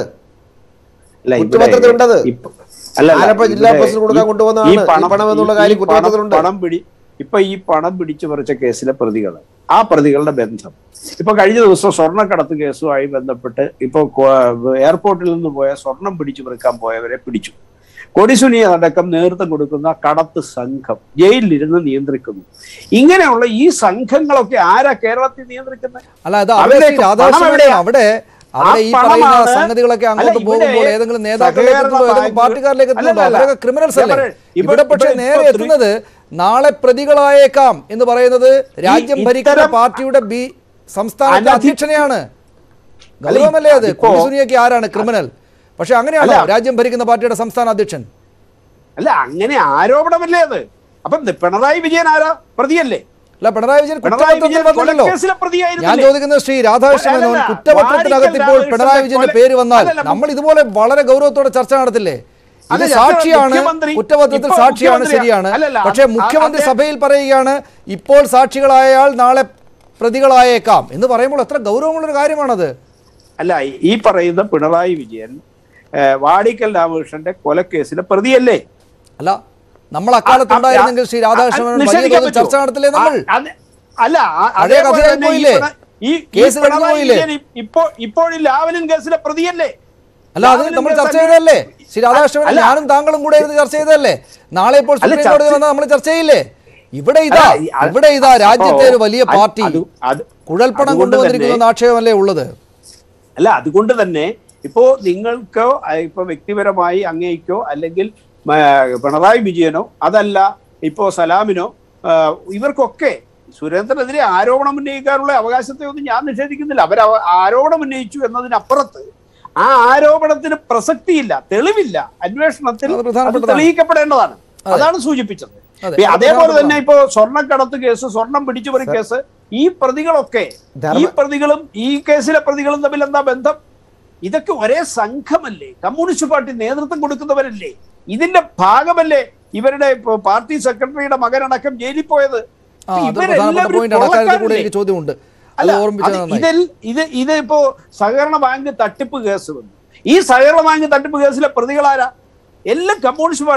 [SPEAKER 5] കുറ്റപത്രത്തിലുണ്ടത്. ആലപ്പുഴ ജില്ലാ പ്രസിഡന്റ് കൊടുക്കാൻ കൊണ്ടുവന്നതാണ് ഈ പണം എന്നുള്ള കാര്യം കുറ്റപത്രത്തിലുണ്ട്.
[SPEAKER 7] പണം പിടി ഇപ്പൊ ഈ പണം പിടിച്ചു പറിച്ച കേസിലെ പ്രതികൾ ആ പ്രതികളുടെ ബന്ധം ഇപ്പൊ കഴിഞ്ഞ ദിവസം സ്വർണ്ണക്കടത്ത് കേസുമായി ബന്ധപ്പെട്ട് ഇപ്പൊ കോ- എയർപോർട്ടിൽ നിന്ന് പോയ സ്വർണം പിടിച്ചു പറിക്കാൻ പോയവരെ പിടിച്ചു കൊടിസുനി അടക്കം നേതൃത്വം കൊടുക്കുന്ന കടത്ത് സംഘം ജയിലിലിരുന്ന് നിയന്ത്രിക്കുന്നു ഇങ്ങനെയുള്ള ഈ സംഘങ്ങളൊക്കെ ആരാ കേരളത്തിൽ നിയന്ത്രിക്കുന്നത്
[SPEAKER 4] അല്ല അത് അവിടെ
[SPEAKER 7] അവരുടെ
[SPEAKER 4] ശ്രീ രാധാകൃഷ്ണൻ
[SPEAKER 7] പണം എവിടെയാ?
[SPEAKER 4] അവിടെ അവിടെ ഈ
[SPEAKER 7] ആ
[SPEAKER 4] പറയുന്ന
[SPEAKER 7] പണമാണ്
[SPEAKER 4] സംഗതികളൊക്കെ അങ്ങോട്ട്
[SPEAKER 7] അല്ല, ഇവിടെ
[SPEAKER 4] പോകുമ്പോൾ ഏതെങ്കിലും നേതാക്കളിലേക്ക്
[SPEAKER 7] സഹകരണ
[SPEAKER 4] എത്തുന്നോ ഏതെങ്കിലും
[SPEAKER 7] ബാങ്ക്
[SPEAKER 4] പാർട്ടിക്കാരിലേക്ക് എത്തുന്നുണ്ടോ
[SPEAKER 7] അല്ല, അല്ല.
[SPEAKER 4] അവരൊക്കെ ക്രിമിനൽസ്
[SPEAKER 7] ഞാൻ
[SPEAKER 4] അല്ലേ
[SPEAKER 7] പറയാം. ഇപ്പൊ-
[SPEAKER 4] ഇവിടെ പക്ഷേ
[SPEAKER 7] ഇപ്പൊ
[SPEAKER 4] നേരെ
[SPEAKER 7] ത്രി-
[SPEAKER 4] എത്തുന്നത് നാളെ പ്രതികളായേക്കാം എന്ന് പറയുന്നത് രാജ്യം
[SPEAKER 7] ഇത്തരം-
[SPEAKER 4] ഭരിക്കുന്ന പാർട്ടിയുടെ ബി സംസ്ഥാനത്തെ
[SPEAKER 7] അനധി-
[SPEAKER 4] അധ്യക്ഷനെയാണ് ഗൗരവമല്ലേ അത്
[SPEAKER 7] ഇപ്പോ-
[SPEAKER 4] കുഞ്ഞുസുനിയൊക്കെ ആരാണ് ക്രിമിനൽ പക്ഷെ അങ്ങനെയാണോ
[SPEAKER 7] അല്ല.
[SPEAKER 4] രാജ്യം ഭരിക്കുന്ന പാർട്ടിയുടെ സംസ്ഥാന അധ്യക്ഷൻ
[SPEAKER 7] അല്ല അങ്ങനെ ആരോപണമല്ലേ അത് അപ്പം പിണറായി വിജയൻ ആരാ പ്രതിയല്ലേ
[SPEAKER 4] അല്ല പിണറായി വിജയൻ
[SPEAKER 7] പിണറായി
[SPEAKER 4] കുറ്റപത്രത്തിൽ
[SPEAKER 7] വിജയൻ
[SPEAKER 4] വന്നില്ലല്ലോ
[SPEAKER 7] കൊലക്കേസിലെ
[SPEAKER 4] ഞാൻ
[SPEAKER 7] പ്രതിയായിരുന്നില്ലേ?
[SPEAKER 4] ചോദിക്കുന്നത് ശ്രീ രാധാകൃഷ്ണൻ മേനോൻ
[SPEAKER 7] അല്ലല്ല,
[SPEAKER 4] കുറ്റപത്രത്തിനകത്ത് ഇപ്പോൾ
[SPEAKER 7] വാടിക്കൽ
[SPEAKER 4] പിണറായി വിജയന്റെ
[SPEAKER 7] രാമകൃഷ്ണന്റെ
[SPEAKER 4] പേര് വന്നാൽ
[SPEAKER 7] അല്ലല്ല,
[SPEAKER 4] നമ്മൾ ഇതുപോലെ വളരെ ഗൗരവത്തോടെ ചർച്ച നടത്തില്ലേ ഇത്
[SPEAKER 7] അല്ല, ഞാൻ
[SPEAKER 4] സാക്ഷിയാണ്
[SPEAKER 7] മുഖ്യമന്ത്രി-
[SPEAKER 4] കുറ്റപത്രത്തിൽ
[SPEAKER 7] ഇപ്പോൾ
[SPEAKER 4] സാക്ഷിയാണ്
[SPEAKER 7] മുഖ്യമന്ത്രി-
[SPEAKER 4] ശരിയാണ്
[SPEAKER 7] അല്ലല്ല,
[SPEAKER 4] പക്ഷേ
[SPEAKER 7] അത്
[SPEAKER 4] മുഖ്യമന്ത്രി
[SPEAKER 7] അദ്ദേഹം-
[SPEAKER 4] സഭയിൽ പറയുകയാണ് ഇപ്പോൾ സാക്ഷികളായയാൾ നാളെ പ്രതികളായേക്കാം എന്ന് പറയുമ്പോൾ എത്ര ഗൗരവമുള്ള ഒരു കാര്യമാണത്
[SPEAKER 7] അല്ല ഈ പറയുന്ന പിണറായി വിജയൻ ഏഹ്, വാടിക്കൽ രാമകൃഷ്ണന്റെ കൊലക്കേസിലെ പ്രതിയല്ലേ
[SPEAKER 4] അല്ല നമ്മൾ അക്കാലത്ത് ഉണ്ടായിരുന്നെങ്കിൽ ശ്രീ രാധാകൃഷ്ണൻ മേനോൻ വലിയ
[SPEAKER 7] നിഷേധിക്കാൻ
[SPEAKER 4] തോതിൽ ചർച്ച
[SPEAKER 7] പറ്റുമോ?
[SPEAKER 4] നടത്തില്ലേ നമ്മൾ
[SPEAKER 7] ആ, അത് അല്ല ആ-
[SPEAKER 4] പഴയ
[SPEAKER 7] അതേപോലെ
[SPEAKER 4] കഥയായി
[SPEAKER 7] തന്നെ ഈ
[SPEAKER 4] പോയില്ലേ?
[SPEAKER 7] പിണ- ഈ ഈ
[SPEAKER 4] കേസ് കഴിഞ്ഞു
[SPEAKER 7] പിണറായി
[SPEAKER 4] പോയില്ലേ?
[SPEAKER 7] വിജയൻ ഇ- ഇപ്പോ ഇപ്പോൾ ഈ ലാവലിൻ കേസിലെ പ്രതിയല്ലേ
[SPEAKER 4] അല്ല അത്
[SPEAKER 7] ലാവലിൻ
[SPEAKER 4] നമ്മൾ
[SPEAKER 7] കേസ്
[SPEAKER 4] ചർച്ച
[SPEAKER 7] അന്വേ-
[SPEAKER 4] ചെയ്തതല്ലേ ശ്രീ രാധാകൃഷ്ണൻ
[SPEAKER 7] അല്ല,
[SPEAKER 4] ഞാനും താങ്കളും കൂടെ ഇരുന്ന് ചർച്ച ചെയ്തതല്ലേ നാളെ ഇപ്പോൾ
[SPEAKER 7] അല്ല,
[SPEAKER 4] സുപ്രീം കോടതി
[SPEAKER 7] ചർച്ച-
[SPEAKER 4] വന്നാൽ നമ്മൾ ചർച്ച ചെയ്യില്ലേ ഇവിടെ ഇതാ
[SPEAKER 7] അല്ല, ഈ- അത്
[SPEAKER 4] ഇവിടെ ഇതാ രാജ്യത്തെ ഒരു
[SPEAKER 7] അപ്പോ
[SPEAKER 4] വലിയ
[SPEAKER 7] അത്
[SPEAKER 4] പാർട്ടി
[SPEAKER 7] അത് അത്
[SPEAKER 4] കുഴൽപ്പണം
[SPEAKER 7] അതുകൊണ്ട്
[SPEAKER 4] കൊണ്ടുവന്നിരിക്കുന്ന
[SPEAKER 7] തന്നെ-
[SPEAKER 4] ആക്ഷേപമല്ലേ ഉള്ളത്
[SPEAKER 7] അല്ല അതുകൊണ്ട് തന്നെ ഇപ്പോ നിങ്ങൾക്കോ അഹ് ഇപ്പൊ വ്യക്തിപരമായി അങ്ങേക്കോ അല്ലെങ്കിൽ ആ, പിണറായി വിജയനോ അതല്ല ഇപ്പോ സലാമിനോ ആ, ഇവർക്കൊക്കെ സുരേന്ദ്രനെതിരെ ആരോപണം ഉന്നയിക്കാനുള്ള അവകാശത്തെ ഒന്നും ഞാൻ നിഷേധിക്കുന്നില്ല അവർ അവ- ആരോപണം ഉന്നയിച്ചു എന്നതിനപ്പുറത്ത് ആ ആരോപണത്തിന് പ്രസക്തിയില്ല തെളിവില്ല അന്വേഷണത്തിൽ
[SPEAKER 4] അത്
[SPEAKER 7] അത്
[SPEAKER 4] പ്രധാനപ്പെട്ടതാണ്.
[SPEAKER 7] തെളിയിക്കപ്പെടേണ്ടതാണ് അതാണ് സൂചിപ്പിച്ചത്
[SPEAKER 4] അതെ,
[SPEAKER 7] ഇപ്പൊ
[SPEAKER 4] അത്
[SPEAKER 7] അതേപോലെ
[SPEAKER 4] പ്രധാനപ്പെട്ടതാണ്.
[SPEAKER 7] തന്നെ ഇപ്പോ സ്വർണ്ണക്കടത്ത് കേസ് സ്വർണം പിടിച്ചുപറി കേസ് ഈ പ്രതികളൊക്കെ ഈ
[SPEAKER 5] ധർമ്മ-
[SPEAKER 7] പ്രതികളും ഈ കേസിലെ പ്രതികളും തമ്മിൽ എന്താ ബന്ധം ഇതൊക്കെ ഒരേ സംഘമല്ലേ കമ്മ്യൂണിസ്റ്റ് പാർട്ടി നേതൃത്വം കൊടുക്കുന്നവരല്ലേ ഇതിന്റെ ഭാഗമല്ലേ ഇവരുടെ ഇപ്പൊ പാർട്ടി സെക്രട്ടറിയുടെ മകനടക്കം ജയിലിൽ പോയത്
[SPEAKER 4] ആ അത് പ്രധാനപ്പെട്ട
[SPEAKER 7] ഇവരെല്ലാവരും
[SPEAKER 4] പോയിന്റ് ആണ് അക്കാര്യത്തിൽ കൂടെ
[SPEAKER 7] കൊള്ളക്കാരല്ലേ?
[SPEAKER 4] എനിക്ക് ചോദ്യമുണ്ട് അത്
[SPEAKER 7] അല്ല
[SPEAKER 4] ഓർമ്മിച്ചത്
[SPEAKER 7] അത്
[SPEAKER 4] നന്നായി
[SPEAKER 7] ഇതിൽ ഇത് ഇത് ഇപ്പോ സഹകരണ ബാങ്ക് തട്ടിപ്പ് കേസ് വന്നു ഈ സഹകരണ ബാങ്ക് തട്ടിപ്പ് കേസിലെ പ്രതികളാരാ എല്ലാം കമ്മ്യൂണിസ്റ്റ് പാർട്ടി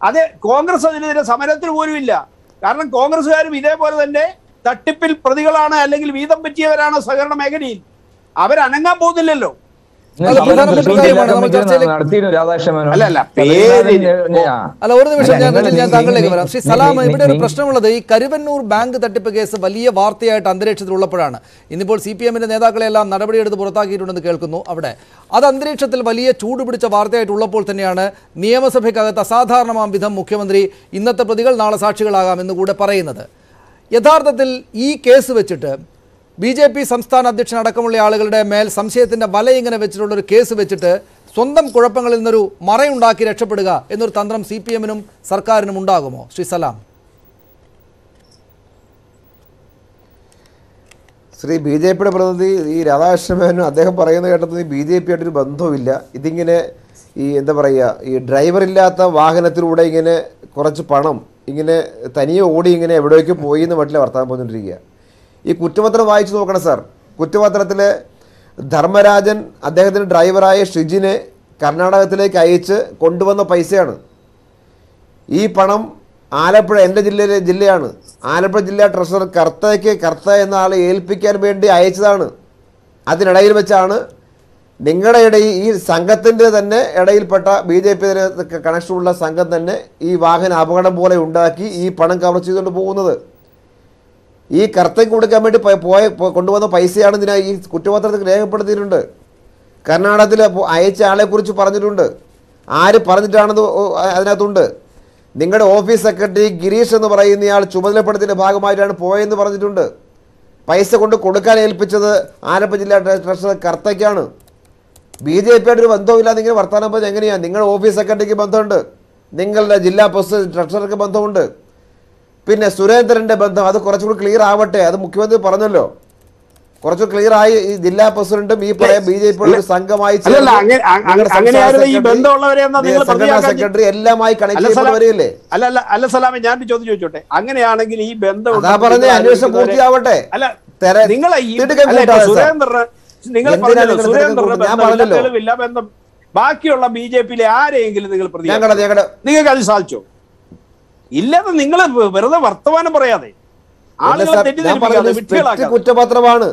[SPEAKER 7] അതെ കോൺഗ്രസ് അതിനെതിരെ സമരത്തിന് പോലും ഇല്ല കാരണം കോൺഗ്രസ്സുകാരും ഇതേപോലെ തന്നെ തട്ടിപ്പിൽ പ്രതികളാണ് അല്ലെങ്കിൽ വീതം പറ്റിയവരാണ് സഹകരണ മേഖലയിൽ അവരനങ്ങാൻ പോകുന്നില്ലല്ലോ
[SPEAKER 4] അല്ല, പ്രധാനപ്പെട്ട കാര്യമാണ് നമ്മൾ ചർച്ചയിലേക്ക്
[SPEAKER 6] നടത്തിയിരുന്നു രാധാകൃഷ്ണ മേനോൻ.
[SPEAKER 7] അല്ല, അല്ല,
[SPEAKER 6] അത്
[SPEAKER 7] പേര്
[SPEAKER 6] ഞാൻ- ആ.
[SPEAKER 4] അല്ല ഒരു നിമിഷം
[SPEAKER 6] അല്ല,
[SPEAKER 4] ഞാൻ
[SPEAKER 6] നിങ്ങൾ
[SPEAKER 4] ഞാൻ
[SPEAKER 6] നീ-
[SPEAKER 4] താങ്കളിലേക്ക്
[SPEAKER 6] നീ-
[SPEAKER 4] വരാം ശ്രീ
[SPEAKER 6] നീ-
[SPEAKER 4] സലാം
[SPEAKER 6] നീ-
[SPEAKER 4] ഇവിടെ ഒരു
[SPEAKER 6] നീ-
[SPEAKER 4] പ്രശ്നമുള്ളത് ഈ കരുവന്നൂർ ബാങ്ക് തട്ടിപ്പ് കേസ് വലിയ വാർത്തയായിട്ട് അന്തരീക്ഷത്തിലുള്ളപ്പോഴാണ് ഇന്നിപ്പോൾ സി പി എമ്മിന്റെ നേതാക്കളെല്ലാം നടപടിയെടുത്ത് പുറത്താക്കിയിട്ടുണ്ടെന്ന് കേൾക്കുന്നു അവിടെ അത് അന്തരീക്ഷത്തിൽ വലിയ ചൂട് പിടിച്ച വാർത്തയായിട്ടുള്ളപ്പോൾ തന്നെയാണ് നിയമസഭയ്ക്കകത്ത് അസാധാരണമാം വിധം മുഖ്യമന്ത്രി ഇന്നത്തെ പ്രതികൾ നാളെ സാക്ഷികളാകാം എന്ന് കൂടെ പറയുന്നത് യഥാർത്ഥത്തിൽ ഈ കേസ് വെച്ചിട്ട് ബി ജെ പി സംസ്ഥാന അധ്യക്ഷൻ അടക്കമുള്ള ആളുകളുടെ മേൽ സംശയത്തിന്റെ വല ഇങ്ങനെ വെച്ചിട്ടുള്ള ഒരു കേസ് വെച്ചിട്ട് സ്വന്തം കുഴപ്പങ്ങളിൽ നിന്നൊരു മറയുണ്ടാക്കി രക്ഷപ്പെടുക എന്നൊരു തന്ത്രം സി പി എമ്മിനും സർക്കാരിനും ഉണ്ടാകുമോ ശ്രീ സലാം
[SPEAKER 5] ശ്രീ ബി ജെ പിയുടെ പ്രതിനിധി ഈ രാധാകൃഷ്ണ മേനോൻ അദ്ദേഹം പറയുന്ന കേട്ടത് ബി ജെ പി ആയിട്ടൊരു ബന്ധവുമില്ല ഇതിങ്ങനെ ഈ എന്താ പറയുക ഈ ഡ്രൈവറില്ലാത്ത വാഹനത്തിലൂടെ ഇങ്ങനെ കുറച്ച് പണം ഇങ്ങനെ തനിയെ ഓടി ഇങ്ങനെ എവിടേക്ക് പോയി എന്ന് മട്ടിലെ വർത്താനം പോയിക്കൊണ്ടിരിക്കുക ഈ കുറ്റപത്രം വായിച്ചു നോക്കണം സാർ കുറ്റപത്രത്തിൽ ധർമ്മരാജൻ അദ്ദേഹത്തിൻ്റെ ഡ്രൈവറായ ഷിജിനെ കർണാടകത്തിലേക്ക് അയച്ച് കൊണ്ടുവന്ന പൈസയാണ് ഈ പണം ആലപ്പുഴ എൻ്റെ ജില്ലയിലെ ജില്ലയാണ് ആലപ്പുഴ ജില്ലാ ട്രഷറർ കർത്തയ്ക്ക് കർത്ത എന്ന ആളെ ഏൽപ്പിക്കാൻ വേണ്ടി അയച്ചതാണ് അതിനിടയിൽ വെച്ചാണ് നിങ്ങളുടെ ഇടയിൽ ഈ സംഘത്തിൻ്റെ തന്നെ ഇടയിൽപ്പെട്ട ബി ജെ പി കണക്ഷനുള്ള സംഘം തന്നെ ഈ വാഹന അപകടം പോലെ ഉണ്ടാക്കി ഈ പണം കവർ ചെയ്തുകൊണ്ട് പോകുന്നത് ഈ കർത്തയ്ക്ക് കൊടുക്കാൻ വേണ്ടി പോയ പോയ- പോ- കൊണ്ടുവന്ന പൈസയാണ് ഇതിനാ ഈ കുറ്റപത്രത്തിൽ രേഖപ്പെടുത്തിയിട്ടുണ്ട് കർണാടകത്തിൽ പോ- അയച്ച ആളെക്കുറിച്ച് പറഞ്ഞിട്ടുണ്ട് ആര് പറഞ്ഞിട്ടാണെന്ന് ഓ- അതിനകത്തുണ്ട് നിങ്ങളുടെ ഓഫീസ് സെക്രട്ടറി ഗിരീഷ് എന്ന് പറയുന്നയാൾ ചുമതലപ്പെടുത്തിൻ്റെ ഭാഗമായിട്ടാണ് പോയെന്ന് പറഞ്ഞിട്ടുണ്ട് പൈസ കൊണ്ട് കൊടുക്കാൻ ഏൽപ്പിച്ചത് ആലപ്പുഴ ജില്ലാ ട്ര- ട്രഷറർ കർത്തയ്ക്കാണ് ബി ജെ പി ആയിട്ട് ഒരു ബന്ധവുമില്ലാതെ ഇങ്ങനെ വർത്തമാനം പറഞ്ഞാൽ എങ്ങനെയാണ് നിങ്ങളുടെ ഓഫീസ് സെക്രട്ടറിക്ക് ബന്ധമുണ്ട് നിങ്ങളുടെ ജില്ലാ പ്രസിഡന്റ് ട്രഷറർക്ക് ബന്ധമുണ്ട് പിന്നെ സുരേന്ദ്രന്റെ ബന്ധം അത് കുറച്ചുകൂടി ക്ലിയർ ആവട്ടെ അത് മുഖ്യമന്ത്രി പറഞ്ഞല്ലോ കുറച്ച് ക്ലിയർ ആയി ഈ ജില്ലാ പ്രസിഡന്റും ഈ പറയാൻ ബി ജെ പിയുടെ ഒരു സംഘമായി ചേർന്ന്
[SPEAKER 7] അല്ലല്ല, അങ്ങനെ- അങ്ങ-
[SPEAKER 5] നിങ്ങളുടെ
[SPEAKER 7] അങ്ങനെയായിരുന്നു ഈ
[SPEAKER 5] സംസ്ഥാന
[SPEAKER 7] ബന്ധമുള്ളവരെയെന്നാ നിങ്ങൾ
[SPEAKER 5] സെക്രട്ടറി, സംഘടനാ
[SPEAKER 7] പ്രതിയാക്കാൻ
[SPEAKER 5] സെക്രട്ടറി എല്ലാമായി കണക്ട്
[SPEAKER 7] അല്ല
[SPEAKER 5] ചെയ്യപ്പെട്ട്
[SPEAKER 7] സലാം-
[SPEAKER 5] വരികയില്ലേ
[SPEAKER 7] അല്ല അല്ല അല്ല സലാമെ ഞാനൊരു ചോദ്യം ചോദിച്ചോട്ടെ അങ്ങനെയാണെങ്കിൽ ഈ ബന്ധം
[SPEAKER 5] അതാ
[SPEAKER 7] ഉണ്ടെന്ന്
[SPEAKER 5] പറഞ്ഞ
[SPEAKER 7] നിങ്ങൾ
[SPEAKER 5] അന്വേഷണം
[SPEAKER 7] ആലോചിക്കുന്നവരെ-
[SPEAKER 5] പൂർത്തിയാവട്ടെ
[SPEAKER 7] അല്ല
[SPEAKER 5] തെര-
[SPEAKER 7] നിങ്ങളെ ഈ
[SPEAKER 5] തിടുക്കം
[SPEAKER 7] അല്ല, ഇപ്പൊ
[SPEAKER 5] കൂട്ടാതെ സാർ.
[SPEAKER 7] സുരേന്ദ്രന് നിങ്ങൾ
[SPEAKER 5] എന്തിനാ
[SPEAKER 7] പറഞ്ഞല്ലോ
[SPEAKER 5] നിങ്ങൾ തിടുക്കം
[SPEAKER 7] സുരേന്ദ്രന്
[SPEAKER 5] കൂട്ടുന്നത്? ഞാൻ
[SPEAKER 7] ബന്ധമില്ല
[SPEAKER 5] പറഞ്ഞല്ലോ.
[SPEAKER 7] തെളിവില്ല ബന്ധം ബാക്കിയുള്ള ബി ജെ പിയിലെ ആരെയെങ്കിലും നിങ്ങൾ പ്രതി
[SPEAKER 5] ഞങ്ങളുടെ ഞങ്ങളുടെ
[SPEAKER 7] നിങ്ങൾക്ക് അത് സാധിച്ചോ ഇല്ലാതെ നിങ്ങൾ വെറുതെ വർത്തമാനം പറയാതെ ആളുകളെ
[SPEAKER 5] ഞാൻ
[SPEAKER 7] തെറ്റിദ്ധരിപ്പിക്കാതെ
[SPEAKER 5] പറഞ്ഞത് സ്പെക്ട്
[SPEAKER 7] വിട്ടുകളാക്കാതെ
[SPEAKER 5] കുറ്റപത്രമാണ്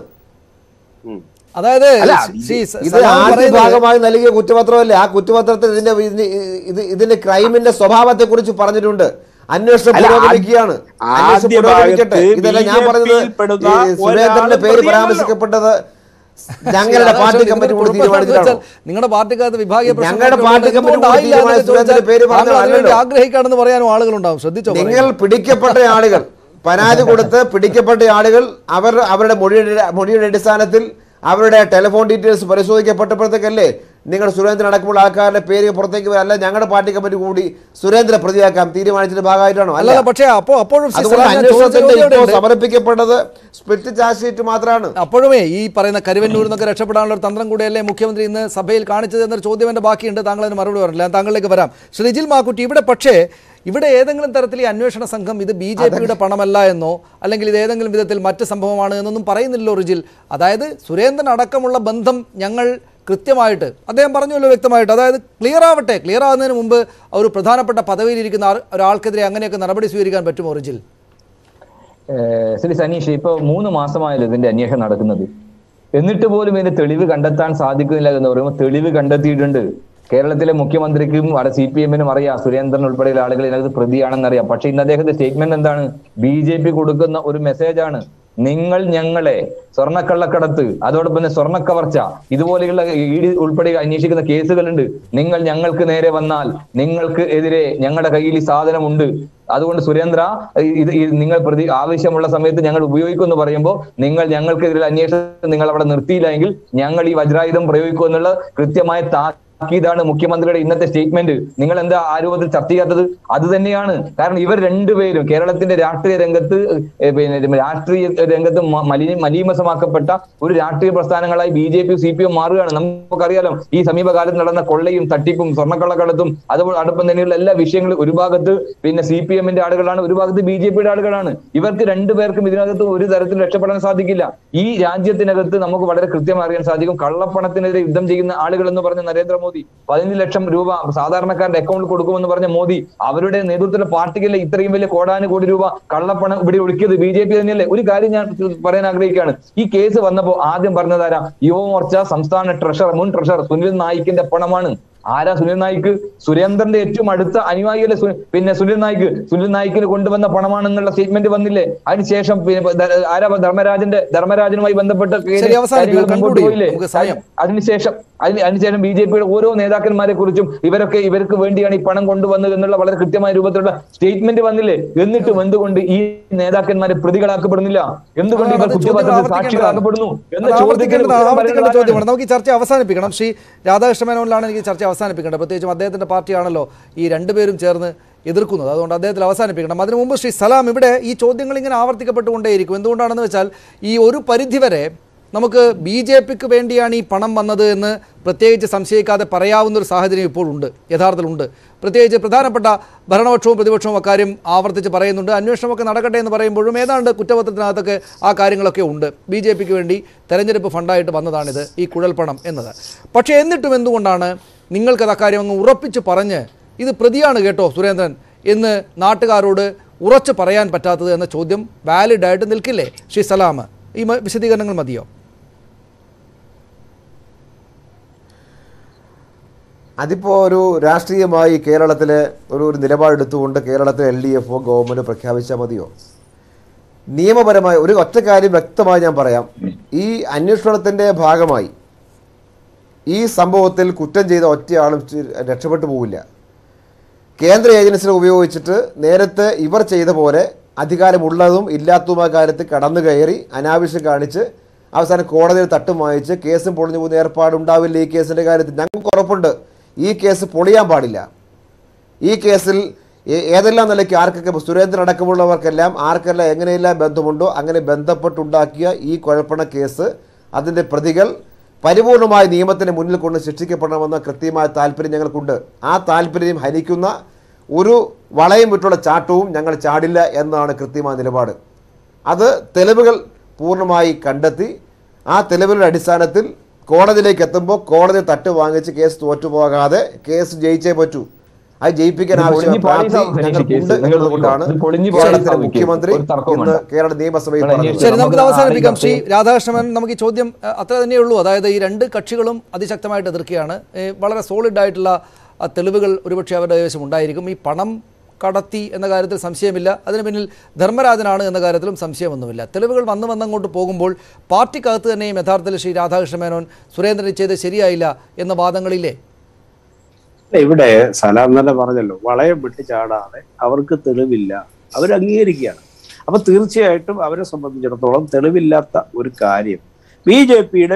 [SPEAKER 4] അതായത്
[SPEAKER 7] അല്ല,
[SPEAKER 4] ശ്രീ സ-
[SPEAKER 5] ഇത്
[SPEAKER 4] സലാം
[SPEAKER 5] ആദ്യ
[SPEAKER 4] പറയുന്നത്
[SPEAKER 5] ഭാഗമായി നൽകിയ കുറ്റപത്രമല്ലേ ആ കുറ്റപത്രത്തിൽ ഇതിന്റെ ഇതിന്റെ- ഇത് ഇതിന്റെ ക്രൈമിന്റെ സ്വഭാവത്തെ കുറിച്ച് പറഞ്ഞിട്ടുണ്ട് അന്വേഷണം
[SPEAKER 7] അല്ല,
[SPEAKER 5] പുരോഗമിക്കുകയാണ് അന്വേഷണം
[SPEAKER 7] ആദ്യ
[SPEAKER 5] പുരോഗമിക്കട്ടെ
[SPEAKER 7] ഭാഗത്ത്
[SPEAKER 5] ഇതല്ല ഞാൻ പറഞ്ഞത്
[SPEAKER 7] BJP-യിൽപ്പെടുന്ന
[SPEAKER 5] ഈ സുരേന്ദ്രന്റെ
[SPEAKER 7] ഒരാളും
[SPEAKER 5] പേര്
[SPEAKER 7] പ്രതിയല്ലല്ലോ.
[SPEAKER 5] പരാമർശിക്കപ്പെട്ടത് ഞങ്ങളുടെ പാർട്ടി
[SPEAKER 4] ഇതിനൊരു
[SPEAKER 5] കമ്മിറ്റി കൂടി
[SPEAKER 4] കുഴപ്പം എന്താണെന്ന്
[SPEAKER 5] തീരുമാനിച്ചതാണോ
[SPEAKER 4] വെച്ചാൽ നിങ്ങളുടെ പാർട്ടിക്കകത്ത് വിഭാഗീയ പ്രശ്നങ്ങൾ
[SPEAKER 5] ഞങ്ങളുടെ പാർട്ടി
[SPEAKER 4] ഉള്ളതുകൊണ്ട്
[SPEAKER 5] കമ്മിറ്റി കൂടി
[SPEAKER 4] എന്തുകൊണ്ടായില്ല എന്നൊക്കെ
[SPEAKER 5] തീരുമാനിച്ചു.
[SPEAKER 4] ചോദിച്ചാൽ
[SPEAKER 5] സുരേന്ദ്രന്റെ പേര്
[SPEAKER 4] താങ്കൾ
[SPEAKER 5] പറഞ്ഞത്
[SPEAKER 4] അതിനുവേണ്ടി
[SPEAKER 5] അല്ലല്ലോ.
[SPEAKER 4] ആഗ്രഹിക്കുകയാണെന്ന് പറയാനും ആളുകളുണ്ടാവും ശ്രദ്ധിച്ചോ
[SPEAKER 5] നിങ്ങൾ പിടിക്കപ്പെട്ട ആളുകൾ പരാതി കൊടുത്ത് പിടിക്കപ്പെട്ട ആളുകൾ അവർ അവരുടെ മൊഴിയുടെ മൊഴിയുടെ അടിസ്ഥാനത്തിൽ അവരുടെ ടെലിഫോൺ ഡീറ്റെയിൽസ് പരിശോധിക്കപ്പെട്ടപ്പോഴത്തേക്കല്ലേ നിങ്ങൾ സുരേന്ദ്രൻ അടക്കമുള്ള ആൾക്കാരുടെ പേര് പുറത്തേക്ക് വരാം അല്ല ഞങ്ങളുടെ പാർട്ടി കമ്മിറ്റി കൂടി സുരേന്ദ്ര പ്രതിയാക്കാം തീരുമാനിച്ചതിന്റെ ഭാഗമായിട്ടാണോ അല്ല
[SPEAKER 4] അല്ലല്ല പക്ഷേ അപ്പോ അപ്പോഴും ശ്രീ
[SPEAKER 5] അതുകൊണ്ട്
[SPEAKER 4] സലാം ഞാൻ ചോദിച്ച
[SPEAKER 5] അന്വേഷണത്തിന്റെ
[SPEAKER 4] ചോദ്യം
[SPEAKER 5] ഇപ്പോൾ
[SPEAKER 4] ഇവിടെയുണ്ട്.
[SPEAKER 5] സമർപ്പിക്കപ്പെട്ടത് സ്പ്ലിറ്റ് ചാർജ് ഷീറ്റ് മാത്രമാണ്
[SPEAKER 4] അപ്പോഴുമേ ഈ പറയുന്ന കരുവന്നൂരിൽ നിന്നൊക്കെ രക്ഷപ്പെടാനുള്ള ഒരു തന്ത്രം കൂടിയല്ലേ മുഖ്യമന്ത്രി ഇന്ന് സഭയിൽ കാണിച്ചത് എന്നൊരു ചോദ്യം എൻ്റെ ബാക്കിയുണ്ട് താങ്കൾ അതിന് മറുപടി പറഞ്ഞില്ല ഞാൻ താങ്കളിലേക്ക് വരാം ശ്രീജിൽ മാക്കുറ്റി ഇവിടെ പക്ഷേ ഇവിടെ ഏതെങ്കിലും തരത്തിൽ ഈ അന്വേഷണ സംഘം ഇത് ബി ജെ പിയുടെ പണമല്ല എന്നോ അല്ലെങ്കിൽ ഇത് ഏതെങ്കിലും വിധത്തിൽ മറ്റ് സംഭവമാണ് എന്നൊന്നും പറയുന്നില്ലല്ലോ റിജിൽ അതായത് സുരേന്ദ്രൻ അടക്കമുള്ള ബന്ധം ഞങ്ങൾ കൃത്യമായിട്ട് അദ്ദേഹം പറഞ്ഞല്ലോ വ്യക്തമായിട്ട് അതായത് ക്ലിയർ ആവട്ടെ ക്ലിയർ ആവുന്നതിന് മുമ്പ് ഒരു പ്രധാനപ്പെട്ട പദവിയിലിരിക്കുന്ന ആൾ- ഒരാൾക്കെതിരെ അങ്ങനെയൊക്കെ നടപടി സ്വീകരിക്കാൻ പറ്റുമോ റിജിൽ
[SPEAKER 6] ഏഹ് ശ്രീ സനീഷ് ഇപ്പൊ മൂന്ന് മാസമായല്ലോ ഇതിന്റെ അന്വേഷണം നടക്കുന്നത് എന്നിട്ട് പോലും ഇതിന്റെ തെളിവ് കണ്ടെത്താൻ സാധിക്കുന്നില്ല എന്ന് പറയുമ്പോൾ തെളിവ് കണ്ടെത്തിയിട്ടുണ്ട് കേരളത്തിലെ മുഖ്യമന്ത്രിക്കും അവിടെ സി പി എമ്മിനും അറിയാം സുരേന്ദ്രൻ ഉൾപ്പെടെയുള്ള ആളുകൾ ഇതിനകത്ത് പ്രതിയാണെന്ന് അറിയാം പക്ഷെ ഇന്ന് അദ്ദേഹത്തിന്റെ സ്റ്റേറ്റ്മെന്റ് എന്താണ് ബി ജെ പി കൊടുക്കുന്ന ഒരു മെസ്സേജാണ് നിങ്ങൾ ഞങ്ങളെ സ്വർണ്ണക്കള്ളക്കടത്ത് അതോടൊപ്പം തന്നെ സ്വർണ്ണക്കവർച്ച ഇതുപോലെയുള്ള ഇ ഡി ഉൾപ്പെടെ അന്വേഷിക്കുന്ന കേസുകളുണ്ട് നിങ്ങൾ ഞങ്ങൾക്ക് നേരെ വന്നാൽ നിങ്ങൾക്ക് എതിരെ ഞങ്ങളുടെ കയ്യിൽ ഈ സാധനമുണ്ട് അതുകൊണ്ട് സുരേന്ദ്ര ഇത് ഇത് നിങ്ങൾ പ്രതി ആവശ്യമുള്ള സമയത്ത് ഞങ്ങൾ ഉപയോഗിക്കും എന്ന് പറയുമ്പോൾ നിങ്ങൾ ഞങ്ങൾക്കെതിരെ അന്വേഷണം നിങ്ങൾ അവിടെ നിർത്തിയില്ല എങ്കിൽ ഞങ്ങൾ ഈ വജ്രായുധം പ്രയോഗിക്കും എന്നുള്ള കൃത്യമായ താക്കീതാണ് മുഖ്യമന്ത്രിയുടെ ഇന്നത്തെ സ്റ്റേറ്റ്മെന്റ് നിങ്ങൾ എന്താ ആരോപത്തിൽ ചർച്ച ചെയ്യാത്തത് അത് തന്നെയാണ് കാരണം ഇവർ രണ്ടുപേരും കേരളത്തിന്റെ രാഷ്ട്രീയ രംഗത്ത് ഏഹ് പിന്നെ രാഷ്ട്രീയ രംഗത്ത് മ- മലി മലീമസമാക്കപ്പെട്ട ഒരു രാഷ്ട്രീയ പ്രസ്ഥാനങ്ങളായി B J P C P M മാറുകയാണ് നമുക്കറിയാലോ ഈ സമീപകാലത്ത് നടന്ന കൊള്ളയും തട്ടിപ്പും സ്വർണ്ണക്കള്ളക്കടത്തും അതുപോലെ അടുപ്പം തന്നെയുള്ള എല്ലാ വിഷയങ്ങളും ഒരു ഭാഗത്ത് പിന്നെ സി പി എമ്മിന്റെ ആളുകളാണ് ഒരു ഭാഗത്ത് ബി ജെ പിയുടെ ആളുകളാണ് ഇവർക്ക് രണ്ടുപേർക്കും ഇതിനകത്ത് ഒരു തരത്തിൽ രക്ഷപ്പെടാൻ സാധിക്കില്ല ഈ രാജ്യത്തിനകത്ത് നമുക്ക് വളരെ കൃത്യമായി അറിയാൻ സാധിക്കും കള്ളപ്പണത്തിനെതിരെ യുദ്ധം ചെയ്യുന്ന ആളുകൾ എന്ന് പറഞ്ഞ നരേന്ദ്രമോദി മോദി പതിനഞ്ച് ലക്ഷം രൂപ സാധാരണക്കാരുടെ അക്കൗണ്ടിൽ കൊടുക്കുമെന്ന് പറഞ്ഞ മോദി അവരുടെ നേതൃത്വത്തിലെ പാർട്ടിക്കല്ലേ ഇത്രയും വലിയ കോടാനുകോടി രൂപ കള്ളപ്പണം ഇവിടെ ഒഴുക്കിയത് ബി ജെ പി തന്നെയല്ലേ ഒരു കാര്യം ഞാൻ പറയാൻ ആഗ്രഹിക്കുകയാണ് ഈ കേസ് വന്നപ്പോൾ ആദ്യം പറഞ്ഞതാരാ യുവമോർച്ച സംസ്ഥാന ട്രഷറർ മുൻ ട്രഷറർ സുനിൽ നായിക്കിന്റെ പണമാണ് ആരാ സുനിൽ നായിക്ക് സുരേന്ദ്രന്റെ ഏറ്റവും അടുത്ത അനുയായിയല്ലേ സു- പിന്നെ സുനിൽ നായിക്ക് സുനിൽ നായിക്കിന് കൊണ്ടുവന്ന പണമാണെന്നുള്ള സ്റ്റേറ്റ്മെന്റ് വന്നില്ലേ അതിനുശേഷം പിന്നെ ധ- ആരാ ധർമ്മരാജന്റെ ധർമ്മരാജനുമായി ബന്ധപ്പെട്ട കേസ്
[SPEAKER 4] ശരി, അവസാനിപ്പിക്കൂ.
[SPEAKER 6] കാര്യങ്ങൾ മുമ്പോട്ട്
[SPEAKER 4] conclude ചെയ്യൂ.
[SPEAKER 6] പോയില്ലേ
[SPEAKER 4] നമുക്ക് സമയം.
[SPEAKER 6] അതിനുശേഷം അതിന് അതിനുശേഷം ബി ജെ പിയുടെ ഓരോ നേതാക്കന്മാരെ കുറിച്ചും ഇവരൊക്കെ ഇവർക്ക് വേണ്ടിയാണ് ഈ പണം കൊണ്ടുവന്നത് എന്നുള്ള വളരെ കൃത്യമായ രൂപത്തിലുള്ള സ്റ്റേറ്റ്മെന്റ് വന്നില്ലേ എന്നിട്ടും എന്തുകൊണ്ട് ഈ നേതാക്കന്മാരെ പ്രതികളാക്കപ്പെടുന്നില്ല എന്തുകൊണ്ട് ഇവർ
[SPEAKER 4] അതാണ് ചോദ്യം
[SPEAKER 6] കുറ്റപത്രത്തിൽ
[SPEAKER 4] ആവർത്തിക്കേണ്ടതാണ്.
[SPEAKER 6] സാക്ഷികളാക്കപ്പെടുന്നു എന്ന്
[SPEAKER 4] അത് ആവർത്തിക്കേണ്ടത്
[SPEAKER 6] ചോദിക്കുന്ന
[SPEAKER 4] ആവർത്തിക്കേണ്ട
[SPEAKER 6] ഉത്തരം
[SPEAKER 4] ചോദ്യമാണ് നമുക്ക് ഈ ചർച്ച അവസാനിപ്പിക്കണം ശ്രീ രാധാകൃഷ്ണ മേനോനിലാണ് എനിക്ക് ഈ ചർച്ച അവസാനിപ്പിക്കേണ്ടത് പ്രത്യേകിച്ചും അദ്ദേഹത്തിന്റെ പാർട്ടിയാണല്ലോ ഈ രണ്ടുപേരും ചേർന്ന് എതിർക്കുന്നത് അതുകൊണ്ട് അദ്ദേഹത്തിൽ അവസാനിപ്പിക്കണം അതിനു മുമ്പ് ശ്രീ സലാം ഇവിടെ ഈ ചോദ്യങ്ങൾ ഇങ്ങനെ ആവർത്തിക്കപ്പെട്ടുകൊണ്ടേയിരിക്കും എന്തുകൊണ്ടാണെന്ന് വെച്ചാൽ ഈ ഒരു പരിധിവരെ നമുക്ക് ബി ജെ പിക്ക് വേണ്ടിയാണ് ഈ പണം വന്നത് എന്ന് പ്രത്യേകിച്ച് സംശയിക്കാതെ പറയാവുന്ന ഒരു സാഹചര്യം ഇപ്പോൾ ഉണ്ട് യഥാർത്ഥത്തിലുണ്ട് പ്രത്യേകിച്ച് പ്രധാനപ്പെട്ട ഭരണപക്ഷവും പ്രതിപക്ഷവും അക്കാര്യം ആവർത്തിച്ച് പറയുന്നുണ്ട് അന്വേഷണമൊക്കെ നടക്കട്ടെ എന്ന് പറയുമ്പോഴും ഏതാണ്ട് കുറ്റപത്രത്തിനകത്തൊക്കെ ആ കാര്യങ്ങളൊക്കെ ഉണ്ട് ബി ജെ പിക്ക് വേണ്ടി തെരഞ്ഞെടുപ്പ് ഫണ്ടായിട്ട് വന്നതാണിത് ഈ കുഴൽപ്പണം എന്നത് പക്ഷേ എന്നിട്ടും എന്തുകൊണ്ടാണ് നിങ്ങൾക്കത് അക്കാര്യം അങ്ങ് ഉറപ്പിച്ച് പറഞ്ഞ് ഇത് പ്രതിയാണ് കേട്ടോ സുരേന്ദ്രൻ എന്ന് നാട്ടുകാരോട് ഉറച്ചു പറയാൻ പറ്റാത്തത് എന്ന ചോദ്യം വാലിഡായിട്ട് നിൽക്കില്ലേ ശ്രീ സലാം ഈ മ- വിശദീകരണങ്ങൾ മതിയോ
[SPEAKER 5] അതിപ്പോൾ ഒരു രാഷ്ട്രീയമായി കേരളത്തിലെ ഒരു ഒരു നിലപാടെടുത്തുകൊണ്ട് കേരളത്തിലെ എൽ ഡി എഫോ ഗവൺമെൻറ് പ്രഖ്യാപിച്ചാൽ മതിയോ നിയമപരമായ ഒരു ഒറ്റ കാര്യം വ്യക്തമായി ഞാൻ പറയാം ഈ അന്വേഷണത്തിൻ്റെ ഭാഗമായി ഈ സംഭവത്തിൽ കുറ്റം ചെയ്ത ഒറ്റയാളും ചി- രക്ഷപ്പെട്ടു പോവില്ല കേന്ദ്ര ഏജൻസിനെ ഉപയോഗിച്ചിട്ട് നേരത്തെ ഇവർ ചെയ്ത പോലെ അധികാരമുള്ളതും ഇല്ലാത്തതുമായ കാര്യത്തിൽ കടന്നു കയറി അനാവശ്യം കാണിച്ച് അവസാനം കോടതിയിൽ തട്ടും വാങ്ങിച്ച് കേസും പൊളിഞ്ഞു പോകുന്ന ഏർപ്പാടുണ്ടാവില്ല ഈ കേസിൻ്റെ കാര്യത്തിൽ ഞങ്ങൾക്ക് ഉറപ്പുണ്ട് ഈ കേസ് പൊളിയാൻ പാടില്ല ഈ കേസിൽ ഏ- ഏതെല്ലാം നിലയ്ക്ക് ആർക്കൊക്കെ സുരേന്ദ്രൻ അടക്കമുള്ളവർക്കെല്ലാം ആർക്കെല്ലാം എങ്ങനെയെല്ലാം ബന്ധമുണ്ടോ അങ്ങനെ ബന്ധപ്പെട്ടുണ്ടാക്കിയ ഈ കുഴപ്പണ കേസ് അതിൻ്റെ പ്രതികൾ പരിപൂർണമായ നിയമത്തിന് മുന്നിൽ കൊണ്ട് ശിക്ഷിക്കപ്പെടണമെന്ന കൃത്യമായ താല്പര്യം ഞങ്ങൾക്കുണ്ട് ആ താല്പര്യം ഹനിക്കുന്ന ഒരു വളയം വിട്ടുള്ള ചാട്ടവും ഞങ്ങൾ ചാടില്ല എന്നതാണ് കൃത്യമായ നിലപാട് അത് തെളിവുകൾ പൂർണ്ണമായി കണ്ടെത്തി ആ തെളിവുകളുടെ അടിസ്ഥാനത്തിൽ കോടതിയിലേക്ക് എത്തുമ്പോൾ കോടതി തട്ട് വാങ്ങിച്ച് കേസ് തോറ്റുപോകാതെ കേസ് ജയിച്ചേ പറ്റൂ അത് ജയിപ്പിക്കാൻ
[SPEAKER 6] ഇത്
[SPEAKER 5] ആവശ്യമായ
[SPEAKER 6] പൊളിഞ്ഞ്
[SPEAKER 5] പ്രാപ്തി
[SPEAKER 6] പാളീസാവും ഫിനിഷ്
[SPEAKER 5] ഞങ്ങൾക്കുണ്ട്
[SPEAKER 6] കേസ്. നിങ്ങൾ
[SPEAKER 5] എന്നുള്ളതുകൊണ്ടാണ്
[SPEAKER 6] ഇത് പൊളിഞ്ഞ്
[SPEAKER 5] കേരളത്തിലെ
[SPEAKER 6] പാളീസാവും
[SPEAKER 5] മുഖ്യമന്ത്രി
[SPEAKER 6] ഒരു തർക്കവും
[SPEAKER 5] ഇന്ന്
[SPEAKER 6] വേണ്ട.
[SPEAKER 5] കേരള നിയമസഭയിൽ
[SPEAKER 6] നിങ്ങൾ
[SPEAKER 5] പറഞ്ഞത്
[SPEAKER 4] ശരി നമുക്ക്
[SPEAKER 6] നമുക്ക്
[SPEAKER 4] അവസാനിപ്പിക്കാം ശ്രീ
[SPEAKER 6] ആരെയും
[SPEAKER 4] രാധാകൃഷ്ണൻ നമുക്ക് ഈ ചോദ്യം അഹ്, അത്ര തന്നെയേ ഉള്ളൂ അതായത് ഈ രണ്ട് കക്ഷികളും അതിശക്തമായിട്ട് എതിർക്കുകയാണ് ഏ, വളരെ സോളിഡ് ആയിട്ടുള്ള ആ, തെളിവുകൾ ഒരുപക്ഷെ അവരുടെ കൈവശം ഉണ്ടായിരിക്കും ഈ പണം കടത്തി എന്ന കാര്യത്തിൽ സംശയമില്ല അതിന് പിന്നിൽ ധർമ്മരാജനാണ് എന്ന കാര്യത്തിലും സംശയമൊന്നുമില്ല തെളിവുകൾ വന്ന് വന്നങ്ങോട്ട് പോകുമ്പോൾ പാർട്ടിക്കകത്ത് തന്നെയും യഥാർത്ഥത്തിൽ ശ്രീ രാധാകൃഷ്ണ മേനോൻ സുരേന്ദ്രൻ ചെയ്ത് ശരിയായില്ല എന്ന വാദങ്ങളില്ലേ
[SPEAKER 7] അല്ല, ഇവിടെ സലാം തന്നെ പറഞ്ഞല്ലോ വളയം വിട്ട് ചാടാതെ അവർക്ക് തെളിവില്ല അവർ അംഗീകരിക്കുകയാണ് അപ്പൊ തീർച്ചയായിട്ടും അവരെ സംബന്ധിച്ചിടത്തോളം തെളിവില്ലാത്ത ഒരു കാര്യം ബി ജെ പിയുടെ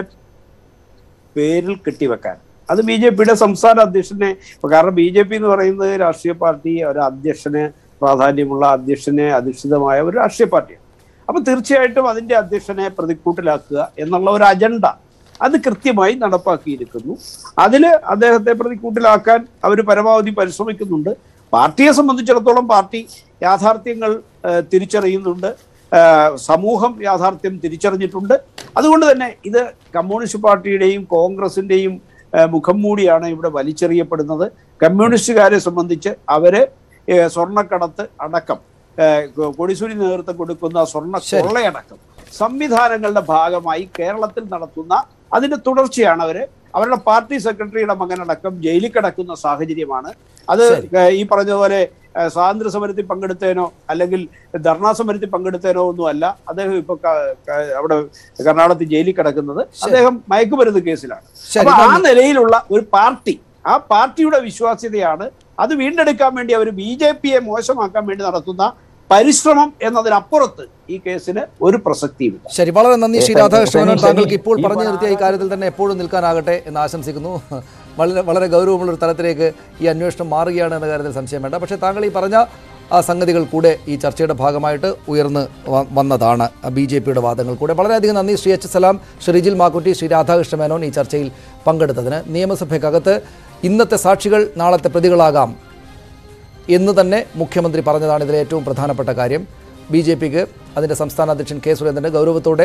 [SPEAKER 7] പേരിൽ കെട്ടിവെക്കാൻ അത് ബി ജെ പിയുടെ സംസ്ഥാന അധ്യക്ഷനെ ഇപ്പൊ കാരണം ബി ജെ പി എന്ന് പറയുന്നത് രാഷ്ട്രീയ പാർട്ടി ഒരു അധ്യക്ഷന് പ്രാധാന്യമുള്ള അധ്യക്ഷനെ അധിഷ്ഠിതമായ ഒരു രാഷ്ട്രീയ പാർട്ടിയാണ് അപ്പൊ തീർച്ചയായിട്ടും അതിന്റെ അധ്യക്ഷനെ പ്രതിക്കൂട്ടിലാക്കുക എന്നുള്ള ഒരു അജണ്ട അത് കൃത്യമായി നടപ്പാക്കിയിരിക്കുന്നു അതില് അദ്ദേഹത്തെ പ്രതിക്കൂട്ടിലാക്കാൻ അവർ പരമാവധി പരിശ്രമിക്കുന്നുണ്ട് പാർട്ടിയെ സംബന്ധിച്ചിടത്തോളം പാർട്ടി യാഥാർത്ഥ്യങ്ങൾ ആ, തിരിച്ചറിയുന്നുണ്ട് ആ, സമൂഹം യാഥാർത്ഥ്യം തിരിച്ചറിഞ്ഞിട്ടുണ്ട് അതുകൊണ്ട് തന്നെ ഇത് കമ്മ്യൂണിസ്റ്റ് പാർട്ടിയുടെയും കോൺഗ്രസിന്റെയും ആ, മുഖം മൂടിയാണ് ഇവിടെ വലിച്ചെറിയപ്പെടുന്നത് കമ്മ്യൂണിസ്റ്റുകാരെ സംബന്ധിച്ച് അവര് ഏ, സ്വർണ്ണക്കടത്ത് അടക്കം ഏ, കൊ- കൊടിസുരി നേതൃത്വം കൊടുക്കുന്ന സ്വർണ്ണ
[SPEAKER 4] ശരി.
[SPEAKER 7] കൊള്ളയടക്കം സംവിധാനങ്ങളുടെ ഭാഗമായി കേരളത്തിൽ നടത്തുന്ന അതിന്റെ തുടർച്ചയാണ് അവര് അവരുടെ പാർട്ടി സെക്രട്ടറിയുടെ മകനടക്കം ജയിലിൽ കിടക്കുന്ന സാഹചര്യമാണ് അത്
[SPEAKER 4] ശരി.
[SPEAKER 7] ഏ, ഈ പറഞ്ഞതുപോലെ ഏ, സ്വാതന്ത്ര്യ സമരത്തിൽ പങ്കെടുത്തതിനോ അല്ലെങ്കിൽ ധർണാ സമരത്തിൽ പങ്കെടുത്തതിനോ ഒന്നും അല്ല അദ്ദേഹം ഇപ്പൊ ക- ക- അവിടെ കർണാടകത്തിൽ ജയിലിൽ കിടക്കുന്നത് അദ്ദേഹം മയക്കുമരുന്ന് കേസിലാണ്
[SPEAKER 4] ശരി,
[SPEAKER 7] അപ്പൊ ആ
[SPEAKER 4] നന്ദി.
[SPEAKER 7] നിലയിലുള്ള ഒരു പാർട്ടി ആ പാർട്ടിയുടെ വിശ്വാസ്യതയാണ് അത് വീണ്ടെടുക്കാൻ വേണ്ടി അവർ ബി ജെ പിയെ മോശമാക്കാൻ വേണ്ടി നടത്തുന്ന പരിശ്രമം എന്നതിനപ്പുറത്ത് ഈ കേസിന് ഒരു പ്രസക്തിയുമില്ല
[SPEAKER 4] ശരി വളരെ നന്ദി ശ്രീ
[SPEAKER 6] ഏ,
[SPEAKER 4] രാധാകൃഷ്ണൻ
[SPEAKER 6] ശനി-
[SPEAKER 4] താങ്കൾക്ക് ഇപ്പോൾ
[SPEAKER 6] ഈ
[SPEAKER 4] പറഞ്ഞു
[SPEAKER 6] പറഞ്ഞ
[SPEAKER 4] നിർത്തിയ ഈ കാര്യത്തിൽ തന്നെ എപ്പോഴും നിൽക്കാനാകട്ടെ എന്ന് ആശംസിക്കുന്നു വളരെ വളരെ ഗൗരവമുള്ളൊരു തലത്തിലേക്ക് ഈ അന്വേഷണം മാറുകയാണ് എന്ന കാര്യത്തിൽ സംശയം വേണ്ട പക്ഷേ താങ്കൾ ഈ പറഞ്ഞ ആ സംഗതികൾ കൂടെ ഈ ചർച്ചയുടെ ഭാഗമായിട്ട് ഉയർന്ന് വ- വന്നതാണ് ബി ജെ പിയുടെ വാദങ്ങൾ കൂടെ വളരെയധികം നന്ദി ശ്രീ എച്ച് സലാം ശ്രീ റിജിൽ മാക്കുട്ടി ശ്രീ രാധാകൃഷ്ണ മേനോൻ ഈ ചർച്ചയിൽ പങ്കെടുത്തതിന് നിയമസഭയ്ക്കകത്ത് ഇന്നത്തെ സാക്ഷികൾ നാളത്തെ പ്രതികളാകാം എന്ന് തന്നെ മുഖ്യമന്ത്രി പറഞ്ഞതാണ് ഇതിലെ ഏറ്റവും പ്രധാനപ്പെട്ട കാര്യം ബി ജെ പിക്ക് അതിൻ്റെ സംസ്ഥാന അധ്യക്ഷൻ കെ സുരേന്ദ്രൻ്റെ ഗൗരവത്തോടെ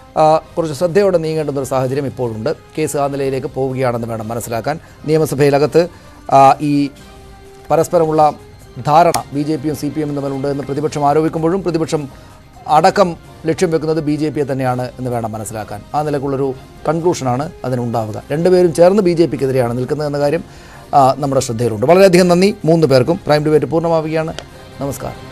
[SPEAKER 4] ആ, കുറച്ച് ശ്രദ്ധയോടെ നീങ്ങേണ്ടുന്ന ഒരു സാഹചര്യം ഇപ്പോഴുണ്ട് കേസ് ആ നിലയിലേക്ക് പോവുകയാണെന്ന് വേണം മനസ്സിലാക്കാൻ നിയമസഭയിലകത്ത് ആ, ഈ പരസ്പരമുള്ള ധാരണ ബി ജെ പിയും സി പി എമ്മും തമ്മിലുണ്ട് എന്ന് പ്രതിപക്ഷം ആരോപിക്കുമ്പോഴും പ്രതിപക്ഷം അടക്കം ലക്ഷ്യം വെക്കുന്നത് ബി ജെ പിയെ തന്നെയാണ് എന്ന് വേണം മനസ്സിലാക്കാൻ ആ നിലക്കുള്ളൊരു കൺക്ലൂഷനാണ് അതിനുണ്ടാവുക രണ്ടുപേരും ചേർന്ന് ബി ജെ പിക്കെതിരെയാണ് നിൽക്കുന്നത് എന്ന കാര്യം ആ, നമ്മുടെ ശ്രദ്ധയിലുണ്ട് വളരെയധികം നന്ദി മൂന്ന് പേർക്കും പ്രൈം ഡിബേറ്റ് പൂർണ്ണമാവുകയാണ് നമസ്കാരം